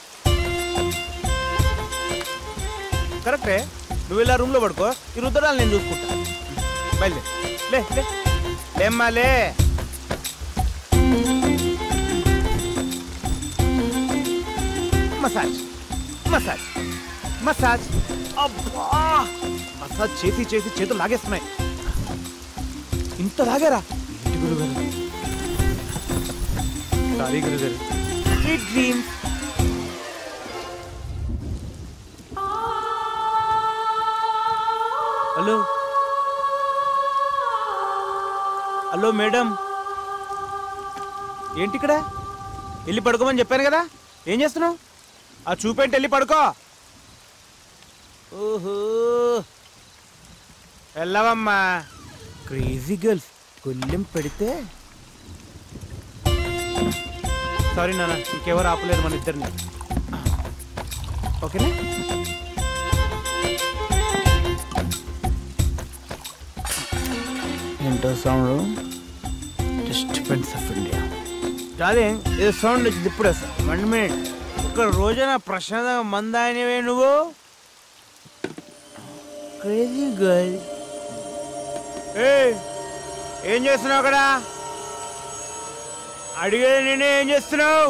కరెక్టే నువ్వు ఇలా రూమ్ లో పడుకో ఈ రుద్దరాలు నేను చూసుకుంటా బయలుదేరు లే లే లేమ్మా లే మసాజ్ మసాజ్ మసాజ్ అబ్బా మసాజ్ చేసి చేసి చేతులు లాగేస్తున్నాయి ఇంత లాగారా ఏంటి గురుగారు సారీ గురుగారు sweet dream hello hello madam ఏంటి ఇక్కడ వెళ్ళి పడుకోమని చెప్పాను కదా ఏం చేస్తున్నావు ఆ చూపేంటి వెళ్ళి పడుకో ఓహో వెళ్ళవమ్మా క్రేజీ గర్ల్స్ కొల్లెం పెడితే సారీ నాన్న ఇంకెవరు ఆపలేదు మన ఇద్దరిని ఓకేనా ఏంటో సౌండ్ డిస్టర్బెన్స్ ఆఫ్ ఇండియా కాదే ఏదో సౌండ్ వచ్చింది ఇప్పుడే సార్ వన్ మినిట్ ఒక్క రోజున ప్రశాంతంగా మందానివే నువ్వు క్రేజీ గర్ల్ ఏ ఏం చేస్తున్నావు అక్కడ అడిగేది నేనే ఏం చేస్తున్నావు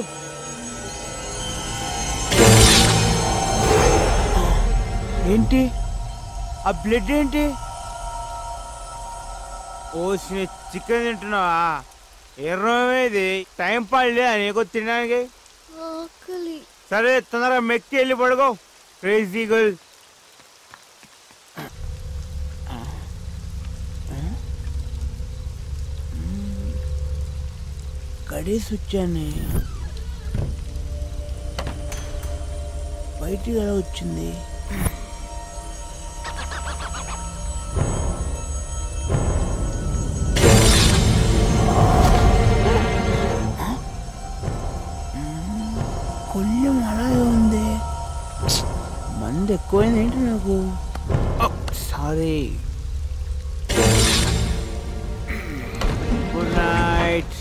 ఏంటి ఆ బ్లడ్ ఏంటి ఓ చికెన్ తింటున్నావా ఎర్రమేది టైం పడలే నీకు తినడానికి ఆకలి సరే తొందరగా మెక్కి వెళ్ళి పడుకో క్రేజీ గర్ల్ కడేసి వచ్చాను బయటికి ఎలా వచ్చింది కొల్లం అలాగే ఉంది మంది ఎక్కువైంది ఏంటి నాకు సారీ గుడ్ నైట్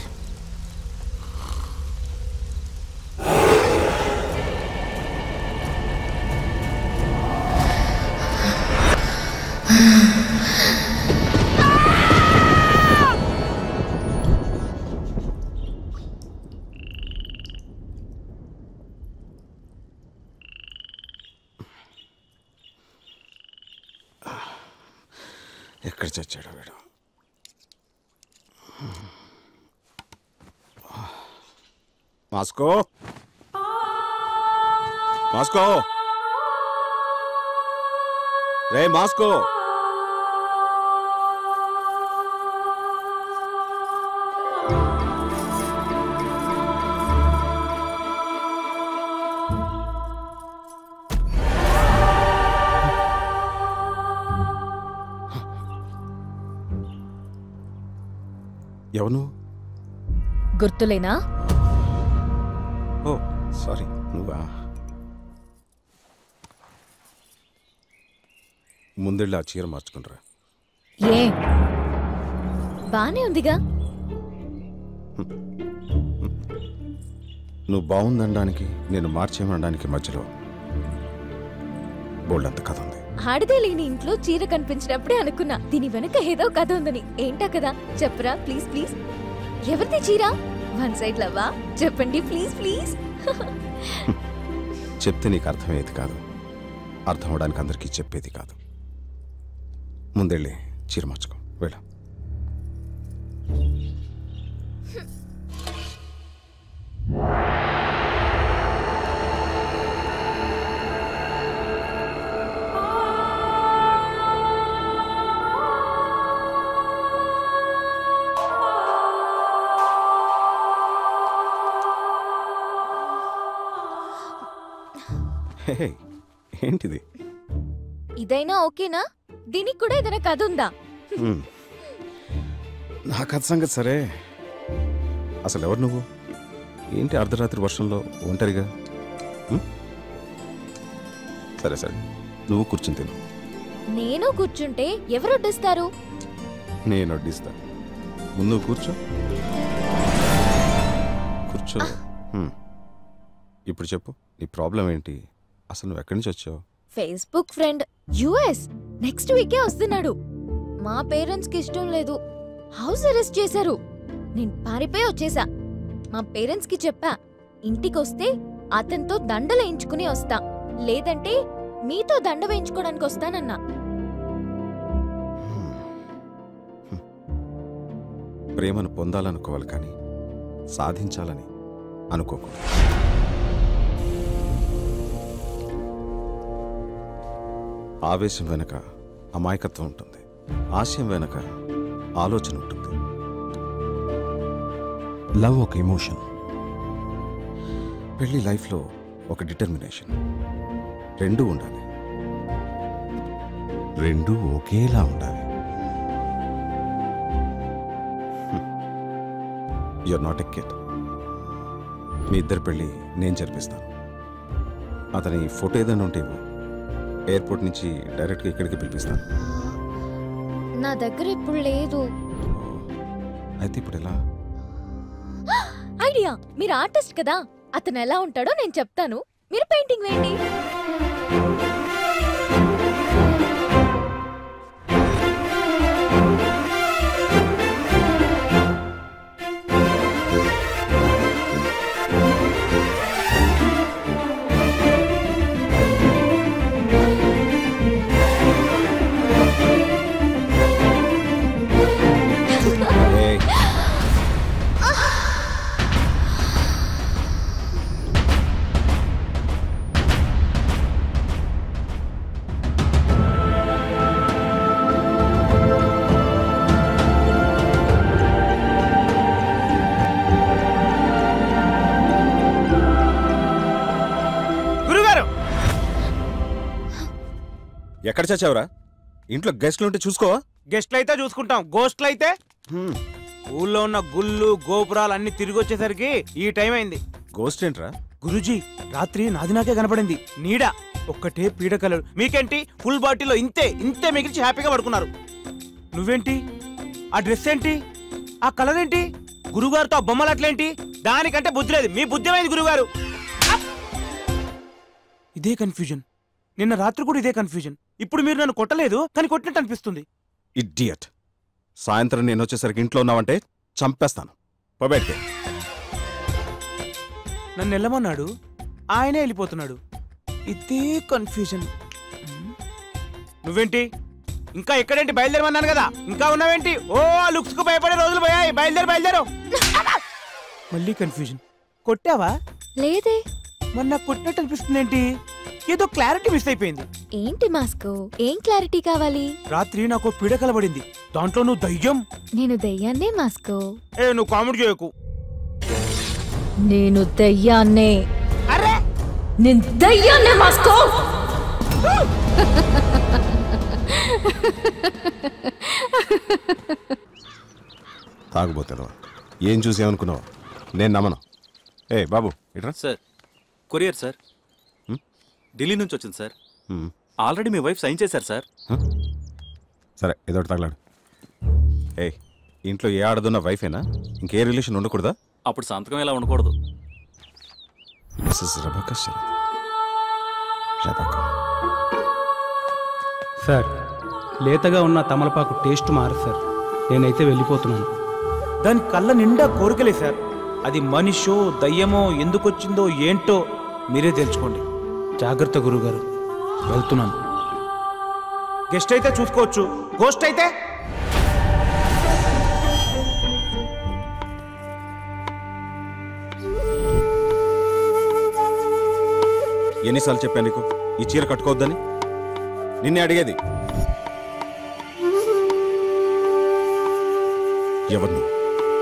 ఎక్కడ చచ్చాడు వీడు మాస్కో మాస్కో రే మాస్కో ఎవను గుర్తులేనా ఓ సారీ నువ్వా ముందెళ్ళి ఆ చీర మార్చుకునిరా ఏ బానే ఉందిగా నువ్వు బాగుందనడానికి నేను మార్చేయమనడానికి మధ్యలో బోల్డ్ అంత కథ ఉంది ఆడదే లేని ఇంట్లో చీర కనిపించినప్పుడే అనుకున్నా దీని వెనక ఏదో కథ ఉందని ఏంటా కదా చెప్పరా ప్లీజ్ ప్లీజ్ ఎవరిది చీర వన్ సైడ్ లవ్వా చెప్పండి ప్లీజ్ ప్లీజ్ చెప్తే నీకు అర్థమయ్యేది కాదు అర్థం అవడానికి అందరికీ చెప్పేది కాదు ముందెళ్ళి చీర మార్చుకో వెళ్ళ హే, ఏంటిది ఇదైనా ఓకేనా దీనికి కూడా ఏదైనా కథ ఉందా హ్మ్. నా కథ సంగతి సరే అసలు ఎవరు నువ్వు ఏంటి అర్ధరాత్రి వర్షంలో ఒంటరిగా హ్మ్? సరే సరే నువ్వు కూర్చుని తిను నేను కూర్చుంటే ఎవరు వడ్డిస్తారు నేను వడ్డిస్తా ముందు కూర్చో కూర్చో హ్మ్. ఇప్పుడు చెప్పు నీ ప్రాబ్లం ఏంటి అసలు నువ్వు ఎక్కడి నుంచి వచ్చావు ఫేస్బుక్ ఫ్రెండ్ యుఎస్ నెక్స్ట్ వీకే వస్తున్నాడు మా పేరెంట్స్ కి ఇష్టం లేదు హౌస్ అరెస్ట్ చేశారు నేను పారిపోయి వచ్చేసా మా పేరెంట్స్ కి చెప్పా ఇంటికి వస్తే అతనితో దండలు వేయించుకుని వస్తా లేదంటే మీతో దండ వేయించుకోవడానికి వస్తానన్నా ప్రేమను పొందాలనుకోవాలి కానీ సాధించాలని అనుకోకూడదు ఆవేశం వెనక అమాయకత్వం ఉంటుంది ఆశయం వెనక ఆలోచన ఉంటుంది లవ్ ఒక ఎమోషన్ పెళ్లి లైఫ్లో ఒక డిటర్మినేషన్ రెండూ ఉండాలి రెండూ ఒకేలా ఉండాలి యూఆర్ నాట్ ఎ కిడ్ మీ ఇద్దరి పెళ్ళి నేను జరిపిస్తాను అతని ఫోటో ఏదైనా ఉంటే ఇవ్వు. ఎయిర్పోర్ట్ నుంచి డైరెక్ట్గా ఇక్కడికి పిలిపిస్తాను నా దగ్గర ఇప్పుడు లేదు అయితే ఇప్పుడు ఎలా ఐడియా మీరు ఆర్టిస్ట్ కదా అతను ఎలా ఉంటాడో నేను చెప్తాను మీరు పెయింటింగ్ వేయండి ఏయ్, గురుగారు ఎక్కడ చచ్చావురా ఇంట్లో గెస్ట్లు ఉంటే చూసుకోవా గెస్ట్లు అయితే చూసుకుంటాం గోస్ట్లు అయితే ఊళ్ళో ఉన్న గుళ్ళు గోపురాలు అన్ని తిరిగి వచ్చేసరికి ఈ టైం అయింది గోస్ట్ ఏంట్రా గురుజీ రాత్రి నాది నాకే కనపడింది నీడ ఒక్కటే పీడకలరు మీకేంటి ఫుల్ బాటిల్లో ఇంతే ఇంతే మిగిల్చి హ్యాపీగా పడుకున్నారు నువ్వేంటి ఆ డ్రెస్ ఏంటి ఆ కలర్ ఏంటి గురుగారితో ఆ బొమ్మలు అట్లేంటి దానికంటే బుద్ధి లేదు మీ బుద్ధి ఏమైంది గురుగారు అప్! ఇదే కన్ఫ్యూజన్ నిన్న రాత్రి కూడా ఇదే కన్ఫ్యూజన్ ఇప్పుడు మీరు నన్ను కొట్టలేదు కానీ కొట్టినట్టు అనిపిస్తుంది ఇడియట్ సాయంత్రం నేను వచ్చేసరికి ఇంట్లో ఉన్నావంటే చంపేస్తాను పోబెట్టే నన్ను వెళ్ళమన్నాడు ఆయనే వెళ్ళిపోతున్నాడు ఇదే కన్ఫ్యూజన్ నువ్వేంటి ఇంకా ఎక్కడేంటి బయలుదేరమన్నాను కదా ఇంకా ఉన్నావేంటి ఓ ఆ లుక్స్ కు భయపడే రోజులు పోయాయి బయలుదేరు బయలుదేరు మళ్ళీ కన్ఫ్యూజన్ కొట్టావా లేదే మరి నాకు కొట్టినట్టు అనిపిస్తుంది ఏంటి ఏదో క్లారిటీ మిస్ అయిపోయింది ఏంటి మాస్కో ఏం క్లారిటీ కావాలి రాత్రి నాకు ఓ పీడ కలబడింది దాంట్లో నువ్వు దయ్యం నేను దెయ్యాన్నే మాస్కో ఏ నువ్వు కామెడీ చేయకు నేను దెయ్యాన్నే అరే నేను దెయ్యాన్నే మాస్కో తాగుబోతాను ఏం చూసేమనుకున్నావు నేను నమ్మను ఏ బాబు ఇట్రా సార్ కొరియర్ సార్ ఢిల్లీ నుంచి వచ్చింది సార్ ఆల్రెడీ మీ వైఫ్ సైన్ చేశారు సార్ సరే ఏదో ఒకటి తగలాడు ఏ ఇంట్లో ఏ ఆడదున్న వైఫేనా ఇంకే రిలేషన్ ఉండకూడదా అప్పుడు సంతకం ఎలా ఉండకూడదు Mrs Rebecca Sharath Rebecca sir లేతగా ఉన్న తమలపాకు టేస్ట్ మారు సార్ నేనైతే వెళ్ళిపోతున్నాను దాని కళ్ళ నిండా కోరికలే సార్ అది మనిషో దయ్యమో ఎందుకొచ్చిందో ఏంటో మీరే తెలుసుకోండి జాగ్రత్త గురుగారు వెళ్తున్నాను గెస్ట్ అయితే చూసుకోవచ్చు గోస్ట్ అయితే ఎన్నిసార్లు చెప్పాను నీకు ఈ చీర కట్టుకోవద్దని నిన్నే అడిగేది ఎవరు నువ్వు?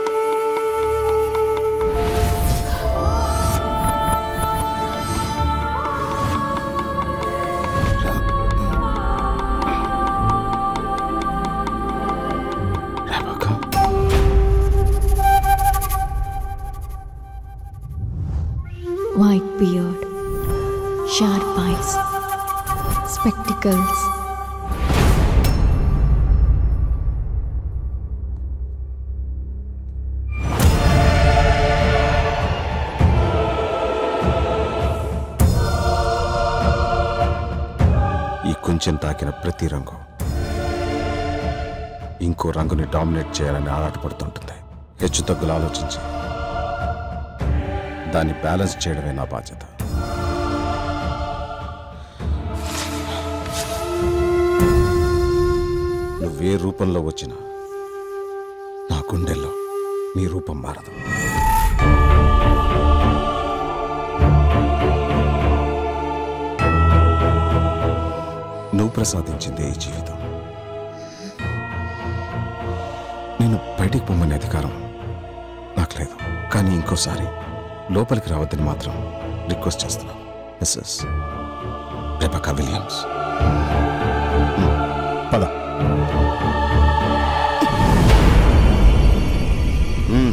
White beard, sharp eyes, spectacles. ఈ కొంచెం తాకిన ప్రతి రంగు ఇంకో రంగుని డామినేట్ చేయాలని ఆరాటపడుతుంటుంది హెచ్చు తగ్గులు ఆలోచించి దాన్ని బ్యాలెన్స్ చేయడమే నా బాధ్యత నువ్వే రూపంలో వచ్చినా నా గుండెల్లో నీ రూపం మారదు నువ్వు ప్రసాదించిందే ఈ జీవితం నేను బయటికి పొమ్మనే అధికారం నాకు లేదు కానీ ఇంకోసారి లోపలికి రావద్దని మాత్రం రిక్వెస్ట్ చేస్తున్నాను మిస్సెస్ రెబకా విలియమ్స్ హ్మ్, పద హ్మ్.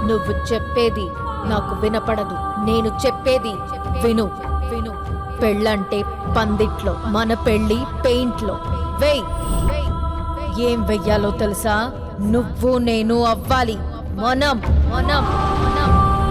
నువ్వు చెప్పేది నాకు వినపడదు నేను చెప్పేది విను విను పెళ్ళంటే పందిట్లో మన పెళ్ళి పెయింట్లో వెయ్ ఏం వెయ్యాలో తెలుసా నువ్వు నేను అవ్వాలి మనం మనం మనం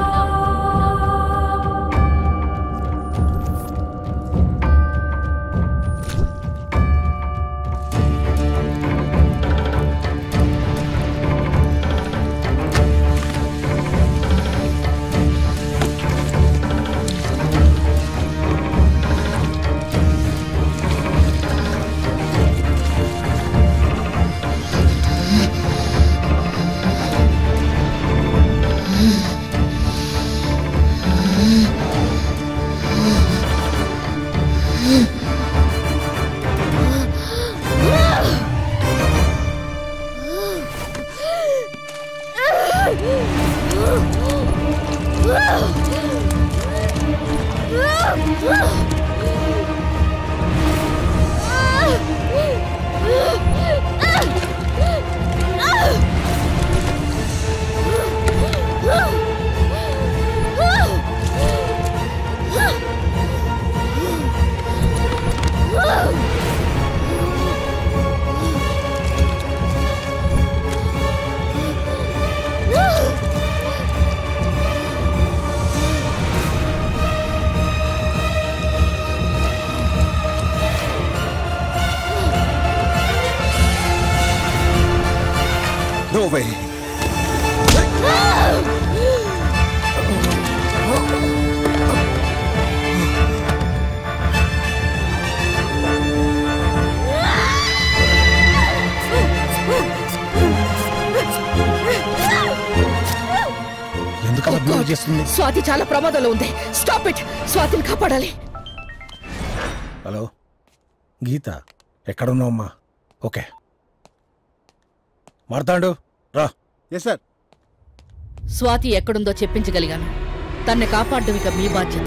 No way. ఎందుకు అలా blow చేస్తుంది స్వాతి చాలా ప్రమాదంలో ఉంది స్టాప్ ఇట్ స్వాతిని కాపాడాలి హలో గీత ఎక్కడున్నావమ్మా ఓకే మారుతాడు రా ఎస్ సార్ స్వాతి ఎక్కడుందో చెప్పించగలిగాను తన్ని కాపాడడం ఇక మీ బాధ్యత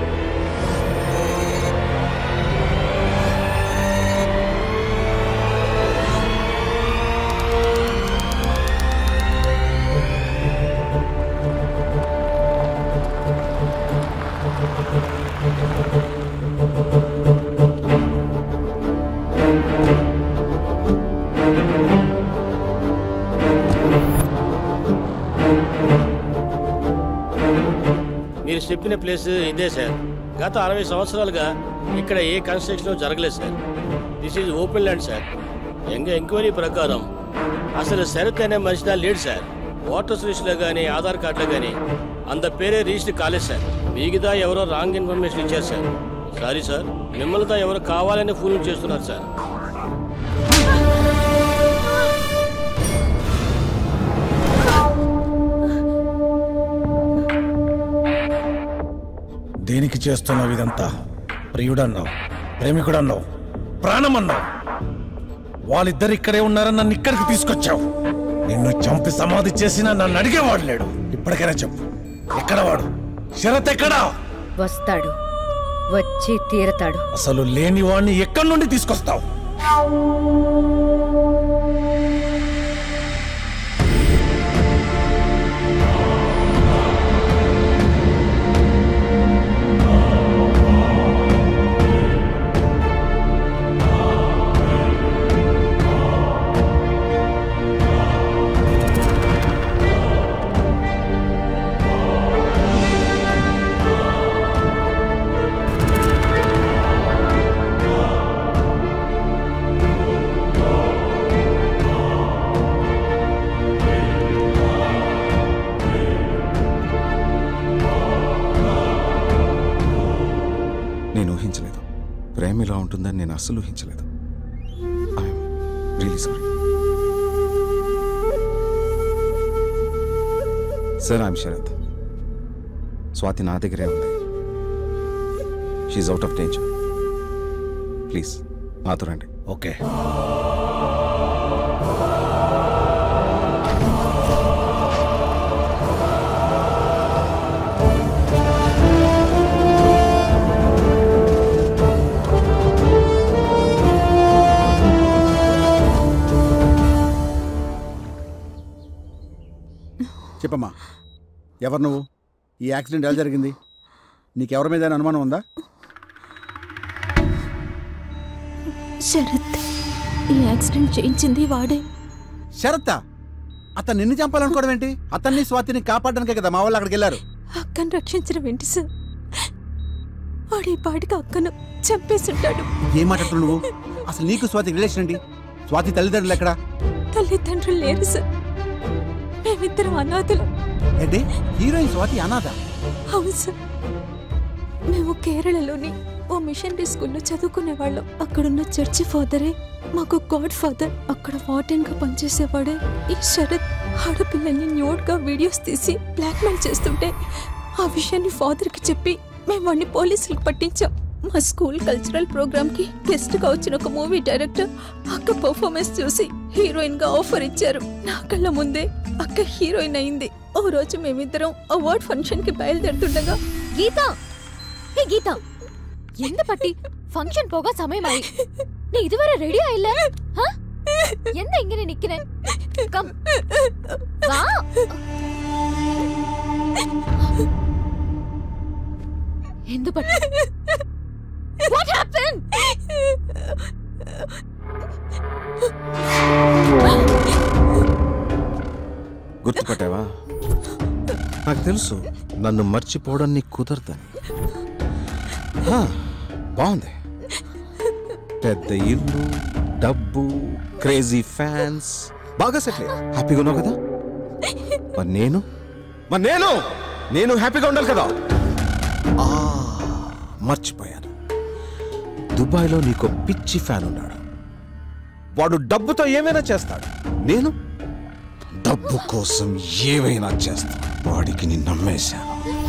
మీరు చెప్పిన ప్లేస్ ఇదే సార్ గత అరవై సంవత్సరాలుగా ఇక్కడ ఏ కన్స్ట్రక్షన్ జరగలేదు sir this is open land sir ఎంగ ఎంక్వైరీ ప్రకారం అసలు శరత్ అనే మనిషి లేడు సార్ ఓటర్స్ లిస్టులో కానీ ఆధార్ కార్డులో కానీ అంత పేరే రిజిస్టర్ కాలేదు సార్ మిగతా ఎవరో రాంగ్ ఇన్ఫర్మేషన్ ఇచ్చారు సార్ సారీ సార్ మిమ్మల్ని ఎవరు కావాలని ఫోన్ చేస్తున్నారు సార్ దేనికి చేస్తున్నావు ఇదంతా ప్రియుడన్నావు ప్రేమికుడన్నావు ప్రాణమన్నావు వాళ్ళిద్దరు ఇక్కడే ఉన్నారని నన్ను ఇక్కడికి తీసుకొచ్చావు నిన్ను చంపి సమాధి చేసినా నన్ను అడిగేవాడు లేడు ఇప్పటికైనా చెప్పు ఎక్కడ వాడు శరత్ ఎక్కడా వస్తాడు వచ్చి తీరతాడు అసలు లేని వాడిని ఎక్కడి నుండి తీసుకొస్తావు నేను ఊహించలేదు ప్రేమ ఇలా ఉంటుందని నేను అస్సలు ఊహించలేదు I'm really sorry sir I'm Sharath Swathi నా దగ్గరే ఉంది she's out of danger please నాతో రండి ఓకే చెప్పమ్మా ఎవరు నువ్వు ఈ యాక్సిడెంట్ ఎలా జరిగింది నీకెవరి మీద అనుమానం ఉందా శరత్ ఈ యాక్సిడెంట్ చేయించింది వాడే శరత్తా అతను నిన్ను చంపాలనుకోవడం ఏంటి అతన్ని స్వాతిని కాపాడడానికే కదా మా వాళ్ళు అక్కడికి వెళ్ళారు అక్కను రక్షించడం ఏంటి సార్ వాడు ఈ పాటికి అక్కను చంపేసుంటాడు ఏం మాట్లాడుతున్నావు నువ్వు అసలు నీకు స్వాతి రిలేషన్ ఏంటి స్వాతి తల్లిదండ్రులు ఎక్కడా తల్లిదండ్రులు లేరు సార్ మేమిద్దరం అనాథలు ఏంటి హీరోయిన్ స్వాతి అనాథ అవును సార్ మేము కేరళలోని ఓ మిషనరీ స్కూల్లో చదువుకునేవాళ్ళం అక్కడున్న చర్చి ఫాదరే మాకు గాడ్ ఫాదర్ అక్కడ వార్డెన్ గా పనిచేసేవాడే ఈ శరత్ ఆడపిల్లల్ని న్యూడ్ గా వీడియోస్ తీసి బ్లాక్మెయిల్ చేస్తుంటే ఆ విషయాన్ని ఫాదర్ కి చెప్పి మేము వాడిని పోలీసులకు పట్టించాం మా స్కూల్ కల్చరల్ ప్రోగ్రామ్ కి గెస్ట్ గా వచ్చిన ఒక మూవీ డైరెక్టర్ అక్క పర్ఫార్మెన్స్ చూసి హీరోయిన్ గా ఆఫర్ ఇచ్చారు నా కళ్ళ ముందే అక్క హీరోయిన్ అయింది ఓ రోజు మేమిద్దరం అవార్డ్ ఫంక్షన్ కి బయలుదేరుతుండగా ಗೀತಾ ಹೇ ಗೀತಾ ಎಂದ ಪಟ್ಟಿ ಫಂಕ್ಷನ್ போக ಸಮಯമായി நீ இதுவரை ரெடியா இல்ல ஆ? எந்த இங்கே நிக்கிறேன் கம் வா ಎಂದ ಪಟ್ಟಿ ವಾಟ್ ಹ್ಯಾಪನ್ గుర్తుపట్టావా నాకు తెలుసు నన్ను మర్చిపోవడం నీకు కుదరదని హా, బాగుంది పెద్ద ఇల్లు డబ్బు క్రేజీ ఫ్యాన్స్ బాగా సెటిల్ హ్యాపీగా ఉన్నావు కదా మరి నేను మరి నేను నేను హ్యాపీగా ఉండాలి కదా ఆ, మర్చిపోయాను దుబాయ్లో నీకు పిచ్చి ఫ్యాన్ ఉన్నాడు వాడు డబ్బుతో ఏమైనా చేస్తాడు నేను డబ్బు కోసం ఏమైనా చేస్తాను వాడికి నిన్ను నమ్మేశాను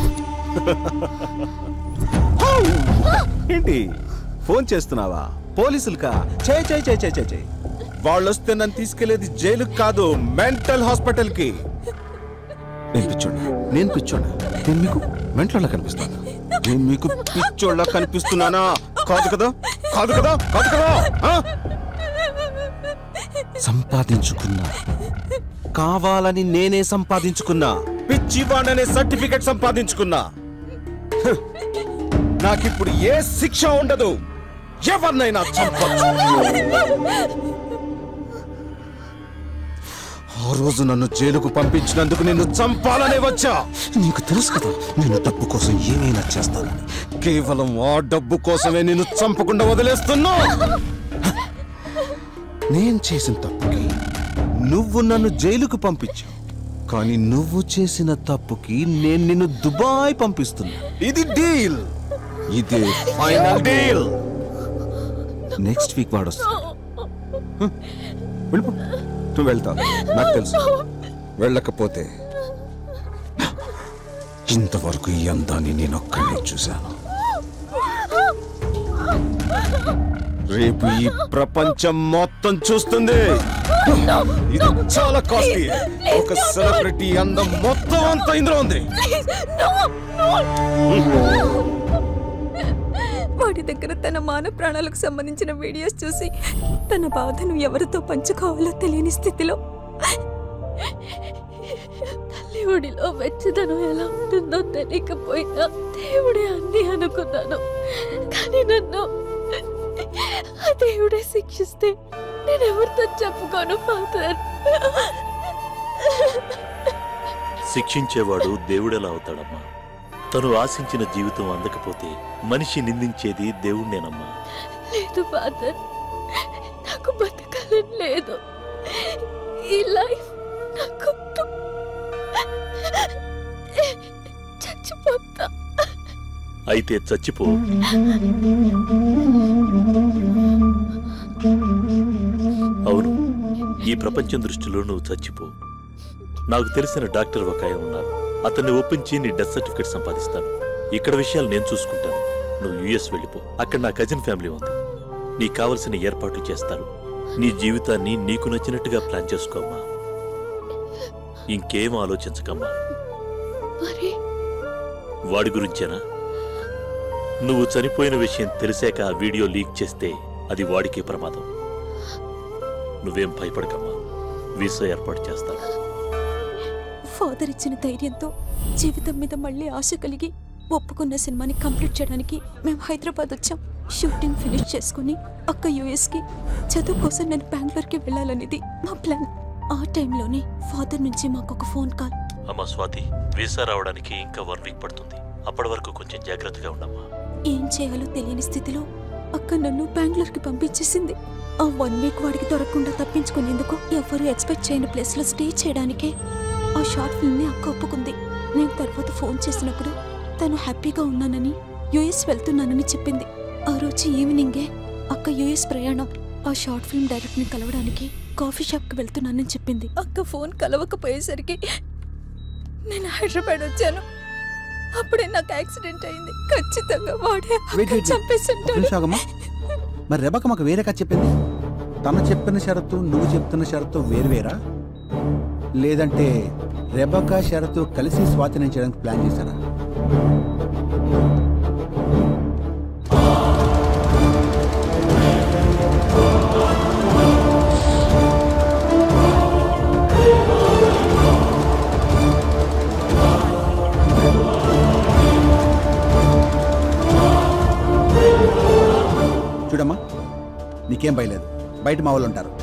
ఏంటి ఫోన్ చేస్తున్నావా పోలీసులకా చేయి చేయి చేయి చేయి చేయి చేయి వాళ్ళు వస్తే నన్ను తీసుకెళ్లేది జైలుకి కాదు మెంటల్ హాస్పిటల్ కి నేను పిచ్చోడా నేను పిచ్చోడా నేను మీకు మెంటల్ కనిపిస్తాను నేను మీకు పిచ్చోళ్ళ కనిపిస్తున్నానా కాదు కదా కాదు కదా కాదు కదా ఆ? సంపాదించుకున్నా కావాలని నేనే సంపాదించుకున్నా పిచ్చివాడనే సర్టిఫికెట్ సంపాదించుకున్నా హ్. నాకిప్పుడు ఏ శిక్ష ఉండదు ఎవరినైనా చంపచ్చు ఆ రోజు నన్ను జైలుకు పంపించినందుకు నిన్ను చంపాలనే వచ్చా నీకు తెలుసు కదా నేను డబ్బు కోసం ఏమైనా చేస్తానని కేవలం ఆ డబ్బు కోసమే నిన్ను చంపకుండా వదిలేస్తున్నా నేను చేసిన తప్పుకి నువ్వు నన్ను జైలుకు పంపించావు కానీ నువ్వు చేసిన తప్పుకి నేను నిన్ను దుబాయ్ పంపిస్తున్నా ఇది డీల్ ఇదే ఫైనల్ డీల్ నెక్స్ట్ వీక్ వాడు వస్తాడు హ, వెళ్ళిపో నువ్వు వెళ్తావు నాకు తెలుసు వెళ్ళకపోతే ఇంతవరకు ఈ అందాన్ని నేను ఒక్కడే చూశాను రేపు ఈ ప్రపంచం మొత్తం చూస్తుంది ఇది చాలా కాస్ట్లీ ఒక సెలబ్రిటీ అందం మొత్తం అంతా ఇందులో ఉంది వాడి దగ్గర తన మాన ప్రాణాలకు సంబంధించిన వీడియోస్ చూసి తన బాధను ఎవరితో పంచుకోవాలో తెలియని స్థితిలో తల్లి ఒడిలో వెచ్చదనం ఎలా ఉంటుందో తెలియకపోయినా దేవుడే అన్ని అనుకున్నాను కానీ నన్ను ఆ దేవుడే శిక్షిస్తే నేను ఎవరితో చెప్పుకోను ఫాదర్ శిక్షించేవాడు దేవుడెలా అవుతాడమ్మా తను ఆశించిన జీవితం అందకపోతే మనిషి నిందించేది దేవుణ్ణేనమ్మా లేదు ఫాదర్ నాకు బతకాలని లేదు ఈ లైఫ్ నాకు చచ్చిపోతా అయితే చచ్చిపో అవును ఈ ప్రపంచం దృష్టిలో నువ్వు చచ్చిపో నాకు తెలిసిన డాక్టర్ ఒక ఆయన ఉన్నారు అతన్ని ఒప్పించి నీ డెత్ సర్టిఫికేట్ సంపాదిస్తాను ఇక్కడ విషయాలు నేను చూసుకుంటాను నువ్వు యుఎస్ వెళ్ళిపో అక్కడ నా కజిన్ ఫ్యామిలీ ఉంది నీకు కావలసిన ఏర్పాట్లు చేస్తారు నీ జీవితాన్ని నీకు నచ్చినట్టుగా ప్లాన్ చేసుకోమ్మా ఇంకేం ఆలోచించకమ్మా మరి వాడి గురించేనా నువ్వు చనిపోయిన విషయం తెలిసాక ఆ వీడియో లీక్ చేస్తే అది వాడికి ప్రమాదం నువ్వేం భయపడకమ్మా వీసా ఏర్పాటు చేస్తాను ఫాదర్ ఫాదర్ ఇచ్చిన ధైర్యంతో జీవితం మీద మళ్ళీ ఆశ కలిగి ఒప్పుకున్న సినిమాని కంప్లీట్ చేయడానికి మేము హైదరాబాద్ వచ్చాం షూటింగ్ ఫినిష్ చేసుకుని అక్క యుఎస్కి చదువు కోసం నేను బెంగళూరుకి వెళ్ళాలనేది మా ప్లాన్ ఆ టైంలోనే ఫాదర్ నుంచి మాకు ఒక ఫోన్ కాల్ అమ్మా స్వాతి వీసా రావడానికి ఇంకా వన్ వీక్ పడుతుంది అప్పటి వరకు కొంచెం జాగ్రత్తగా ఉండమ్మా ఏం చేయాలో తెలియని స్థితిలో అక్క నన్ను బెంగళూరుకి పంపించేసింది ఆ వన్ వీక్ వాడికి దొరకకుండా తప్పించుకునేందుకు ఎవరు ఎక్స్పెక్ట్ చేయని ప్లేస్లో స్టే చేయడానికే ఆ షార్ట్ ఫిల్మ్ని అక్క ఒప్పుకుంది నేను తర్వాత ఫోన్ చేసినప్పుడు తను హ్యాపీగా ఉన్నానని యుఎస్ వెళ్తున్నానని చెప్పింది ఆ రోజు ఈవినింగే అక్క యుఎస్ ప్రయాణం ఆ షార్ట్ ఫిల్మ్ డైరెక్ట్ని కలవడానికి కాఫీ షాప్కి వెళ్తున్నానని చెప్పింది అక్క ఫోన్ కలవకపోయేసరికి నేను హైదరాబాద్ వచ్చాను అప్పుడే నాకు యాక్సిడెంట్ అయింది ఖచ్చితంగా వాడే వెయిట్ వెయిట్ చంపేసింటాడు నిమిషాగమ్మా మరి రెబక మాకు వేరే కథ చెప్పింది తను చెప్పిన షరతు నువ్వు చెప్తున్న షరతు వేరువేరా లేదంటే రెబక షరతు కలిసి స్వాధీనం చేయడానికి ప్లాన్ చేశారా చూడమ్మా నీకేం భయలేదు బయట మా వాళ్ళు ఉంటారు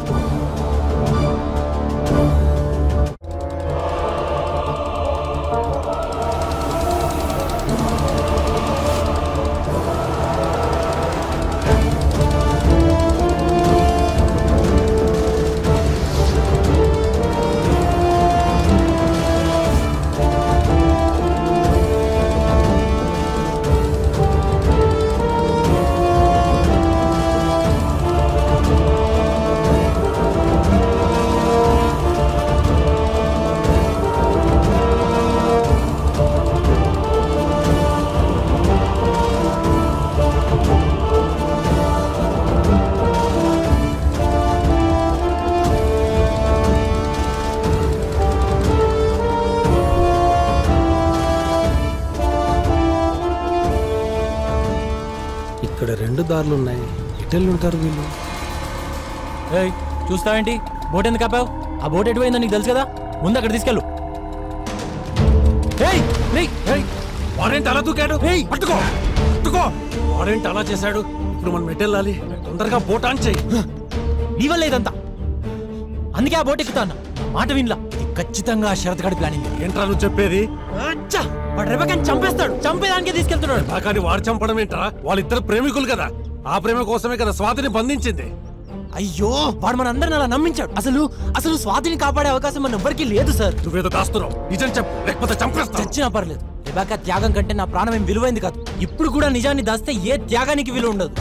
ఇక్కడ రెండు దారులు ఉన్నాయి ఎటెళ్ళు ఉంటారు వీళ్ళు ఏయ్ చూస్తావేంటి బోట్ ఎందుకు ఆపావు ఆ బోట్ ఎటు పోయిందో నీకు తెలుసు కదా ముందు అక్కడ తీసుకెళ్ళు ఏయ్ రేయ్, ఏయ్, వాడేంటి అలా దూకాడు పట్టుకో పట్టుకో వాడేంటి అలా చేశాడు ఇప్పుడు మనం ఎటెళ్ళాలి తొందరగా బోట్ ఆన్ చేయి నీ వల్ల ఇదంతా అందుకే ఆ బోట్ ఎక్కుతాను మాట వినలా ఇది ఖచ్చితంగా ఆ షరత్ గడి ప్లానింగ్ ఏంట్రా నువ్వు చెప్పేది అచ్చా వాడు రెబకాని చంపేస్తాడు చంపేదానికే తీసుకెళ్తున్నాడు బాకాని వాడు చంపడం ఏంట్రా వాళ్ళిద్దరు ప్రేమికులు కదా ఆ ప్రేమ కోసమే కదా స్వాతిని బంధించింది అయ్యో వాడు మన అందరిని అలా నమ్మించాడు అసలు అసలు స్వాతిని కాపాడే అవకాశం మన ఎవ్వరికీ లేదు సార్ నువ్వేదో దాస్తున్నావు నిజం చెప్పు లేకపోతే చంపేస్తా చచ్చినా పర్లేదు రెబాకా త్యాగం కంటే నా ప్రాణం ఏం విలువైంది కాదు ఇప్పుడు కూడా నిజాన్ని దాస్తే ఏ త్యాగానికి విలువ ఉండదు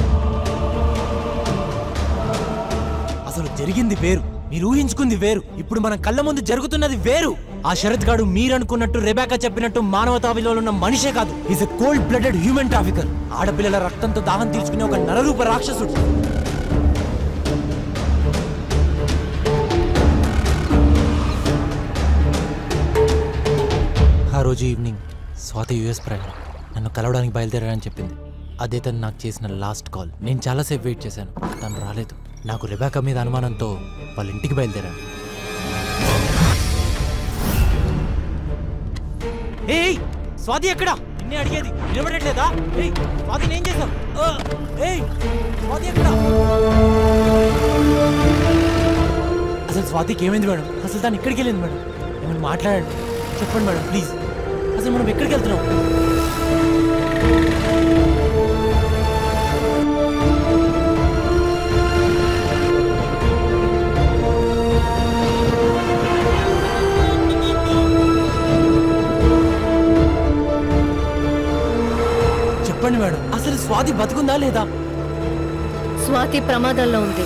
అసలు జరిగింది వేరు మీరు ఊహించుకుంది వేరు ఇప్పుడు మన కళ్ళ ముందు జరుగుతున్నది వేరు ఆ శరత్ గాడు మీరనుకున్నట్టు రెబాకా చెప్పినట్టు మానవతా విలువలు ఉన్న మనిషే కాదు is a cold blooded human trafficker ఆడపిల్లల రక్తంతో దాహం తీర్చుకునే ఒక నరరూప రాక్షసుడు ఆ రోజు ఈవినింగ్ స్వాతి యుఎస్ ప్రయాణం నన్ను కలవడానికి బయలుదేరారని చెప్పింది అదే తను నాకు చేసిన లాస్ట్ కాల్ నేను చాలాసేపు వెయిట్ చేశాను తను రాలేదు నాకు రెబాకా మీద అనుమానంతో వాళ్ళ ఇంటికి బయలుదేరాను ఏయ్ స్వాతి ఎక్కడా నిన్నే అడిగేది నిలబడట్లేదా ఏయ్ స్వాతి ఏం చేశావు ఆ, ఏయ్ స్వాతి ఎక్కడా అసలు స్వాతికి ఏమైంది మేడం అసలు తను ఇక్కడికి వెళ్ళింది మేడం ఏమైనా మాట్లాడండి చెప్పండి మేడం ప్లీజ్ అసలు మనం ఎక్కడికి వెళ్తున్నాం చెప్పండి మేడం అసలు స్వాతి బతుకుందా లేదా స్వాతి ప్రమాదంలో ఉంది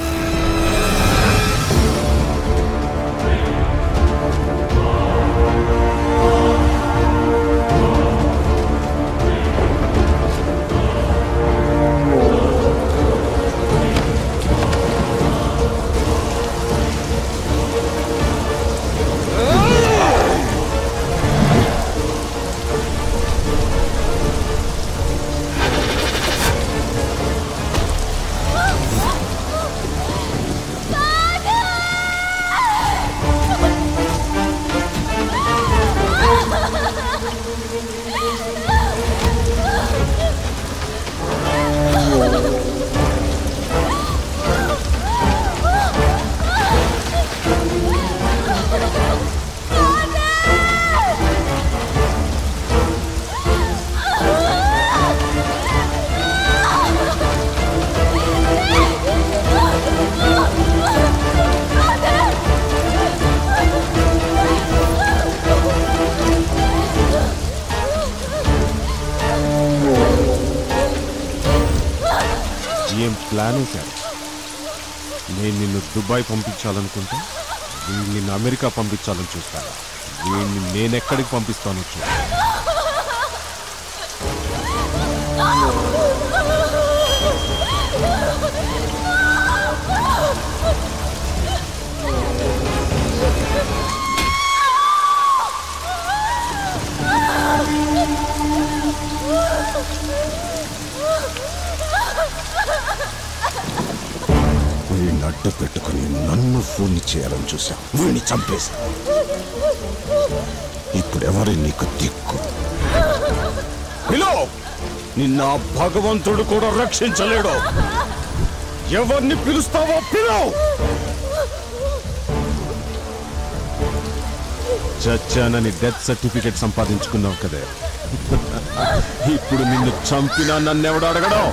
ప్లాన్ వేశారు నేను నిన్ను దుబాయ్ పంపించాలనుకుంటే వీళ్ళు నిన్ను అమెరికా పంపించాలని చూస్తాను వీడిని నేను ఎక్కడికి పంపిస్తానో చూడు వీడిని అడ్డ పెట్టుకుని నన్ను ఫోన్ చేయాలని చూశాం వీడిని చంపేశా ఇప్పుడు ఎవరి నీకు దిక్కు పిలో నిన్న ఆ భగవంతుడు కూడా రక్షించలేడు ఎవరిని పిలుస్తావో పిలవ్ చచ్చానని డెత్ సర్టిఫికెట్ సంపాదించుకున్నావు కదే ఇప్పుడు నిన్ను చంపినా నన్నెవడు అడగడం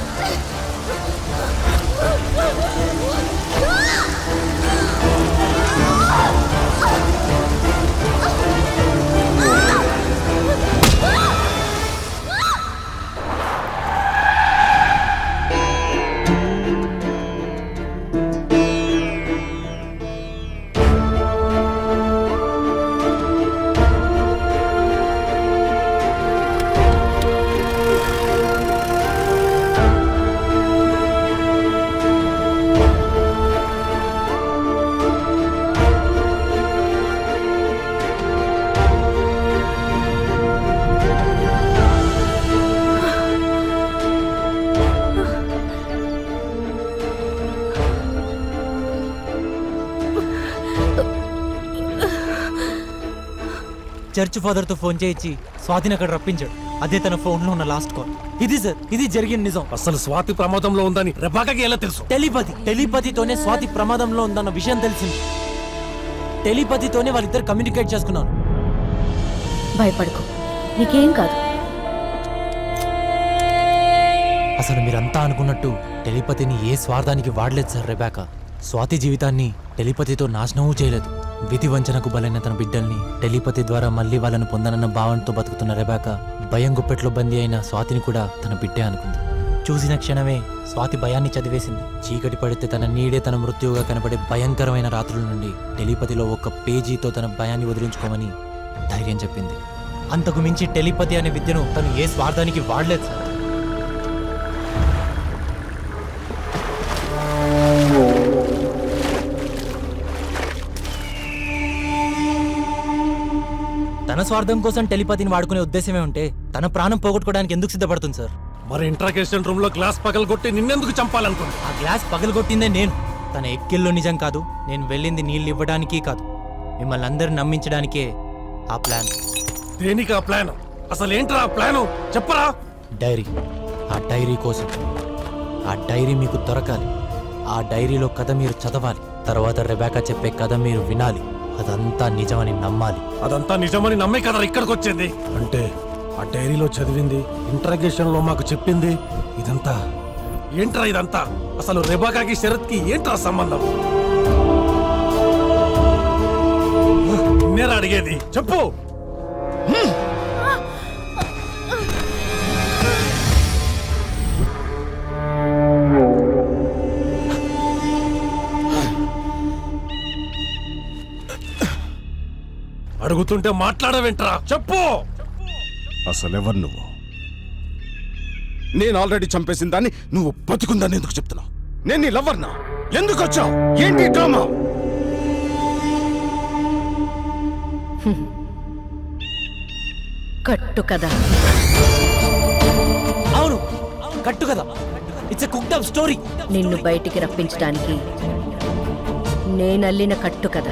చర్చ్ ఫాదర్తో ఫోన్ చేయించి స్వాతిని అక్కడ రప్పించాడు అదే తన ఫోన్లో ఉన్న లాస్ట్ కాల్ ఇది సార్ ఇది జరిగిన నిజం అసలు స్వాతి ప్రమాదంలో ఉందని రెబాకకి ఎలా తెలుసు టెలిపతి టెలిపతితోనే స్వాతి ప్రమాదంలో ఉందన్న విషయం తెలిసింది టెలిపతితోనే వాళ్ళిద్దరు కమ్యూనికేట్ చేసుకున్నారు భయపడకు నీకేం కాదు అసలు మీరంతా అనుకున్నట్టు టెలిపతిని ఏ స్వార్థానికి వాడలేదు సార్ రెబాక స్వాతి జీవితాన్ని టెలిపతితో నాశనమూ చేయలేదు విధి వంచనకు బలైన తన బిడ్డల్ని టెలిపతి ద్వారా మళ్ళీ వాళ్ళను పొందనన్న భావంతో బతుకుతున్న రెబాక భయం గుప్పెట్లో బందీ అయిన స్వాతిని కూడా తన బిడ్డే అనుకుంది చూసిన క్షణమే స్వాతి భయాన్ని చదివేసింది చీకటి పడితే తన నీడే తన మృత్యువుగా కనబడే భయంకరమైన రాత్రుల నుండి టెలిపతిలో ఒక పేజీతో తన భయాన్ని వదిలించుకోమని ధైర్యం చెప్పింది అంతకు మించి టెలిపతి అనే విద్యను తను ఏ స్వార్థానికి వాడలేదు సార్ తన స్వార్థం కోసం టెలిపతిని వాడుకునే ఉద్దేశమే ఉంటే తన ప్రాణం పోగొట్టుకోవడానికి ఎందుకు సిద్ధపడుతుంది సార్ మరి ఇంట్రాకేషన్ రూమ్ లో గ్లాస్ పగలు కొట్టి నిన్నెందుకు చంపాలనుకుంటా ఆ గ్లాస్ పగలగొట్టిందే నేను తన ఎక్కిల్లో నిజం కాదు నేను వెళ్ళింది నీళ్ళు ఇవ్వడానికి కాదు మిమ్మల్ని అందరిని నమ్మించడానికే ఆ ప్లాన్ దేనికి ఆ ప్లాన్ అసలు ఏంట్రా ఆ ప్లాను చెప్పరా డైరీ ఆ డైరీ కోసం ఆ డైరీ మీకు దొరకాలి ఆ డైరీలో కథ మీరు చదవాలి తర్వాత రెబాకా చెప్పే కథ మీరు వినాలి అదంతా నిజమని నమ్మాలి అదంతా నిజమని నమ్మే కదా ఇక్కడికి వచ్చింది అంటే ఆ డైరీలో చదివింది ఇంట్రాగేషన్ లో మాకు చెప్పింది ఇదంతా ఏంట్రా ఇదంతా అసలు రెబాకాకి శరత్ కి ఏంట్రా సంబంధం నేరా అడిగేది చెప్పు అడుగుతుంటే మాట్లాడవేంట్రా చెప్పు అసలెవరు నువ్వు నేను ఆల్రెడీ చంపేసిన దాన్ని నువ్వు బతుకుందని ఎందుకు చెప్తున్నావు నేను నీ లవర్నా ఎందుకు వచ్చావు ఏంటి ఈ డ్రామా కట్టు కదా అవును కట్టు కదా it's a cooked up story నిన్ను బయటికి రప్పించడానికి నేనల్లిన కట్టు కదా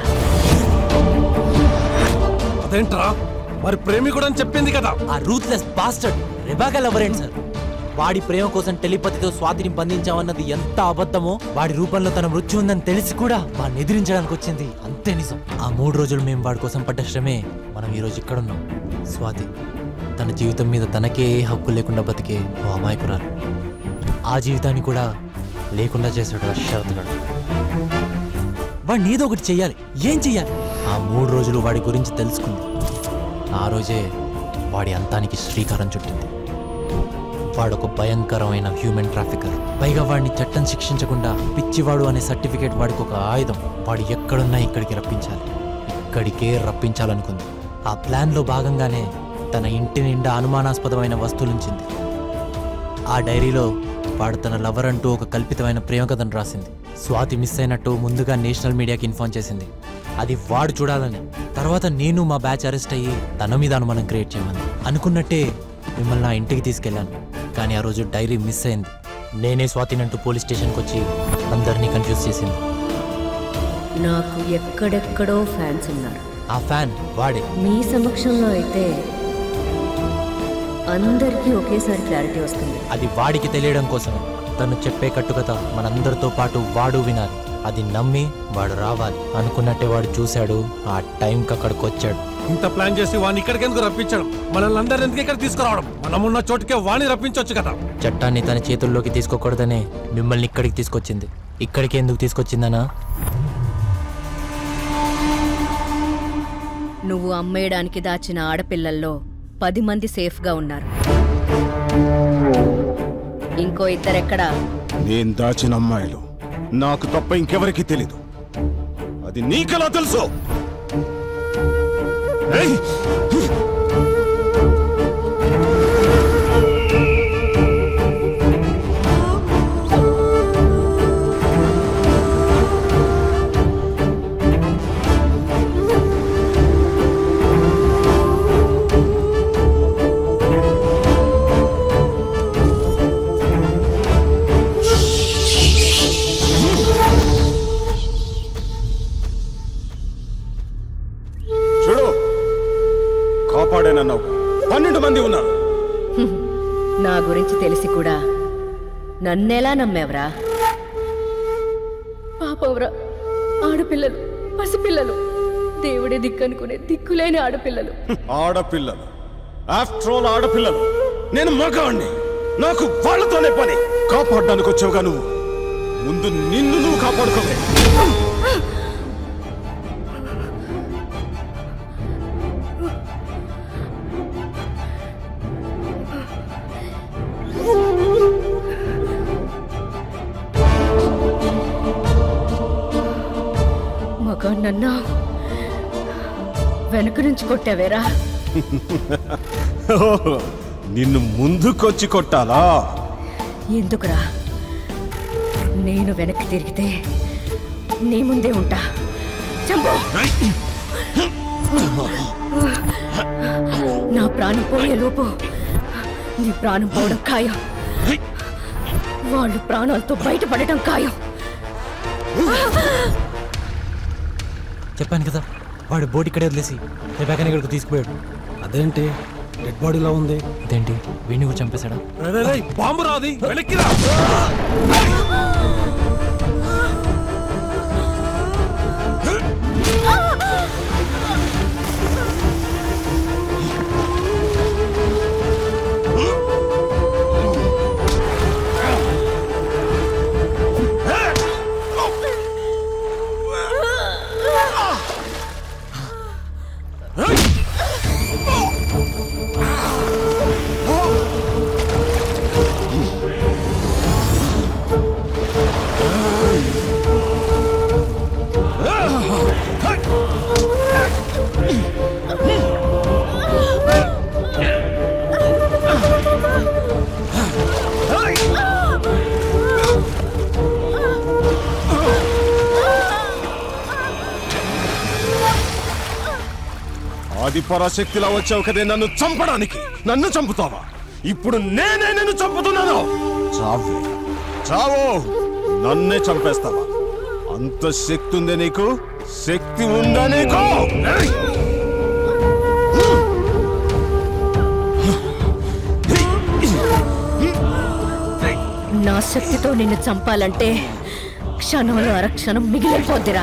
అదేంట్రా మరి ప్రేమికుడు అని చెప్పింది కదా ఆ రూత్లెస్ బాస్టర్డ్ రెబాగా లవరేంటి సార్ వాడి ప్రేమ కోసం టెలిపతితో స్వాతిని బంధించామన్నది ఎంత అబద్ధమో వాడి రూపంలో తన మృత్యు ఉందని తెలిసి కూడా వాడిని ఎదిరించడానికి వచ్చింది అంతే నిజం ఆ మూడు రోజులు మేము వాడి కోసం పడ్డ శ్రమే మనం ఈ రోజు ఇక్కడున్నాం స్వాతి తన జీవితం మీద తనకే ఏ హక్కు లేకుండా బతికే ఓ అమాయకురాలు ఆ జీవితాన్ని కూడా లేకుండా చేశాడు ఆ శరత్గాడు వాడిని ఏదో ఒకటి చెయ్యాలి ఏం చెయ్యాలి ఆ మూడు రోజులు వాడి గురించి తెలుసుకుంది ఆ రోజే వాడి అంతానికి శ్రీకారం చుట్టింది వాడొక భయంకరమైన హ్యూమన్ ట్రాఫికర్ పైగా వాడిని చట్టం శిక్షించకుండా పిచ్చివాడు అనే సర్టిఫికేట్ వాడికి ఒక ఆయుధం వాడు ఎక్కడున్నా ఇక్కడికి రప్పించాలి ఇక్కడికే రప్పించాలనుకుంది ఆ ప్లాన్లో భాగంగానే తన ఇంటి నిండా అనుమానాస్పదమైన వస్తువులుంచింది ఆ డైరీలో వాడు తన లవర్ అంటూ ఒక కల్పితమైన ప్రేమ కథను రాసింది స్వాతి మిస్ అయినట్టు ముందుగా నేషనల్ మీడియాకి ఇన్ఫార్మ్ చేసింది అది వాడు చూడాలని తర్వాత నేను మా బ్యాచ్ అరెస్ట్ అయ్యి తన మీద అనుమానం క్రియేట్ చేయమని అనుకున్నట్టే మిమ్మల్ని నా ఇంటికి తీసుకెళ్ళాను కానీ ఆ రోజు డైరీ మిస్ అయింది నేనే స్వాతినంటూ పోలీస్ స్టేషన్కి వచ్చి అందరినీ కన్ఫ్యూజ్ చేసింది నాకు ఎక్కడెక్కడో ఫ్యాన్స్ ఉన్నారు ఆ ఫ్యాన్ వాడే మీ సమక్షంలో అయితే అందరికీ ఒకేసారి క్లారిటీ వస్తుంది అది వాడికి తెలియడం కోసం తను చెప్పే కట్టుకథ మనందరితో పాటు వాడు వినాలి అది నమ్మి వాడు రావాలి అనుకున్నట్టే వాడు చూశాడు ఆ టైంకి అక్కడికి వచ్చాడు ఇంత ప్లాన్ చేసి వాడిని ఇక్కడికి ఎందుకు రప్పించడం మనల్ని అందరిని ఎందుకు ఇక్కడ తీసుకురావడం మనం ఉన్న చోటుకే వాణ్ణి రప్పించవచ్చు కదా చట్టాన్ని తన చేతుల్లోకి తీసుకోకూడదనే మిమ్మల్ని ఇక్కడికి తీసుకొచ్చింది ఇక్కడికి ఎందుకు తీసుకొచ్చిందనా నువ్వు అమ్మేయడానికి దాచిన ఆడపిల్లల్లో పది మంది సేఫ్గా ఉన్నారు ఇంకో ఇద్దరెక్కడా నేను దాచిన అమ్మాయిలు నాకు తప్ప ఇంకెవరికి తెలీదు అది నీకెలా తెలుసు ఏయ్! చూడు కాపాడానన్నావు పన్నెండు మంది ఉన్నారు హ్మ్. నా గురించి తెలిసి కూడా నన్నెలా నమ్మేవరా పాపవరా ఆడపిల్లలు పసిపిల్లలు దేవుడే దిక్కనుకునే దిక్కులేని ఆడపిల్లలు ఆడపిల్లలు ఆఫ్టర్ ఆల్ ఆడపిల్లలు నేను మగాణ్ణి నాకు వాళ్ళతోనే పని కాపాడడానికి వచ్చావుగా నువ్వు ముందు నిన్ను నువ్వు కాపాడుకోవే మగాన్నన్నా వెనక నుంచి కొట్టావేరా ఓహో, నిన్ను ముందుకొచ్చి కొట్టాలా ఎందుకురా నేను వెనక్కి తిరిగితే నీ ముందే ఉంటా చంపు నా ప్రాణం పోయే లోపు నీ ప్రాణం పోవడం ఖాయం వాళ్ళు ప్రాణాలతో బయటపడటం ఖాయం చెప్పాను కదా వాడు బోట్ ఇక్కడే వదిలేసి రేపాకని ఇక్కడికి తీసుకుపోయాడు అదేంటి డెడ్ బాడీలో ఉంది అదేంటి వీడిని కూడా చంపేశాడా రేయ్, రేయ్, రేయ్, బాంబు రాది వెనక్కి రా ఆది పరాశక్తిలా వచ్చావు కదే నన్ను చంపడానికి నన్ను చంపుతావా ఇప్పుడు నేనే నిన్ను చంపుతున్నాను చావే చావో నన్నే చంపేస్తావా అంత శక్తి ఉందే నీకు శక్తి ఉందా నీకు ఏయ్! నా శక్తితో నిన్ను చంపాలంటే క్షణంలో అరక్షణం మిగిలిపోద్దిరా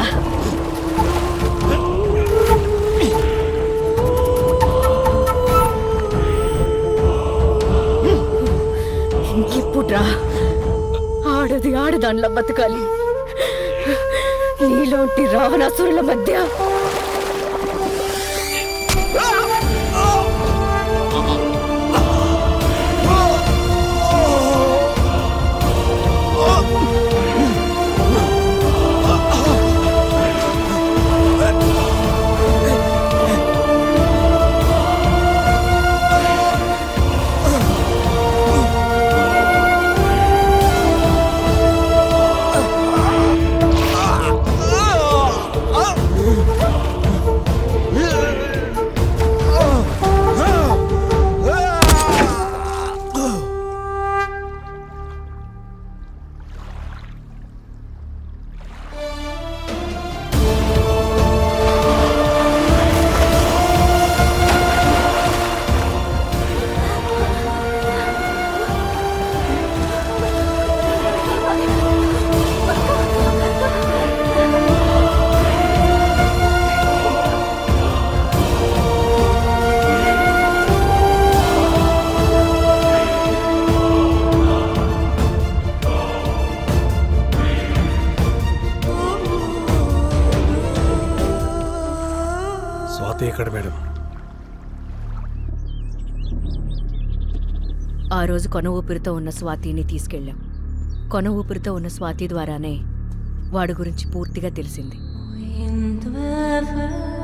ఇంకెప్పుడ్రా ఆడది ఆడదానిలో బతకాలి నీలోంటి రావణాసురుల మధ్య ఆ ఆ రోజు కొన ఊపిరితో ఉన్న స్వాతిని తీసుకెళ్ళాం కొన ఊపిరితో ఉన్న స్వాతి ద్వారానే వాడి గురించి పూర్తిగా తెలిసింది Wind weather